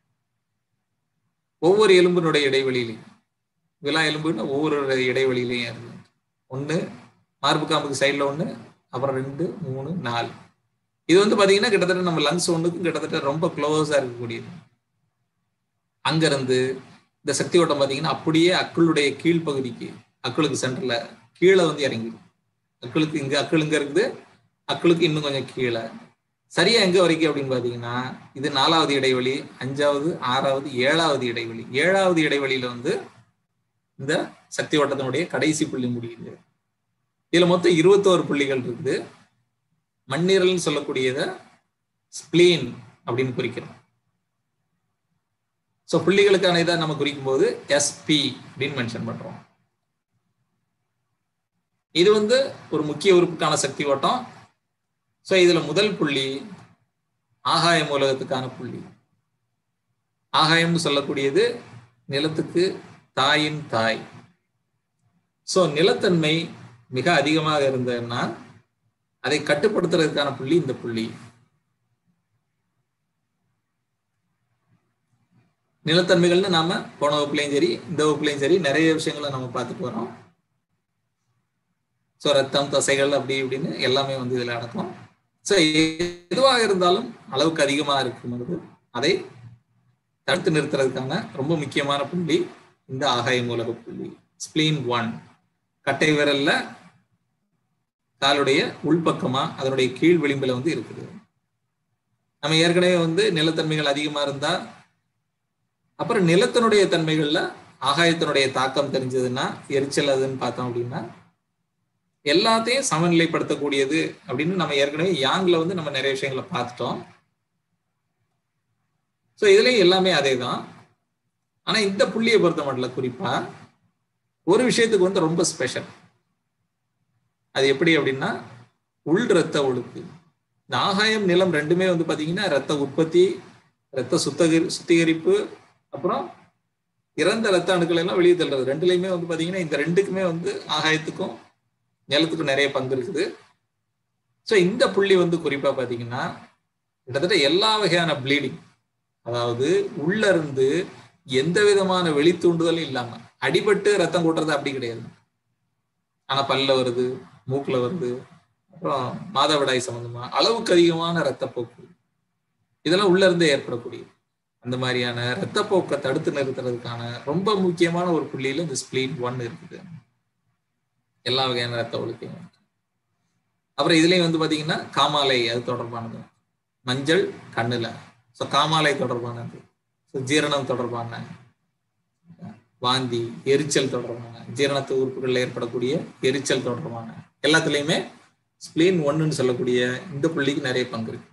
Speaker 1: ஒவ்வொரு எலும்பினுடைய இடைவெளியிலையும் விழா எலும்புன்னு ஒவ்வொரு இடைவெளியிலையும் இருக்கு ஒன்று மார்பு காம்புக்கு சைடில் ஒன்று அப்புறம் ரெண்டு மூணு நாலு இது வந்து பாத்தீங்கன்னா கிட்டத்தட்ட நம்ம லங்ஸ் ஒன்றுக்கும் கிட்டத்தட்ட ரொம்ப க்ளோஸா இருக்கக்கூடியது அங்கிருந்து இந்த சக்தி ஓட்டம் பாத்தீங்கன்னா அப்படியே அக்களுடைய கீழ்ப்பகுதிக்கு அக்களுக்கு சென்டர்ல கீழே வந்து இறங்கிடும் அக்களுக்கு இங்க அக்கள் இங்க இருக்குது அக்களுக்கு இன்னும் கொஞ்சம் கீழே சரியா எங்க வரைக்கும் அப்படின்னு பாத்தீங்கன்னா இது நாலாவது இடைவெளி அஞ்சாவது ஆறாவது ஏழாவது இடைவெளி ஏழாவது இடைவெளியில வந்து இந்த சக்தி ஓட்டத்தினுடைய கடைசி புள்ளி முடியுது இதுல மொத்தம் இருபத்தோரு புள்ளிகள் இருக்குது மண்ணீரல்னு சொல்லக்கூடியத ஸ்பிளீன் அப்படின்னு குறிக்கிறோம் ஸோ புள்ளிகளுக்கான இதை நம்ம குறிக்கும் போது எஸ்பி அப்படின்னு மென்ஷன் பண்றோம் இது வந்து ஒரு முக்கிய உறுப்புக்கான சக்தி ஓட்டம் ஸோ இதுல முதல் புள்ளி ஆகாய மூலகத்துக்கான புள்ளி ஆகாயம்னு சொல்லக்கூடியது நிலத்துக்கு தாயின் தாய் ஸோ நிலத்தன்மை மிக அதிகமாக இருந்ததுன்னா அதை கட்டுப்படுத்துறதுக்கான புள்ளி இந்த புள்ளி நிலத்தன்மைகள்னு நாம போன வகுப்புலையும் சரி இந்த வகுப்புலையும் சரி நிறைய விஷயங்களை நம்ம பார்த்துட்டு வரோம் ஸோ ரத்தம் தசைகள் அப்படி இப்படின்னு எல்லாமே வந்து இதுல அடக்கும் ஸோ எதுவாக இருந்தாலும் அளவுக்கு அதிகமாக இருக்கும்போது அதை தடுத்து நிறுத்துறதுக்கான ரொம்ப முக்கியமான புள்ளி இந்த ஆகாய மூலக புள்ளி ஸ்பிளீன் ஒன் கட்டை விரல்ல காலுடைய உள்பக்கமா அதனுடைய கீழ் விளிம்புல வந்து இருக்குது நம்ம ஏற்கனவே வந்து நிலத்தன்மைகள் அதிகமா இருந்தா அப்புறம் நிலத்தினுடைய தன்மைகள்ல ஆகாயத்தினுடைய தாக்கம் தெரிஞ்சதுன்னா எரிச்சல் அதுன்னு பார்த்தோம் அப்படின்னா எல்லாத்தையும் சமநிலைப்படுத்தக்கூடியது அப்படின்னு நம்ம ஏற்கனவே யாங்ல வந்து நம்ம நிறைய விஷயங்களை பார்த்துட்டோம் ஸோ இதுலயும் எல்லாமே அதே தான் ஆனா இந்த புள்ளியை பொறுத்த மட்டும் குறிப்பா ஒரு விஷயத்துக்கு வந்து ரொம்ப ஸ்பெஷல் அது எப்படி அப்படின்னா உள் ரத்த ஒழுக்கு இந்த ஆகாயம் நிலம் ரெண்டுமே வந்து பாத்தீங்கன்னா ரத்த உற்பத்தி ரத்த சுத்தகரி சுத்திகரிப்பு அப்புறம் இறந்த ரத்த அணுக்கள் எல்லாம் வெளியே தள்ளுறது ரெண்டுலையுமே வந்து பாத்தீங்கன்னா இந்த ரெண்டுக்குமே வந்து ஆகாயத்துக்கும் நிலத்துக்கும் நிறைய பங்கு இருக்குது ஸோ இந்த புள்ளி வந்து குறிப்பா பாத்தீங்கன்னா கிட்டத்தட்ட எல்லா வகையான ப்ளீடிங் அதாவது உள்ள இருந்து எந்த விதமான வெளி தூண்டுதலும் இல்லாம அடிபட்டு ரத்தம் கூட்டுறது அப்படி கிடையாது ஆனா பல்ல வருது மூக்குல வருது அப்புறம் மாதவிடாய் சம்பந்தமா அளவுக்கு அதிகமான ரத்தப்போக்கு இதெல்லாம் உள்ள இருந்தே ஏற்படக்கூடிய அந்த மாதிரியான ரத்தப்போக்கை தடுத்து நிறுத்துறதுக்கான ரொம்ப முக்கியமான ஒரு புள்ளியில இந்த ஸ்பிளீன் ஒன் இருக்குது எல்லா வகையான ரத்த ஒழுக்கையும் அப்புறம் இதுலயும் வந்து பாத்தீங்கன்னா காமாலை அது தொடர்பானது மஞ்சள் கண்ணுல ஸோ காமாலை தொடர்பானது ஸோ ஜீரணம் தொடர்பான வாந்தி எரிச்சல் தொடர்பான ஜீரணத்து உறுப்புகளில் ஏற்படக்கூடிய எரிச்சல் தொடர்பான எல்லாத்துலேயுமே ஸ்பிளீன் ஒன்னுன்னு சொல்லக்கூடிய இந்த புள்ளிக்கு நிறைய பங்கு இருக்கு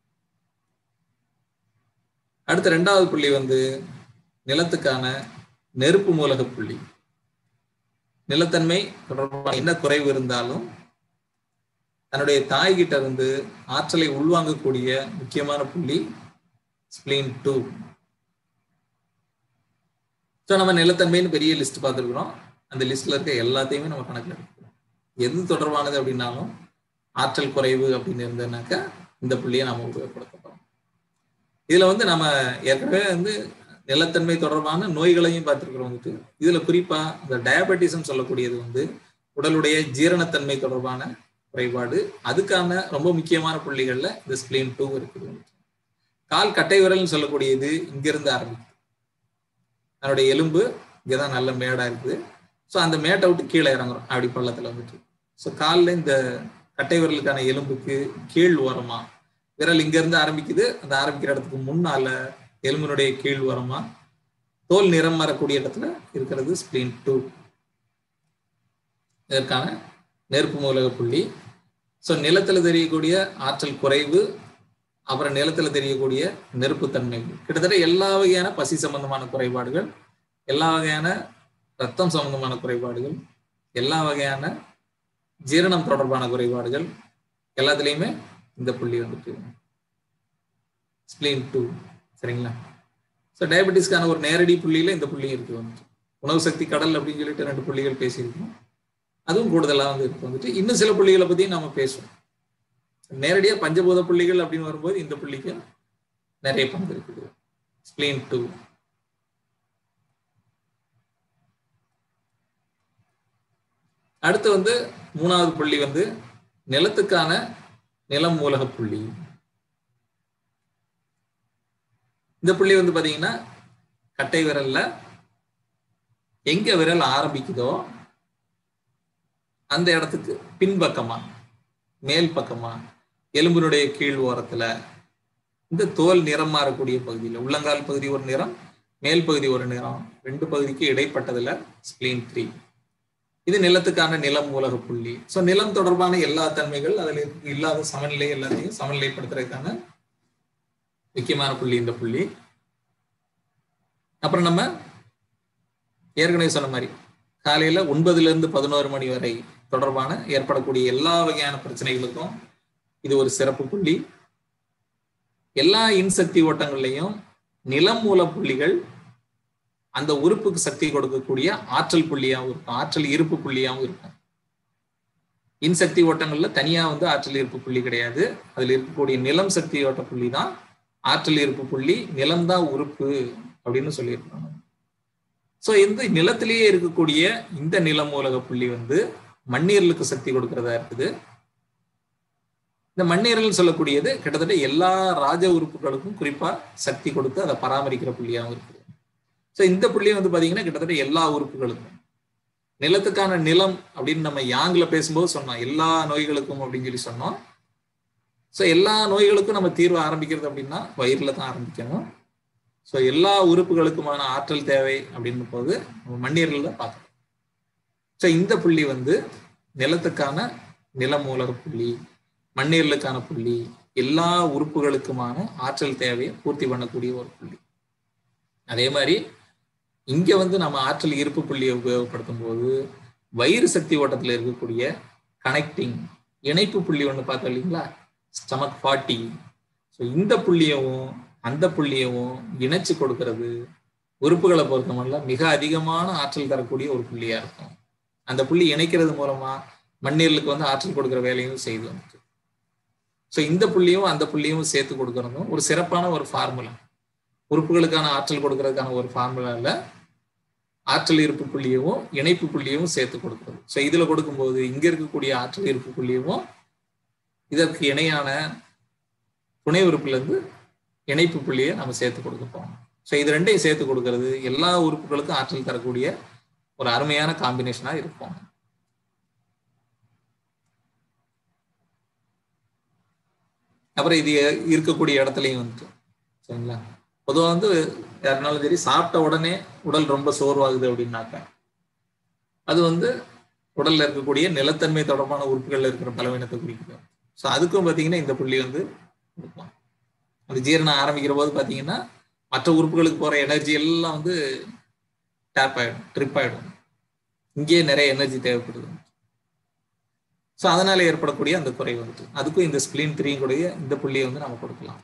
Speaker 1: அடுத்த ரெண்டாவது புள்ளி வந்து நிலத்துக்கான நெருப்பு மூலக புள்ளி நிலத்தன்மை தொடர்பான என்ன குறைவு இருந்தாலும் தன்னுடைய தாய்கிட்ட இருந்து ஆற்றலை உள்வாங்கக்கூடிய முக்கியமான புள்ளி ஸ்பிளீன் டூ ஸோ நம்ம நிலத்தன்மைன்னு பெரிய லிஸ்ட் பார்த்துருக்குறோம் அந்த லிஸ்ட்ல இருக்க எல்லாத்தையுமே நம்ம கணக்கில் எடுக்கிறோம் எது தொடர்பானது அப்படின்னாலும் ஆற்றல் குறைவு அப்படின்னு இருந்ததுனாக்கா இந்த புள்ளியை நாம உபயோகப்படுத்தப்போம் இதுல வந்து நம்ம ஏற்கனவே வந்து நிலத்தன்மை தொடர்பான நோய்களையும் பார்த்திருக்கிறோம் வந்துட்டு இதுல குறிப்பா இந்த டயபெட்டிஸ்ன்னு சொல்லக்கூடியது வந்து உடலுடைய ஜீரணத்தன்மை தொடர்பான குறைபாடு அதுக்கான ரொம்ப முக்கியமான புள்ளிகள்ல இந்த ஸ்பிளீன் டூ இருக்குது கால் கட்டை விரல்னு சொல்லக்கூடியது இங்கிருந்து ஆரம்பிக்குது அதனுடைய எலும்பு இங்கதான் நல்ல மேடா இருக்குது ஸோ அந்த மேட்டை விட்டு கீழே இறங்குறோம் அப்படி பள்ளத்துல வந்துட்டு ஸோ காலில் இந்த கட்டை விரலுக்கான எலும்புக்கு கீழ் ஓரமா விரல் இங்க இருந்து ஆரம்பிக்குது அந்த ஆரம்பிக்கிற இடத்துக்கு முன்னால எலும்பினுடைய கீழ் ஓரமா தோல் நிறம் மாறக்கூடிய இடத்துல இருக்கிறது ஸ்பிளீன் டூ இதற்கான நெருப்பு மூலக புள்ளி ஸோ நிலத்துல தெரியக்கூடிய ஆற்றல் குறைவு அப்புறம் நிலத்துல தெரியக்கூடிய நெருப்புத்தன்மை கிட்டத்தட்ட எல்லா வகையான பசி சம்பந்தமான குறைபாடுகள் எல்லா வகையான ரத்தம் சம்பந்தமான குறைபாடுகள் எல்லா வகையான ஜீரணம் தொடர்பான குறைபாடுகள் எல்லாத்துலேயுமே இந்த புள்ளி வந்துட்டு ஸ்பிளீன் டூ சரிங்களா ஸோ டயபெட்டிஸ்க்கான ஒரு நேரடி புள்ளியில இந்த புள்ளி இருக்கு வந்துட்டு உணவு சக்தி கடல் அப்படின்னு சொல்லிட்டு ரெண்டு புள்ளிகள் பேசியிருக்கோம் அதுவும் கூடுதலாக வந்து இருக்கு வந்துட்டு இன்னும் சில புள்ளிகளை பற்றியும் நம்ம பேசுவோம் நேரடியாக பஞ்சபூத புள்ளிகள் அப்படின்னு வரும்போது இந்த புள்ளிக்கு நிறைய பங்கு இருக்குது ஸ்பிளீன் டூ அடுத்து வந்து மூணாவது புள்ளி வந்து நிலத்துக்கான நிலம் மூலக புள்ளி இந்த புள்ளி வந்து பாத்தீங்கன்னா கட்டை விரல்ல எங்க விரல் ஆரம்பிக்குதோ அந்த இடத்துக்கு பின்பக்கமா மேல் பக்கமா எலும்பினுடைய கீழ் ஓரத்துல இந்த தோல் நிறம் மாறக்கூடிய பகுதியில் உள்ளங்கால் பகுதி ஒரு நிறம் மேல் பகுதி ஒரு நிறம் ரெண்டு பகுதிக்கு இடைப்பட்டதுல ஸ்பிளீன் த்ரீ இது நிலத்துக்கான நிலம் மூலக புள்ளி ஸோ நிலம் தொடர்பான எல்லா தன்மைகள் அதில் இல்லாத சமநிலை எல்லாத்தையும் சமநிலைப்படுத்துறதுக்கான முக்கியமான புள்ளி இந்த புள்ளி அப்புறம் நம்ம ஏற்கனவே சொன்ன மாதிரி காலையில ஒன்பதுல இருந்து பதினோரு மணி வரை தொடர்பான ஏற்படக்கூடிய எல்லா வகையான பிரச்சனைகளுக்கும் இது ஒரு சிறப்பு புள்ளி எல்லா இன்சக்தி ஓட்டங்கள்லையும் நிலம் மூல புள்ளிகள் அந்த உறுப்புக்கு சக்தி கொடுக்கக்கூடிய ஆற்றல் புள்ளியாகவும் இருக்கும் ஆற்றல் இருப்பு புள்ளியாகவும் இருக்கும் இன்சக்தி ஓட்டங்கள்ல தனியா வந்து ஆற்றல் இருப்பு புள்ளி கிடையாது அதுல இருக்கக்கூடிய நிலம் சக்தி ஓட்ட புள்ளி தான் ஆற்றல் இருப்பு புள்ளி நிலம்தான் உறுப்பு அப்படின்னு சொல்லியிருக்காங்க ஸோ இந்த நிலத்திலேயே இருக்கக்கூடிய இந்த நிலம் மூலக புள்ளி வந்து மண்ணீரலுக்கு சக்தி கொடுக்கறதா இருக்குது இந்த மண்ணீரல் சொல்லக்கூடியது கிட்டத்தட்ட எல்லா ராஜ உறுப்புகளுக்கும் குறிப்பா சக்தி கொடுத்து அதை பராமரிக்கிற புள்ளியாகவும் இருக்குது ஸோ இந்த புள்ளி வந்து பாத்தீங்கன்னா கிட்டத்தட்ட எல்லா உறுப்புகளுக்கும் நிலத்துக்கான நிலம் அப்படின்னு நம்ம யாங்கில் பேசும்போது சொன்னோம் எல்லா நோய்களுக்கும் அப்படின்னு சொல்லி சொன்னோம் ஸோ எல்லா நோய்களுக்கும் நம்ம தீர்வு ஆரம்பிக்கிறது அப்படின்னா வயிறுல தான் ஆரம்பிக்கணும் ஸோ எல்லா உறுப்புகளுக்குமான ஆற்றல் தேவை அப்படின்னு போது நம்ம மண்ணீரல் தான் பார்க்கணும் ஸோ இந்த புள்ளி வந்து நிலத்துக்கான நிலமூலக புள்ளி மண்ணீரலுக்கான புள்ளி எல்லா உறுப்புகளுக்குமான ஆற்றல் தேவையை பூர்த்தி பண்ணக்கூடிய ஒரு புள்ளி அதே மாதிரி இங்க வந்து நம்ம ஆற்றல் இருப்பு புள்ளியை உபயோகப்படுத்தும் போது வயிறு சக்தி ஓட்டத்துல இருக்கக்கூடிய கனெக்டிங் இணைப்பு புள்ளி ஒன்று பார்த்தோம் இல்லைங்களா ஸ்டமக் ஃபார்ட்டி ஸோ இந்த புள்ளியவும் அந்த புள்ளியவும் இணைச்சு கொடுக்கறது உறுப்புகளை பொறுத்தமல்ல மிக அதிகமான ஆற்றல் தரக்கூடிய ஒரு புள்ளியா இருக்கும் அந்த புள்ளி இணைக்கிறது மூலமா மண்ணீரலுக்கு வந்து ஆற்றல் கொடுக்குற வேலையும் செய்து வந்துட்டு ஸோ இந்த புள்ளியும் அந்த புள்ளியும் சேர்த்து கொடுக்கறதும் ஒரு சிறப்பான ஒரு ஃபார்முலா உறுப்புகளுக்கான ஆற்றல் கொடுக்கறதுக்கான ஒரு ஃபார்முலால ஆற்றல் இருப்பு புள்ளியவும் இணைப்பு புள்ளியவும் சேர்த்து கொடுக்குறது ஸோ இதுல கொடுக்கும்போது இங்க இருக்கக்கூடிய ஆற்றல் இருப்பு புள்ளியவும் இதற்கு இணையான துணை உறுப்புல இருந்து இணைப்பு புள்ளியை நம்ம சேர்த்து கொடுக்க போறோம் ஸோ இது ரெண்டையும் சேர்த்து கொடுக்கறது எல்லா உறுப்புகளுக்கும் ஆற்றல் தரக்கூடிய ஒரு அருமையான காம்பினேஷனா இருக்கும் அப்புறம் இது இருக்கக்கூடிய இடத்துலையும் வந்துட்டு சரிங்களா பொதுவாக வந்து யாருனாலும் சரி சாப்பிட்ட உடனே உடல் ரொம்ப சோர்வாகுது அப்படின்னாக்க அது வந்து உடல்ல இருக்கக்கூடிய நிலத்தன்மை தொடர்பான உறுப்புகள்ல இருக்கிற பலவீனத்தை குறிக்குது ஸோ அதுக்கும் பார்த்தீங்கன்னா இந்த புள்ளி வந்து கொடுக்கலாம் அந்த ஜீரணம் ஆரம்பிக்கிற போது பார்த்தீங்கன்னா மற்ற உறுப்புகளுக்கு போற எனர்ஜி எல்லாம் வந்து டேப் ஆயிடும் ட்ரிப் ஆயிடும் இங்கேயே நிறைய எனர்ஜி தேவைப்படுது ஸோ அதனால ஏற்படக்கூடிய அந்த குறை வந்துட்டு அதுக்கும் இந்த ஸ்பிளீன் த்ரீயும் கூடிய இந்த புள்ளியை வந்து நம்ம கொடுக்கலாம்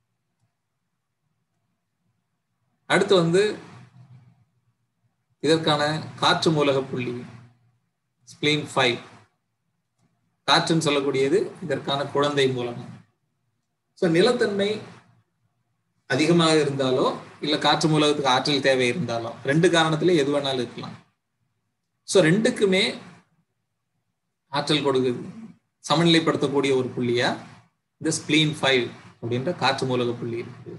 Speaker 1: அடுத்து வந்து இதற்கான காற்று மூலக புள்ளி ஸ்பிளீன் ஃபைவ் காற்றுன்னு சொல்லக்கூடியது இதற்கான குழந்தை மூலகம் ஸோ நிலத்தன்மை அதிகமாக இருந்தாலோ இல்ல காற்று மூலகத்துக்கு ஆற்றல் தேவை இருந்தாலோ ரெண்டு காரணத்துல எது வேணாலும் இருக்கலாம் ஸோ ரெண்டுக்குமே ஆற்றல் கொடுக்குது சமநிலைப்படுத்தக்கூடிய ஒரு புள்ளியா இந்த ஸ்பிளீன் ஃபைவ் அப்படின்ற காற்று மூலக புள்ளி இருக்குது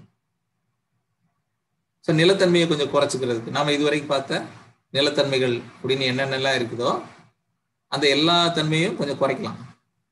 Speaker 1: ஸோ நிலத்தன்மையை கொஞ்சம் குறைச்சிக்கிறதுக்கு நாம இதுவரைக்கும் பார்த்த நிலத்தன்மைகள் அப்படின்னு என்னென்னலாம் இருக்குதோ அந்த எல்லா தன்மையும் கொஞ்சம் குறைக்கலாம்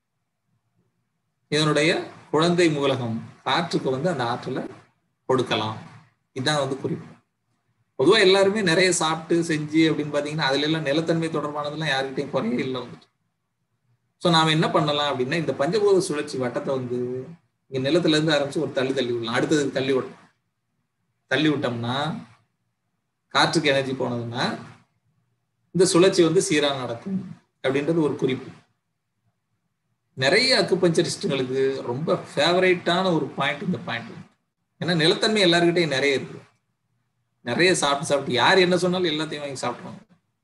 Speaker 1: இதனுடைய குழந்தை மூலகம் காற்றுக்கு வந்து அந்த ஆற்றலை கொடுக்கலாம் இதுதான் வந்து குறிப்பு பொதுவாக எல்லாருமே நிறைய சாப்பிட்டு செஞ்சு அப்படின்னு பார்த்தீங்கன்னா அதுல எல்லாம் நிலத்தன்மை தொடர்பானதெல்லாம் யாருக்கிட்டையும் குறைய இல்லை வந்துட்டு ஸோ நாம என்ன பண்ணலாம் அப்படின்னா இந்த பஞ்சபூத சுழற்சி வட்டத்தை வந்து இங்க நிலத்துல இருந்து ஆரம்பிச்சு ஒரு தள்ளி தள்ளி விடலாம் அடுத்ததுக்கு தள்ளி விடலாம் தள்ளி விட்டோம்னா காற்றுக்கு எனர்ஜி போனதுன்னா இந்த சுழற்சி வந்து சீரா நடக்கும் அப்படின்றது ஒரு குறிப்பு நிறைய அக்குபஞ்சரிஸ்டுங்களுக்கு ரொம்ப ஃபேவரேட்டான ஒரு பாயிண்ட் இந்த பாயிண்ட் ஏன்னா நிலத்தன்மை எல்லாருக்கிட்டையும் நிறைய இருக்கு நிறைய சாப்பிட்டு சாப்பிட்டு யார் என்ன சொன்னாலும் எல்லாத்தையும் வாங்கி சாப்பிடுவாங்க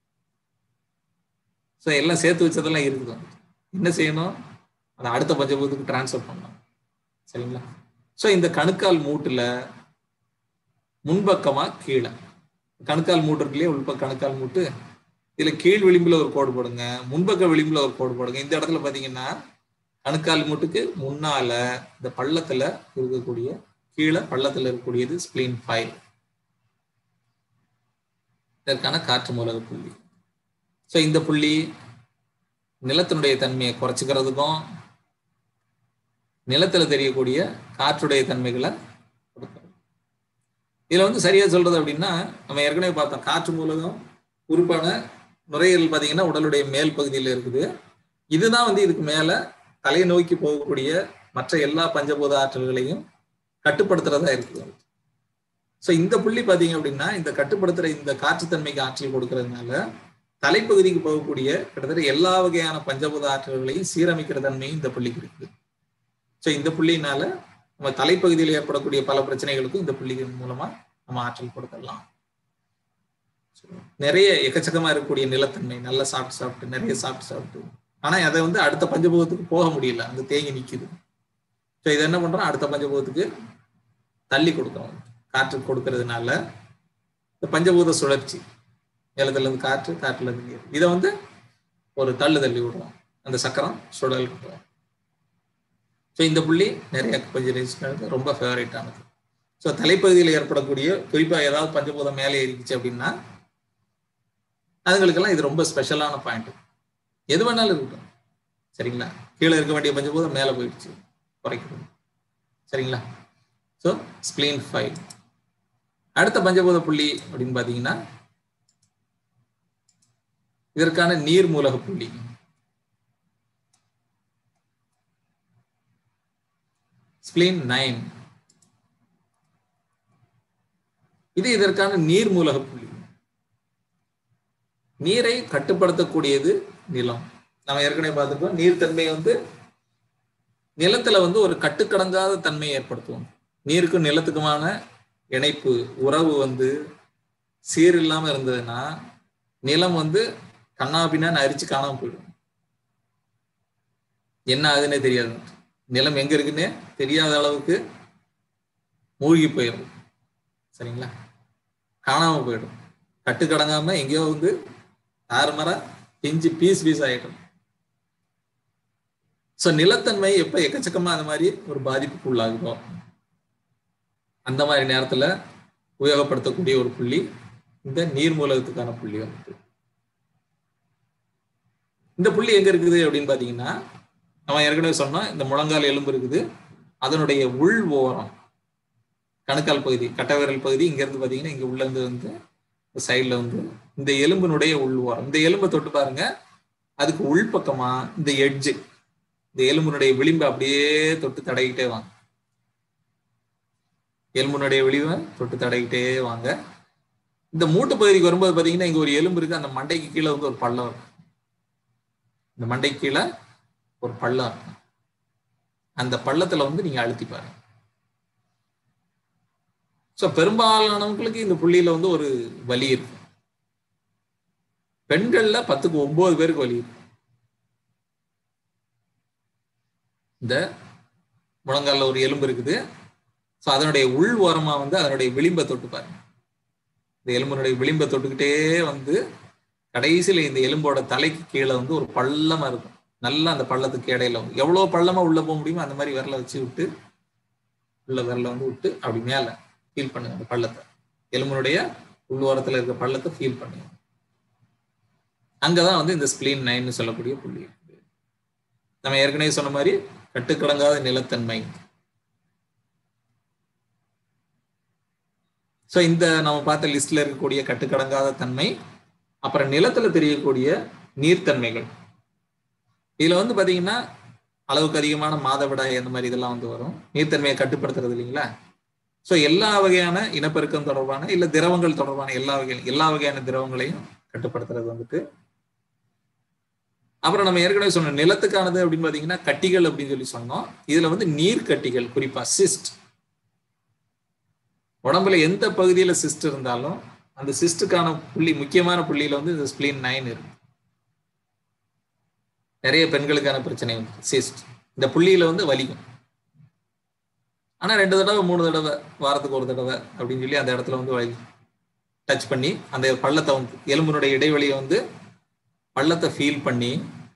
Speaker 1: ஸோ எல்லாம் சேர்த்து வச்சதெல்லாம் இருக்குது என்ன செய்யணும் அதை அடுத்த பஞ்சபூதத்துக்கு டிரான்ஸ்ஃபர் பண்ணணும் சரிங்களா ஸோ இந்த கணுக்கால் மூட்டுல முன்பக்கமா கீழே கணுக்கால் மூட்டு இருக்குல்லையே உள்பக்க கணுக்கால் மூட்டு இதுல கீழ் விளிம்புல ஒரு கோடு போடுங்க முன்பக்க விளிம்புல ஒரு கோடு போடுங்க இந்த இடத்துல பாத்தீங்கன்னா கணுக்கால் மூட்டுக்கு முன்னால இந்த பள்ளத்துல இருக்கக்கூடிய கீழே பள்ளத்துல இருக்கக்கூடியது ஸ்பிளீன் ஃபைவ் இதற்கான காற்று மூலக புள்ளி ஸோ இந்த புள்ளி நிலத்தினுடைய தன்மையை குறைச்சிக்கிறதுக்கும் நிலத்துல தெரியக்கூடிய காற்றுடைய தன்மைகளை கொடுக்கறது இதுல வந்து சரியா சொல்றது அப்படின்னா நம்ம ஏற்கனவே பார்த்தோம் காற்று மூலகம் உறுப்பான நுரையீரல் பார்த்தீங்கன்னா உடலுடைய மேல் பகுதியில் இருக்குது இதுதான் வந்து இதுக்கு மேல தலையை நோக்கி போகக்கூடிய மற்ற எல்லா பஞ்சபூத ஆற்றல்களையும் கட்டுப்படுத்துறதா இருக்குது ஸோ இந்த புள்ளி பார்த்தீங்க அப்படின்னா இந்த கட்டுப்படுத்துற இந்த காற்றுத்தன்மைக்கு ஆற்றல் கொடுக்கறதுனால தலைப்பகுதிக்கு போகக்கூடிய கிட்டத்தட்ட எல்லா வகையான பஞ்சபூத ஆற்றல்களையும் சீரமைக்கிற தன்மையும் இந்த புள்ளிக்கு இருக்குது ஸோ இந்த புள்ளினால நம்ம தலைப்பகுதியில் ஏற்படக்கூடிய பல பிரச்சனைகளுக்கும் இந்த புள்ளிகள் மூலமா நம்ம ஆற்றல் கொடுத்துடலாம் நிறைய எக்கச்சக்கமா இருக்கக்கூடிய நிலத்தன்மை நல்லா சாப்பிட்டு சாப்பிட்டு நிறைய சாப்பிட்டு சாப்பிட்டு ஆனா அதை வந்து அடுத்த பஞ்சபூதத்துக்கு போக முடியல அங்க தேங்கி நிக்குது ஸோ இதை என்ன பண்றோம் அடுத்த பஞ்சபூதத்துக்கு தள்ளி கொடுக்குறோம் காற்று கொடுக்கறதுனால இந்த பஞ்சபூத சுழற்சி நிலத்துல இருந்து காற்று காற்றுல இருந்து நீர் இதை வந்து ஒரு தள்ளு தள்ளி விடுறோம் அந்த சக்கரம் சுழல் விடுறோம் ஸோ இந்த புள்ளி நிறைய பஞ்சரேஷனுக்கு ரொம்ப ஃபேவரேட்டானது ஸோ தலைப்பகுதியில் ஏற்படக்கூடிய குறிப்பாக ஏதாவது பஞ்சபூதம் மேலே ஏறிக்குச்சு அப்படின்னா அதுங்களுக்கெல்லாம் இது ரொம்ப ஸ்பெஷலான பாயிண்ட் எது வேணாலும் இருக்கட்டும் சரிங்களா கீழே இருக்க வேண்டிய பஞ்சபூதம் மேலே போயிடுச்சு குறைக்கிறது சரிங்களா ஸோ ஸ்பிளீன் ஃபைவ் அடுத்த பஞ்சபூத புள்ளி அப்படின்னு பார்த்தீங்கன்னா இதற்கான நீர் மூலக புள்ளி ஸ்பிளீன் நைன் இது இதற்கான நீர் மூலக புள்ளி நீரை கட்டுப்படுத்தக்கூடியது நிலம் நம்ம ஏற்கனவே பார்த்துருக்கோம் நீர்த்தன்மை வந்து நிலத்துல வந்து ஒரு கட்டுக்கடங்காத தன்மையை ஏற்படுத்துவோம் நீருக்கும் நிலத்துக்குமான இணைப்பு உறவு வந்து சீர் இல்லாம இருந்ததுன்னா நிலம் வந்து கண்ணாபின்னு அரிச்சு காணாம போயிடும் என்ன ஆகுதுன்னே தெரியாது நிலம் எங்க இருக்குன்னே தெரியாத அளவுக்கு மூழ்கி போயிடும் சரிங்களா காணாம போயிடும் கட்டுக்கடங்காம எங்கேயோ வந்து தாறுமாறா பிஞ்சு பீஸ் பீஸ் ஆயிடும் ஸோ நிலத்தன்மை எப்ப எக்கச்சக்கமா அந்த மாதிரி ஒரு பாதிப்புக்கு உள்ளாகுதோ அந்த மாதிரி நேரத்துல உபயோகப்படுத்தக்கூடிய ஒரு புள்ளி இந்த நீர் மூலகத்துக்கான புள்ளி வந்து இந்த புள்ளி எங்க இருக்குது அப்படின்னு பாத்தீங்கன்னா நம்ம ஏற்கனவே சொன்னோம் இந்த முழங்கால் எலும்பு இருக்குது அதனுடைய உள் ஓரம் கணுக்கால் பகுதி கட்டவிரல் பகுதி இங்க இருந்து பாத்தீங்கன்னா இங்க உள்ள இருந்து வந்து சைட்ல வந்து இந்த எலும்பினுடைய உள் ஓரம் இந்த எலும்பை தொட்டு பாருங்க அதுக்கு உள்பக்கமா இந்த எட்ஜு இந்த எலும்பினுடைய விளிம்பை அப்படியே தொட்டு தடவிக்கிட்டே வாங்க எலும்பினுடைய விளிம்பை தொட்டு தடவிக்கிட்டே வாங்க இந்த மூட்டு பகுதிக்கு வரும்போது பாத்தீங்கன்னா இங்க ஒரு எலும்பு இருக்கு அந்த மண்டைக்கு கீழே வந்து ஒரு பள்ளம் இருக்கு இந்த மண்டைக்கு கீழே ஒரு பள்ளம் இருக்கு அந்த பள்ளத்துல வந்து நீங்க அழுத்தி பாருங்க ஸோ பெரும்பாலானவங்களுக்கு இந்த புள்ளியில வந்து ஒரு வலி இருக்கும் பெண்கள்ல பத்துக்கு ஒன்பது பேருக்கு வலி இருக்கும் இந்த முழங்கால ஒரு எலும்பு இருக்குது ஸோ அதனுடைய உள் ஓரமா வந்து அதனுடைய விளிம்பை தொட்டு பாருங்க இந்த எலும்பினுடைய விளிம்பை தொட்டுக்கிட்டே வந்து கடைசியில இந்த எலும்போட தலைக்கு கீழே வந்து ஒரு பள்ளமா இருக்கும் நல்லா அந்த பள்ளத்துக்கு இடையில வந்து எவ்வளவு பள்ளமா உள்ள போக முடியுமோ அந்த மாதிரி விரல வச்சு விட்டு உள்ள விரல வந்து விட்டு அப்படி மேல ஃபீல் பண்ணுங்க அந்த பள்ளத்தை எலும்பினுடைய உள்வோரத்துல இருக்க பள்ளத்தை ஃபீல் பண்ணுங்க அங்கதான் வந்து இந்த ஸ்பிளீன் நைன்னு சொல்லக்கூடிய புள்ளி இருக்குது நம்ம ஏற்கனவே சொன்ன மாதிரி கட்டுக்கடங்காத நிலத்தன்மை ஸோ இந்த நம்ம பார்த்த லிஸ்ட்ல இருக்கக்கூடிய கட்டுக்கடங்காத தன்மை அப்புறம் நிலத்துல தெரியக்கூடிய நீர்த்தன்மைகள் இதுல வந்து பாத்தீங்கன்னா அளவுக்கு அதிகமான மாதவிடாய் அந்த மாதிரி இதெல்லாம் வந்து வரும் நீர்த்தன்மையை கட்டுப்படுத்துறது இல்லைங்களா ஸோ எல்லா வகையான இனப்பெருக்கம் தொடர்பான இல்ல திரவங்கள் தொடர்பான எல்லா வகை எல்லா வகையான திரவங்களையும் கட்டுப்படுத்துறது வந்துட்டு அப்புறம் நம்ம ஏற்கனவே சொன்ன நிலத்துக்கானது அப்படின்னு பாத்தீங்கன்னா கட்டிகள் அப்படின்னு சொல்லி சொன்னோம் இதுல வந்து நீர் கட்டிகள் குறிப்பா சிஸ்ட் உடம்புல எந்த பகுதியில சிஸ்ட் இருந்தாலும் அந்த சிஸ்டுக்கான புள்ளி முக்கியமான புள்ளியில வந்து இந்த ஸ்பிளீன் நைன் இருக்கு நிறைய பெண்களுக்கான பிரச்சனை வந்து சிஸ்ட் இந்த புள்ளியில வந்து வலிக்கும் ஆனா ரெண்டு தடவை மூணு தடவை வாரத்துக்கு ஒரு தடவை அப்படின்னு சொல்லி அந்த இடத்துல வந்து வலி டச் பண்ணி அந்த பள்ளத்தை வந்து எலும்பினுடைய இடைவெளியை வந்து பள்ளத்தை ஃபீல் பண்ணி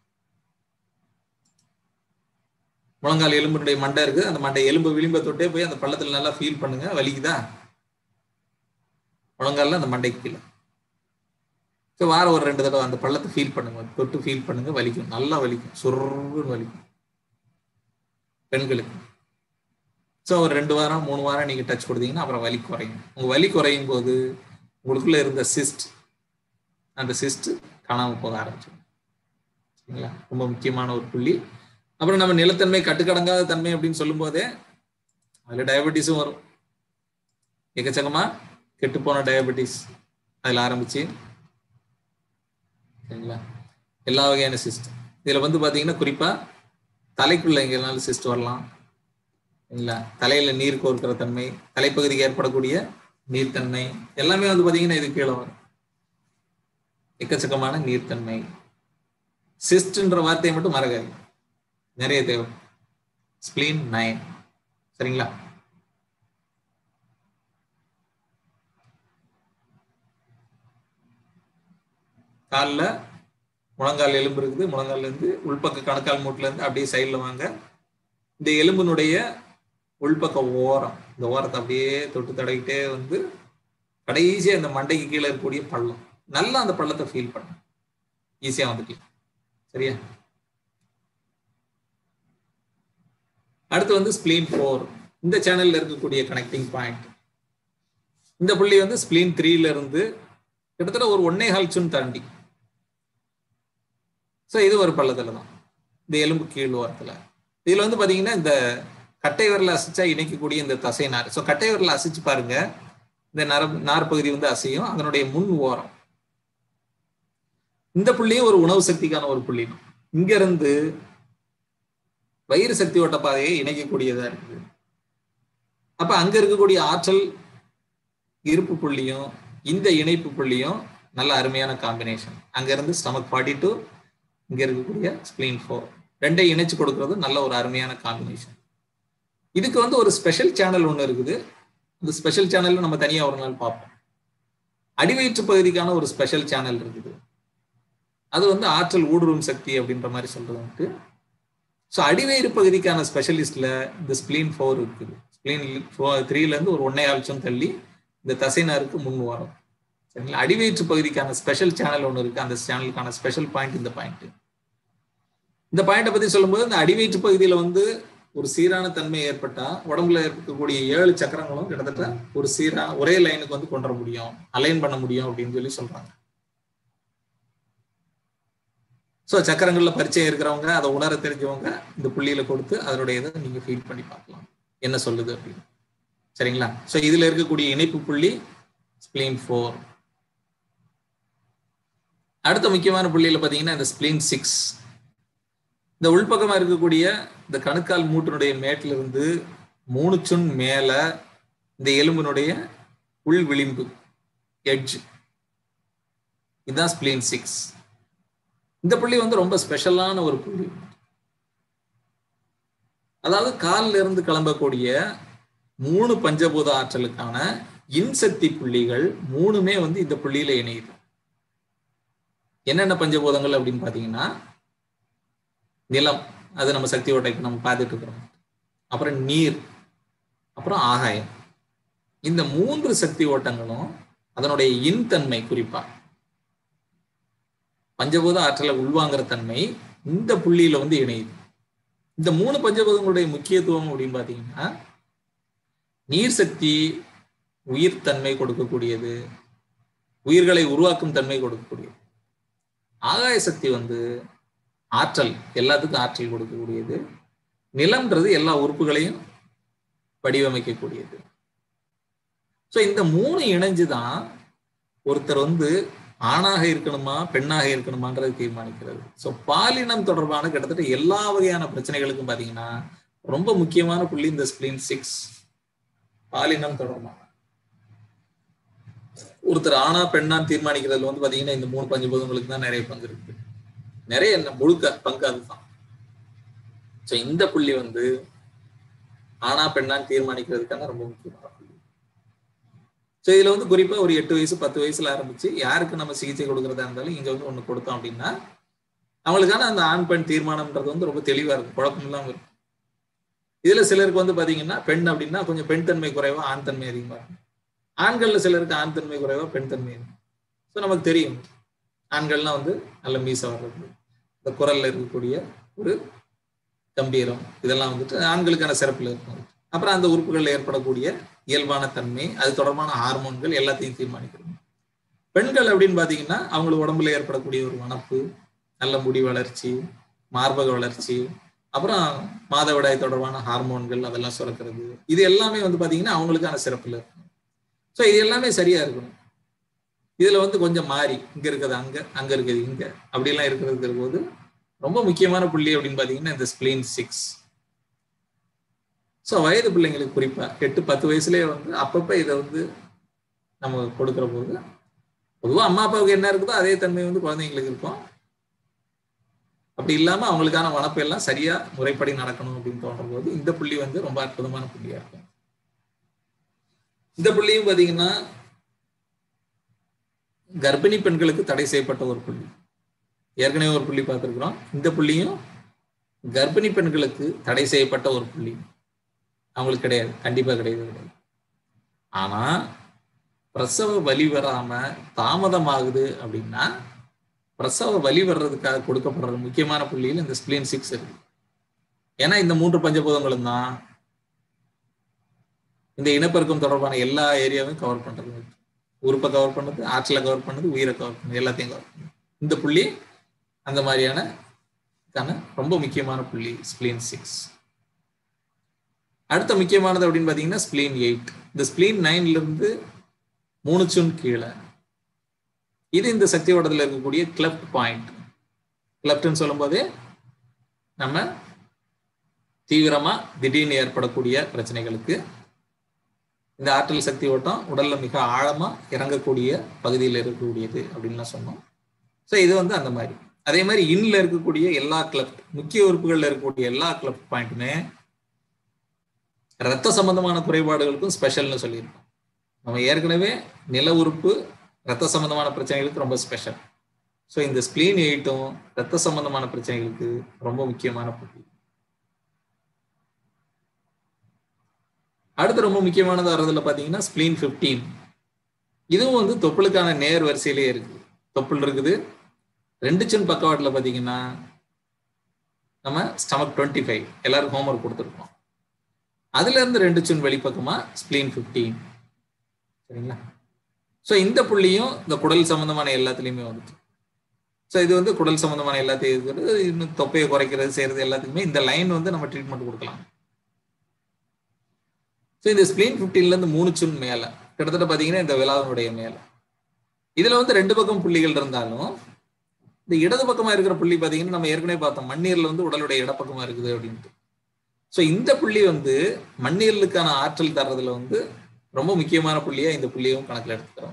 Speaker 1: முழங்கால் எலும்பினுடைய மண்டை இருக்கு அந்த மண்டை எலும்பு விளிம்ப தொட்டே போய் அந்த பள்ளத்துல நல்லா ஃபீல் பண்ணுங்க வலிக்குதா முழங்கால்ல அந்த மண்டைக்கு கீழே ஸோ வாரம் ஒரு ரெண்டு தடவை அந்த பள்ளத்தை ஃபீல் பண்ணுங்க தொட்டு ஃபீல் பண்ணுங்க வலிக்கும் நல்லா வலிக்கும் சுருன்னு வலிக்கும் பெண்களுக்கு ஸோ ஒரு ரெண்டு வாரம் மூணு வாரம் நீங்க டச் கொடுத்தீங்கன்னா அப்புறம் வலி குறையும் உங்க வலி குறையும் போது உங்களுக்குள்ள இருந்த சிஸ்ட் அந்த சிஸ்ட் காணாம போக ஆரம்பிச்சிடும் சரிங்களா ரொம்ப முக்கியமான ஒரு புள்ளி அப்புறம் நம்ம நிலத்தன்மை கட்டுக்கடங்காத தன்மை அப்படின்னு சொல்லும் போதே அதுல டயபெட்டிஸும் வரும் எக்கச்சக்கமா கெட்டு போன டயபெட்டிஸ் அதுல ஆரம்பிச்சு சரிங்களா எல்லா வகையான சிஸ்ட் இதுல வந்து பாத்தீங்கன்னா குறிப்பா தலைக்குள்ள எங்கேனாலும் சிஸ்ட் வரலாம் சரிங்களா தலையில நீர் கோர்க்கிற தன்மை தலைப்பகுதிக்கு ஏற்படக்கூடிய நீர்த்தன்மை எல்லாமே வந்து பாத்தீங்கன்னா இது கீழே வரும் எக்கச்சக்கமான நீர்த்தன்மை சிஸ்ட்ன்ற வார்த்தையை மட்டும் மறக்காது நிறைய தேவை ஸ்பிளீன் நைன் சரிங்களா காலில் முழங்கால் எலும்பு இருக்குது முழங்கால்ல இருந்து உள்பக்க கணக்கால் மூட்டுல இருந்து அப்படியே சைடில் வாங்க இந்த எலும்பினுடைய உள்பக்க ஓரம் இந்த ஓரத்தை அப்படியே தொட்டு தடவிட்டே வந்து கடைசியா இந்த மண்டைக்கு கீழே இருக்கக்கூடிய பள்ளம் நல்லா அந்த பள்ளத்தை ஃபீல் பண்ண ஈஸியா வந்துக்கலாம் சரியா அடுத்து வந்து ஸ்பிளீன் ஃபோர் இந்த சேனல்ல இருக்கக்கூடிய கனெக்டிங் பாயிண்ட் இந்த புள்ளி வந்து ஸ்பிளீன் த்ரீல இருந்து கிட்டத்தட்ட ஒரு ஒன்னே ஹால் சுன் தாண்டி ஸோ இது ஒரு பள்ளத்துல தான் இந்த எலும்பு கீழ் ஓரத்துல இதுல வந்து பாத்தீங்கன்னா இந்த கட்டை விரல அசைச்சா இணைக்கக்கூடிய இந்த தசை நார் ஸோ கட்டை விரல அசைச்சு பாருங்க இந்த நர நார் பகுதி வந்து அசையும் அதனுடைய முன் ஓரம் இந்த புள்ளியும் ஒரு உணவு சக்திக்கான ஒரு புள்ளி இங்க இருந்து வயிறு சக்தி ஓட்ட பாதையை இணைக்கக்கூடியதா இருக்குது அப்ப அங்க இருக்கக்கூடிய ஆற்றல் இருப்பு புள்ளியும் இந்த இணைப்பு புள்ளியும் நல்ல அருமையான காம்பினேஷன் அங்க இருந்து ஸ்டமக் ஃபார்ட்டி டூ இங்க இருக்கக்கூடிய ஸ்பிளீன் ஃபோர் ரெண்டை இணைச்சு கொடுக்கறது நல்ல ஒரு அருமையான காம்பினேஷன் இதுக்கு வந்து ஒரு ஸ்பெஷல் சேனல் ஒன்று இருக்குது இந்த ஸ்பெஷல் சேனல் நம்ம தனியா ஒரு நாள் பார்ப்போம் அடிவயிற்று பகுதிக்கான ஒரு ஸ்பெஷல் சேனல் இருக்குது அது வந்து ஆற்றல் ஊடுருவும் சக்தி அப்படின்ற மாதிரி சொல்றது வந்துட்டு ஸோ அடிவயிறு பகுதிக்கான ஸ்பெஷலிஸ்ட்ல இந்த ஸ்பிளீன் ஃபோர் இருக்குது ஸ்பிளீன் த்ரீல இருந்து ஒரு ஒன்னே ஆல்சம் தள்ளி இந்த தசைனாருக்கு முன் வரும் சரிங்களா அடிவயிற்று பகுதிக்கான ஸ்பெஷல் சேனல் ஒன்று இருக்கு அந்த சேனலுக்கான ஸ்பெஷல் பாயிண்ட் இந்த பாயிண்ட் இந்த பாயிண்ட்டை பத்தி சொல்லும்போது இந்த அடிவயிற்று பகுதியில வந்து ஒரு சீரான தன்மை ஏற்பட்டா உடம்புல இருக்கக்கூடிய ஏழு சக்கரங்களும் கிட்டத்தட்ட ஒரு சீரா ஒரே லைனுக்கு வந்து கொண்டு வர முடியும் அலைன் பண்ண முடியும் அப்படின்னு சொல்லி சொல்றாங்க ஸோ சக்கரங்கள்ல பரிச்சயம் இருக்கிறவங்க அதை உணர தெரிஞ்சவங்க இந்த புள்ளியில கொடுத்து அதனுடைய இதை நீங்க ஃபீல் பண்ணி பார்க்கலாம் என்ன சொல்லுது அப்படின்னு சரிங்களா ஸோ இதுல இருக்கக்கூடிய இணைப்பு புள்ளி ஸ்பிளீன் ஃபோர் அடுத்த முக்கியமான புள்ளியில பாத்தீங்கன்னா இந்த ஸ்பிளீன் சிக்ஸ் இந்த உள்பக்கமா இருக்கக்கூடிய இந்த கணுக்கால் மூட்டினுடைய மேட்டில இருந்து மூணு சுன் மேல இந்த எலும்பினுடைய உள் விளிம்பு எட்ஜ் இதுதான் ஸ்பிளீன் சிக்ஸ் இந்த புள்ளி வந்து ரொம்ப ஸ்பெஷலான ஒரு புள்ளி அதாவது காலில் இருந்து கிளம்பக்கூடிய மூணு பஞ்சபூத ஆற்றலுக்கான இன்சக்தி புள்ளிகள் மூணுமே வந்து இந்த புள்ளியில இணையுது என்னென்ன பஞ்சபூதங்கள் அப்படின்னு பாத்தீங்கன்னா நிலம் அது நம்ம சக்தி ஓட்டைக்கு நம்ம பார்த்துட்டு இருக்கிறோம் அப்புறம் நீர் அப்புறம் ஆகாயம் இந்த மூன்று சக்தி ஓட்டங்களும் அதனுடைய இன்தன்மை குறிப்பா பஞ்சபூத ஆற்றலை உள்வாங்குற தன்மை இந்த புள்ளியில வந்து இணையுது இந்த மூணு பஞ்சபூதங்களுடைய முக்கியத்துவம் அப்படின்னு பாத்தீங்கன்னா நீர் சக்தி உயிர் தன்மை கொடுக்கக்கூடியது உயிர்களை உருவாக்கும் தன்மை கொடுக்கக்கூடியது ஆகாய சக்தி வந்து ஆற்றல் எல்லாத்துக்கும் ஆற்றல் கொடுக்கக்கூடியது நிலம்ன்றது எல்லா உறுப்புகளையும் வடிவமைக்கக்கூடியது ஸோ இந்த மூணு இணைஞ்சுதான் ஒருத்தர் வந்து ஆணாக இருக்கணுமா பெண்ணாக இருக்கணுமான்றது தீர்மானிக்கிறது ஸோ பாலினம் தொடர்பான கிட்டத்தட்ட எல்லா வகையான பிரச்சனைகளுக்கும் பார்த்தீங்கன்னா ரொம்ப முக்கியமான புள்ளி இந்த ஸ்பிளின் சிக்ஸ் பாலினம் தொடர்பான ஒருத்தர் ஆணா பெண்ணான்னு தீர்மானிக்கிறதுல வந்து பாத்தீங்கன்னா இந்த மூணு பஞ்சபூதங்களுக்கு தான் நிறைய பங்கு இருக்கு நிறைய என்ன முழுக்க பங்கு அதுதான் ஸோ இந்த புள்ளி வந்து ஆணா பெண்ணான்னு தீர்மானிக்கிறதுக்கான ரொம்ப முக்கியமான புள்ளி ஸோ இதுல வந்து குறிப்பா ஒரு எட்டு வயசு பத்து வயசுல ஆரம்பிச்சு யாருக்கு நம்ம சிகிச்சை கொடுக்கறதா இருந்தாலும் இங்க வந்து ஒண்ணு கொடுத்தோம் அப்படின்னா அவங்களுக்கான அந்த ஆண் பெண் தீர்மானம்ன்றது வந்து ரொம்ப தெளிவா இருக்கும் குழப்பம் இல்லாம இருக்கும் இதுல சிலருக்கு வந்து பாத்தீங்கன்னா பெண் அப்படின்னா கொஞ்சம் பெண் தன்மை குறைவா ஆண் தன்மை அதிகமா இருக்கும் ஆண்கள்ல சிலருக்கு ஆண் தன்மை குறைவா பெண் தன்மை இருக்கும் ஸோ நமக்கு தெரியும் ஆண்கள்லாம் வந்து நல்ல மீச வர்றது இந்த குரல்ல இருக்கக்கூடிய ஒரு கம்பீரம் இதெல்லாம் வந்துட்டு ஆண்களுக்கான சிறப்புல இருக்கும் அப்புறம் அந்த உறுப்புகளில் ஏற்படக்கூடிய இயல்பான தன்மை அது தொடர்பான ஹார்மோன்கள் எல்லாத்தையும் தீர்மானிக்கிறது பெண்கள் அப்படின்னு பாத்தீங்கன்னா அவங்களுக்கு உடம்புல ஏற்படக்கூடிய ஒரு வனப்பு நல்ல முடி வளர்ச்சி மார்பக வளர்ச்சி அப்புறம் மாதவிடாய் தொடர்பான ஹார்மோன்கள் அதெல்லாம் சுரக்கிறது இது எல்லாமே வந்து பாத்தீங்கன்னா அவங்களுக்கான சிறப்புல இருக்கும் ஸோ இது எல்லாமே சரியா இருக்கணும் இதுல வந்து கொஞ்சம் மாறி இங்க இருக்கிறது அங்க அங்க இருக்கிறது இங்க அப்படிலாம் இருக்கிறது போது ரொம்ப முக்கியமான புள்ளி அப்படின்னு பாத்தீங்கன்னா இந்த ஸ்பிளீன் சிக்ஸ் ஸோ வயது பிள்ளைங்களுக்கு குறிப்பா எட்டு பத்து வயசுலயே வந்து அப்பப்ப இதை வந்து நம்ம கொடுக்குற போது பொதுவா அம்மா அப்பாவுக்கு என்ன இருக்குதோ அதே தன்மை வந்து குழந்தைங்களுக்கு இருக்கும் அப்படி இல்லாம அவங்களுக்கான வனப்பு எல்லாம் சரியா முறைப்படி நடக்கணும் அப்படின்னு தோன்ற போது இந்த புள்ளி வந்து ரொம்ப அற்புதமான புள்ளியா இருக்கும் இந்த புள்ளியும் பாத்தீங்கன்னா கர்ப்பிணி பெண்களுக்கு தடை செய்யப்பட்ட ஒரு புள்ளி ஏற்கனவே ஒரு புள்ளி பார்த்துருக்குறோம் இந்த புள்ளியும் கர்ப்பிணி பெண்களுக்கு தடை செய்யப்பட்ட ஒரு புள்ளி அவங்களுக்கு கிடையாது கண்டிப்பா கிடையாது கிடையாது ஆனா பிரசவ வலி வராம தாமதமாகுது அப்படின்னா பிரசவ வலி வர்றதுக்காக கொடுக்கப்படுற முக்கியமான புள்ளியில் இந்த ஸ்பிளின் சிக்ஸ் இருக்கு ஏன்னா இந்த மூன்று பஞ்சபூதங்களும் தான் இந்த இனப்பெருக்கம் தொடர்பான எல்லா ஏரியாவையும் கவர் பண்றது உறுப்பை கவர் பண்ணது ஆற்றலை கவர் பண்ணது உயிரை கவர் பண்ணது எல்லாத்தையும் கவர் பண்ணது இந்த புள்ளி அந்த மாதிரியான ரொம்ப முக்கியமான புள்ளி ஸ்பிளீன் சிக்ஸ் அடுத்த முக்கியமானது அப்படின்னு பாத்தீங்கன்னா ஸ்பிளீன் எயிட் இந்த ஸ்பிளீன் நைன்ல இருந்து மூணு சுன் கீழே இது இந்த சக்தி ஓட்டத்தில் இருக்கக்கூடிய கிளப்ட் பாயிண்ட் கிளப்ட்னு சொல்லும் போதே நம்ம தீவிரமா திடீர்னு ஏற்படக்கூடிய பிரச்சனைகளுக்கு இந்த ஆற்றல் சக்தி ஓட்டம் உடல்ல மிக ஆழமா இறங்கக்கூடிய பகுதியில் இருக்கக்கூடியது அப்படின்லாம் சொன்னோம் ஸோ இது வந்து அந்த மாதிரி அதே மாதிரி இன்ல இருக்கக்கூடிய எல்லா கிளப்ட் முக்கிய உறுப்புகள்ல இருக்கக்கூடிய எல்லா கிளப்ட் பாயிண்ட்டுமே ரத்த சம்பந்தமான குறைபாடுகளுக்கும் ஸ்பெஷல்னு சொல்லியிருக்கோம் நம்ம ஏற்கனவே நில உறுப்பு ரத்த சம்பந்தமான பிரச்சனைகளுக்கு ரொம்ப ஸ்பெஷல் ஸோ இந்த ஸ்பிளீன் எயிட்டும் ரத்த சம்பந்தமான பிரச்சனைகளுக்கு ரொம்ப முக்கியமான புள்ளி அடுத்து ரொம்ப முக்கியமானது வர்றதுல பாத்தீங்கன்னா ஸ்பிளீன் பிப்டீன் இதுவும் வந்து தொப்புளுக்கான நேர் வரிசையிலேயே இருக்கு தொப்புள் இருக்குது ரெண்டு சின் பக்கவாட்டில் பாத்தீங்கன்னா நம்ம ஸ்டமக் டுவெண்ட்டி ஃபைவ் எல்லாரும் ஹோம்ஒர்க் கொடுத்துருக்கோம் அதுல இருந்து ரெண்டு சின் வெளிப்பக்கமா ஸ்பிளீன் பிப்டீன் சரிங்களா ஸோ இந்த புள்ளியும் இந்த குடல் சம்பந்தமான எல்லாத்துலேயுமே வந்துட்டு ஸோ இது வந்து குடல் சம்பந்தமான எல்லாத்தையும் இருக்கிறது இன்னும் தொப்பையை குறைக்கிறது செய்யறது எல்லாத்துக்குமே இந்த லைன் வந்து நம்ம ட்ரீட்மெண்ட் கொடுக்கலாம் ஸோ இந்த ஸ்பிளீன் ஃபிஃப்டீன்ல இருந்து மூணு சுன் மேல கிட்டத்தட்ட பாத்தீங்கன்னா இந்த விழாவினுடைய மேல இதுல வந்து ரெண்டு பக்கம் புள்ளிகள் இருந்தாலும் இந்த இடது பக்கமா இருக்கிற புள்ளி பாத்தீங்கன்னா நம்ம ஏற்கனவே பார்த்தோம் மண்ணீர்ல வந்து உடலுடைய இடப்பக்கமா இருக்குது அப்படின்ட்டு ஸோ இந்த புள்ளி வந்து மண்ணீரலுக்கான ஆற்றல் தர்றதுல வந்து ரொம்ப முக்கியமான புள்ளியா இந்த புள்ளியும் கணக்குல எடுத்துக்கிறோம்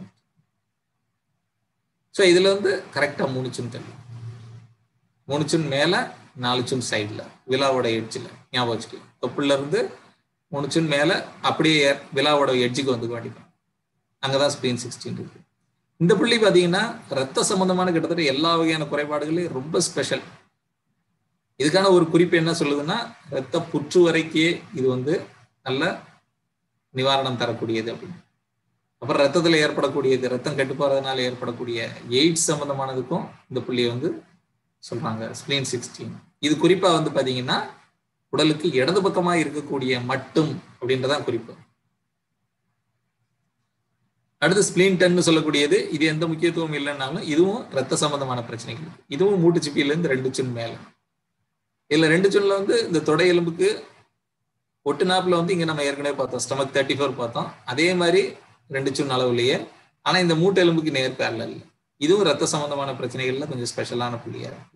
Speaker 1: ஸோ இதுல வந்து கரெக்டா மூணு சுன் தள்ளி மூணு சுன் மேல நாலு சுன் சைட்ல விழாவோட எட்ஜில் ஞாபகம் வச்சுக்கலாம் தொப்புல இருந்து மூணு சுன் மேல அப்படியே விழாவோட எட்ஜுக்கு வந்து காட்டிப்போம் அங்கதான் ஸ்பிளீன் சிக்ஸ்டீன் இருக்கு இந்த புள்ளி பாத்தீங்கன்னா ரத்த சம்பந்தமான கிட்டத்தட்ட எல்லா வகையான குறைபாடுகளையும் ரொம்ப ஸ்பெஷல் இதுக்கான ஒரு குறிப்பு என்ன சொல்லுதுன்னா ரத்த புற்று வரைக்கே இது வந்து நல்ல நிவாரணம் தரக்கூடியது அப்படின்னு அப்புறம் ரத்தத்துல ஏற்படக்கூடியது ரத்தம் கெட்டு போறதுனால ஏற்படக்கூடிய எய்ட்ஸ் சம்பந்தமானதுக்கும் இந்த புள்ளியை வந்து சொல்றாங்க ஸ்பிளீன் சிக்ஸ்டீன் இது குறிப்பா வந்து பாத்தீங்கன்னா உடலுக்கு இடது பக்கமா இருக்கக்கூடிய மட்டும் அப்படின்றதான் குறிப்பு அடுத்து ஸ்பிளீன் டென்னு சொல்லக்கூடியது இது எந்த முக்கியத்துவம் இல்லைன்னாலும் இதுவும் ரத்த சம்பந்தமான பிரச்சனைகள் இதுவும் மூட்டுச்சிப்பியில இருந்து ரெண்டு சுன் மேல இதுல ரெண்டு சுன்ல வந்து இந்த தொடை எலும்புக்கு ஒட்டு நாப்புல வந்து இங்க நம்ம ஏற்கனவே பார்த்தோம் ஸ்டமக் தேர்ட்டி ஃபோர் பார்த்தோம் அதே மாதிரி ரெண்டு சுன் அளவுலயே ஆனா இந்த மூட்டு எலும்புக்கு நேர் பேரல இல்லை இதுவும் ரத்த சம்பந்தமான பிரச்சனைகள்ல கொஞ்சம் ஸ்பெஷலான புள்ளியா இருக்கு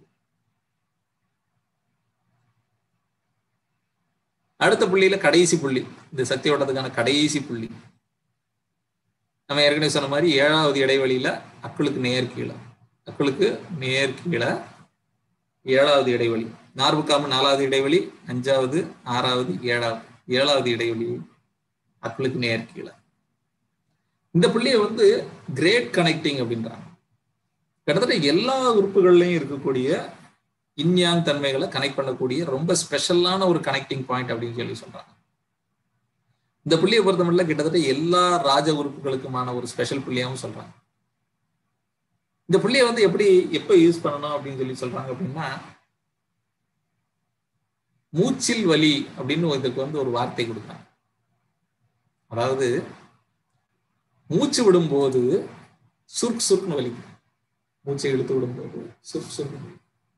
Speaker 1: அடுத்த புள்ளியில கடைசி புள்ளி இந்த சக்தி ஓட்டத்துக்கான கடைசி புள்ளி நம்ம ஏற்கனவே சொன்ன மாதிரி ஏழாவது இடைவெளியில அக்குளுக்கு நேர் கீழே அக்குளுக்கு நேர் கீழே ஏழாவது இடைவெளி நார்புக்காம நாலாவது இடைவெளி அஞ்சாவது ஆறாவது ஏழாவது ஏழாவது இடைவெளி அக்குளுக்கு நேர் கீழே இந்த புள்ளியை வந்து கிரேட் கனெக்டிங் அப்படின்றாங்க கிட்டத்தட்ட எல்லா உறுப்புகள்லையும் இருக்கக்கூடிய இன்யாங் தன்மைகளை கனெக்ட் பண்ணக்கூடிய ரொம்ப ஸ்பெஷலான ஒரு கனெக்டிங் பாயிண்ட் அப்படின்னு சொல்லி சொல்றாங்க இந்த புள்ளியை பொறுத்தமட்டில் கிட்டத்தட்ட எல்லா ராஜ உறுப்புகளுக்குமான ஒரு ஸ்பெஷல் புள்ளியாகவும் சொல்றாங்க இந்த புள்ளியை வந்து எப்படி எப்ப யூஸ் பண்ணணும் அப்படின்னு சொல்லி சொல்றாங்க அப்படின்னா மூச்சில் வலி அப்படின்னு இதுக்கு வந்து ஒரு வார்த்தை கொடுக்குறாங்க அதாவது மூச்சு விடும்போது சுர்க் சுர்க்னு வலிக்கும் மூச்சை இழுத்து விடும்போது சுர்க் சுர்க்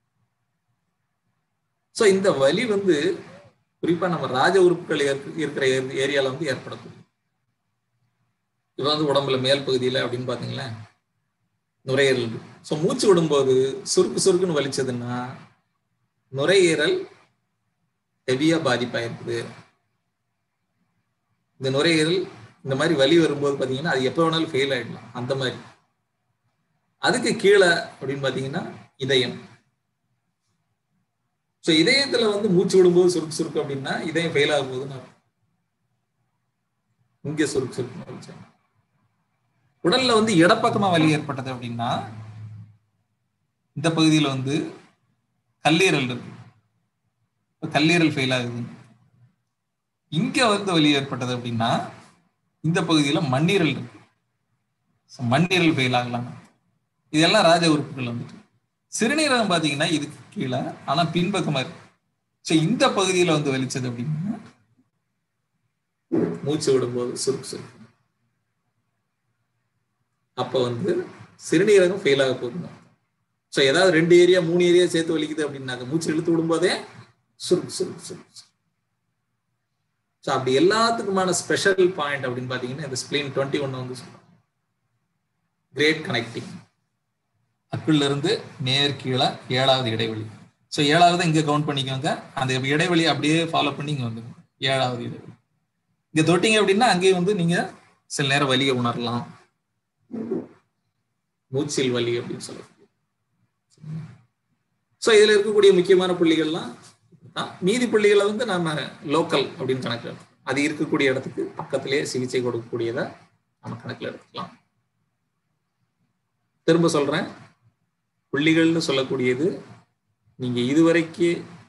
Speaker 1: ஸோ இந்த வலி வந்து குறிப்பா நம்ம ராஜ உறுப்புகள் இருக்கிற ஏரியால வந்து ஏற்படக்கூடிய இது வந்து உடம்புல மேல் பகுதியில அப்படின்னு பாத்தீங்களா நுரையீரல் ஸோ மூச்சு விடும்போது சுருக்கு சுருக்குன்னு வலிச்சதுன்னா நுரையீரல் ஹெவியா பாதிப்பாயிருக்குது இந்த நுரையீரல் இந்த மாதிரி வலி வரும்போது பாத்தீங்கன்னா அது எப்போ வேணாலும் ஃபெயில் ஆயிடலாம் அந்த மாதிரி அதுக்கு கீழே அப்படின்னு பாத்தீங்கன்னா இதயம் ஸோ இதயத்துல வந்து மூச்சு விடும்போது சுருக்கு சுருக்கு அப்படின்னா இதயம் ஃபெயில் ஆகும் போதுன்னு இங்க சுருக்கு சுருக்கு உடல்ல வந்து இடப்பக்கமா வலி ஏற்பட்டது அப்படின்னா இந்த பகுதியில வந்து கல்லீரல் இருக்கு கல்லீரல் ஃபெயில் ஆகுது இங்க வந்து வலி ஏற்பட்டது அப்படின்னா இந்த பகுதியில மண்ணீரல் இருக்கு மண்ணீரல் ஃபெயில் ஆகலாம் இதெல்லாம் ராஜ உறுப்புகள் வந்துட்டு சிறுநீரகம் பாத்தீங்கன்னா இதுக்கு கீழே ஆனா பின்பக்கமா இருக்கு ஸோ இந்த பகுதியில வந்து வலிச்சது அப்படின்னா மூச்சு விடும்போது சுருக்கு சுருக்கு அப்ப வந்து சிறுநீரகம் ஃபெயில் ஆக போகுது ஸோ ஏதாவது ரெண்டு ஏரியா மூணு ஏரியா சேர்த்து வலிக்குது அப்படின்னாக்க மூச்சு இழுத்து விடும்போதே சுருக்கு சுருக்கு சுருக்கு ஸோ அப்படி எல்லாத்துக்குமான ஸ்பெஷல் பாயிண்ட் அப்படின்னு பாத்தீங்கன்னா இந்த ஸ்பிளீன் டுவெண்ட்டி ஒன் வந்து சொல்லுவாங்க கிரேட் கனெக்டிங் அக்குள்ள இருந்து நேர் கீழே ஏழாவது இடைவெளி ஸோ ஏழாவது இங்க கவுண்ட் பண்ணிக்கோங்க அந்த இடைவெளி அப்படியே ஃபாலோ பண்ணி இங்க வந்துருங்க ஏழாவது இடைவெளி இங்க தொட்டிங்க அப்படின்னா அங்கேயும் வந்து நீங்க சில நேரம் வலியை உணரலாம் மூச்சில் வலி அப்படின்னு சொல்லக்கூடிய ஸோ இதுல இருக்கக்கூடிய முக்கியமான புள்ளிகள்லாம் மீதி புள்ளிகளை வந்து நம்ம லோக்கல் அப்படின்னு கணக்கு அது இருக்கக்கூடிய இடத்துக்கு பக்கத்திலேயே சிகிச்சை கொடுக்கக்கூடியதை நம்ம கணக்கில் எடுத்துக்கலாம் திரும்ப சொல்றேன் புள்ளிகள்னு சொல்லக்கூடியது நீங்க இதுவரைக்கு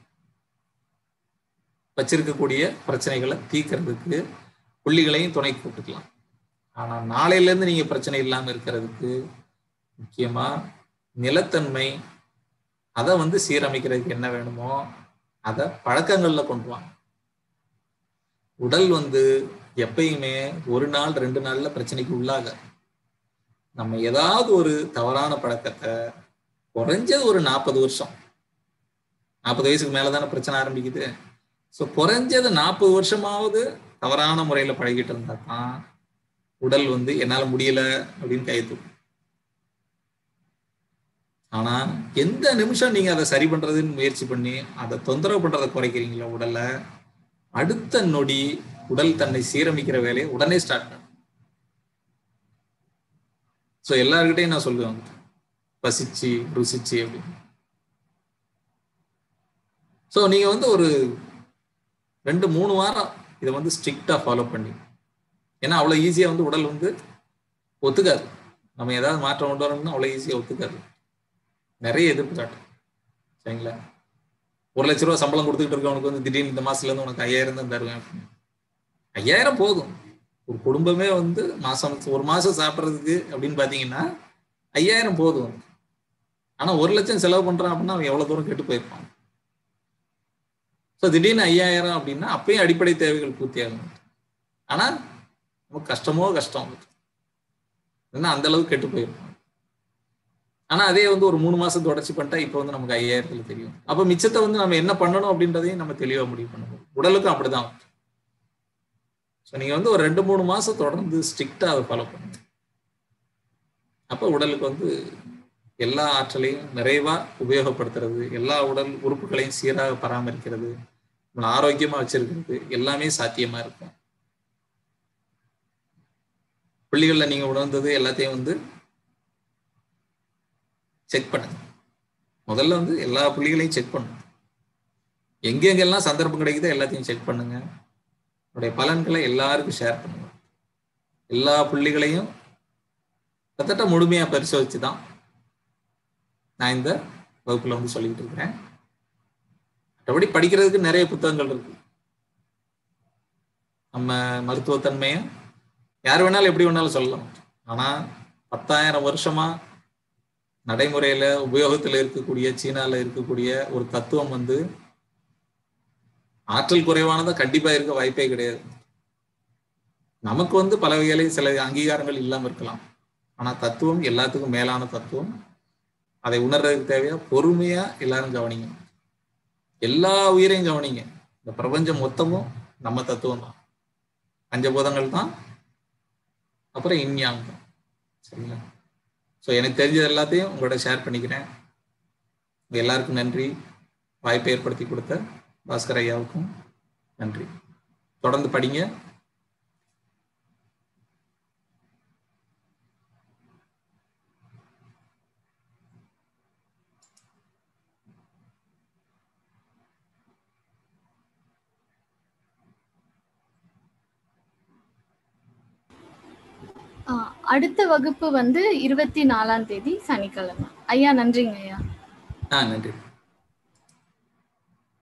Speaker 1: வச்சிருக்கக்கூடிய பிரச்சனைகளை தீர்க்கறதுக்கு புள்ளிகளையும் துணை கூட்டுக்கலாம் ஆனா நாளையில இருந்து நீங்க பிரச்சனை இல்லாம இருக்கிறதுக்கு முக்கியமா நிலத்தன்மை அதை வந்து சீரமைக்கிறதுக்கு என்ன வேணுமோ அதை பழக்கங்கள்ல கொண்டு வாங்க உடல் வந்து எப்பயுமே ஒரு நாள் ரெண்டு நாள்ல பிரச்சனைக்கு உள்ளாக நம்ம ஏதாவது ஒரு தவறான பழக்கத்தை குறைஞ்சது ஒரு நாற்பது வருஷம் நாற்பது வயசுக்கு மேலதானே பிரச்சனை ஆரம்பிக்குது ஸோ குறைஞ்சது நாற்பது வருஷமாவது தவறான முறையில பழகிட்டு இருந்தா தான் உடல் வந்து என்னால முடியல அப்படின்னு கைத்து ஆனா எந்த நிமிஷம் நீங்க அதை சரி பண்றதுன்னு முயற்சி பண்ணி அதை தொந்தரவு பண்றதை குறைக்கிறீங்களோ உடல்ல அடுத்த நொடி உடல் தன்னை சீரமைக்கிற வேலையை உடனே ஸ்டார்ட் பண்ணும் ஸோ எல்லாருக்கிட்டையும் நான் சொல்லுவேன் பசிச்சு ருசிச்சு அப்படின்னு ஸோ நீங்க வந்து ஒரு ரெண்டு மூணு வாரம் இதை வந்து ஸ்ட்ரிக்டா ஃபாலோ பண்ணி ஏன்னா அவ்வளோ ஈஸியா வந்து உடல் வந்து ஒத்துக்காது நம்ம ஏதாவது மாற்றம் கொண்டு வரணும்னா அவ்வளோ ஈஸியா ஒத்துக்காது நிறைய எதிர்ப்பு காட்டும் சரிங்களா ஒரு லட்ச ரூபா சம்பளம் கொடுத்துக்கிட்டு இருக்கவனுக்கு வந்து திடீர்னு இந்த மாசத்துல இருந்து உனக்கு ஐயாயிரம் தான் தருவேன் அப்படின்னு. ஐயாயிரம் போதும் ஒரு குடும்பமே வந்து மாசம் ஒரு மாசம் சாப்பிட்றதுக்கு அப்படின்னு பாத்தீங்கன்னா ஐயாயிரம் போதும் ஆனா ஒரு லட்சம் செலவு பண்றான் அப்படின்னா அவன் எவ்வளவு தூரம் கெட்டு போயிருப்பான் ஸோ திடீர்னு ஐயாயிரம் அப்படின்னா அப்பயும் அடிப்படை தேவைகள் பூர்த்தி ஆகும் ஆனா நமக்கு கஷ்டமோ கஷ்டம் ஏன்னா அந்த அளவுக்கு கெட்டு போயிருப்பான் ஆனா அதே வந்து ஒரு மூணு மாசம் தொடர்ச்சி பண்ணிட்டா இப்போ வந்து நமக்கு ஐயாயிரத்துல தெரியும் அப்ப மிச்சத்தை வந்து நம்ம என்ன பண்ணணும் அப்படின்றதையும் நம்ம தெளிவா முடிவு பண்ணணும் உடலுக்கும் அப்படிதான் ஸோ நீங்க வந்து ஒரு ரெண்டு மூணு மாசம் தொடர்ந்து ஸ்ட்ரிக்டா அதை ஃபாலோ பண்ணுங்க அப்ப உடலுக்கு வந்து எல்லா ஆற்றலையும் நிறைவா உபயோகப்படுத்துறது எல்லா உடல் உறுப்புகளையும் சீராக பராமரிக்கிறது நம்மளை ஆரோக்கியமா வச்சிருக்கிறது எல்லாமே சாத்தியமா இருக்கும் புள்ளிகள்ல நீங்க உணர்ந்தது எல்லாத்தையும் வந்து செக் பண்ணுங்க முதல்ல வந்து எல்லா புள்ளிகளையும் செக் பண்ணுங்க எங்கெங்கெல்லாம் சந்தர்ப்பம் கிடைக்குதோ எல்லாத்தையும் செக் பண்ணுங்க உடைய பலன்களை எல்லாருக்கும் ஷேர் பண்ணுங்க எல்லா புள்ளிகளையும் கிட்டத்தட்ட முழுமையா பரிசோதிச்சு தான் நான் இந்த வகுப்புல வந்து சொல்லிக்கிட்டு இருக்கிறேன் மற்றபடி படிக்கிறதுக்கு நிறைய புத்தகங்கள் இருக்கு நம்ம மருத்துவத்தன்மையை யார் வேணாலும் எப்படி வேணாலும் சொல்லலாம் ஆனா பத்தாயிரம் வருஷமா நடைமுறையில உபயோகத்துல இருக்கக்கூடிய சீனால இருக்கக்கூடிய ஒரு தத்துவம் வந்து ஆற்றல் குறைவானதா கண்டிப்பா இருக்க வாய்ப்பே கிடையாது நமக்கு வந்து பல வகையில சில அங்கீகாரங்கள் இல்லாம இருக்கலாம் ஆனா தத்துவம் எல்லாத்துக்கும் மேலான தத்துவம் அதை உணர்றதுக்கு தேவையா பொறுமையா எல்லாரும் கவனிங்க எல்லா உயிரையும் கவனிங்க இந்த பிரபஞ்சம் மொத்தமும் நம்ம தத்துவம் தான் பஞ்சபூதங்கள் தான் அப்புறம் இன்யாங் தான் சரிங்களா ஸோ எனக்கு தெரிஞ்சது எல்லாத்தையும் உங்களோட ஷேர் பண்ணிக்கிறேன் உங்க எல்லாருக்கும் நன்றி வாய்ப்பை ஏற்படுத்தி கொடுத்த பாஸ்கர் ஐயாவுக்கும் நன்றி தொடர்ந்து படிங்க
Speaker 2: ஆ, அடுத்த வகுப்பு வந்து இருபத்தி நாலாம் தேதி சனிக்கிழமை ஐயா நன்றிங்க ஐயா
Speaker 1: ஆ நன்றி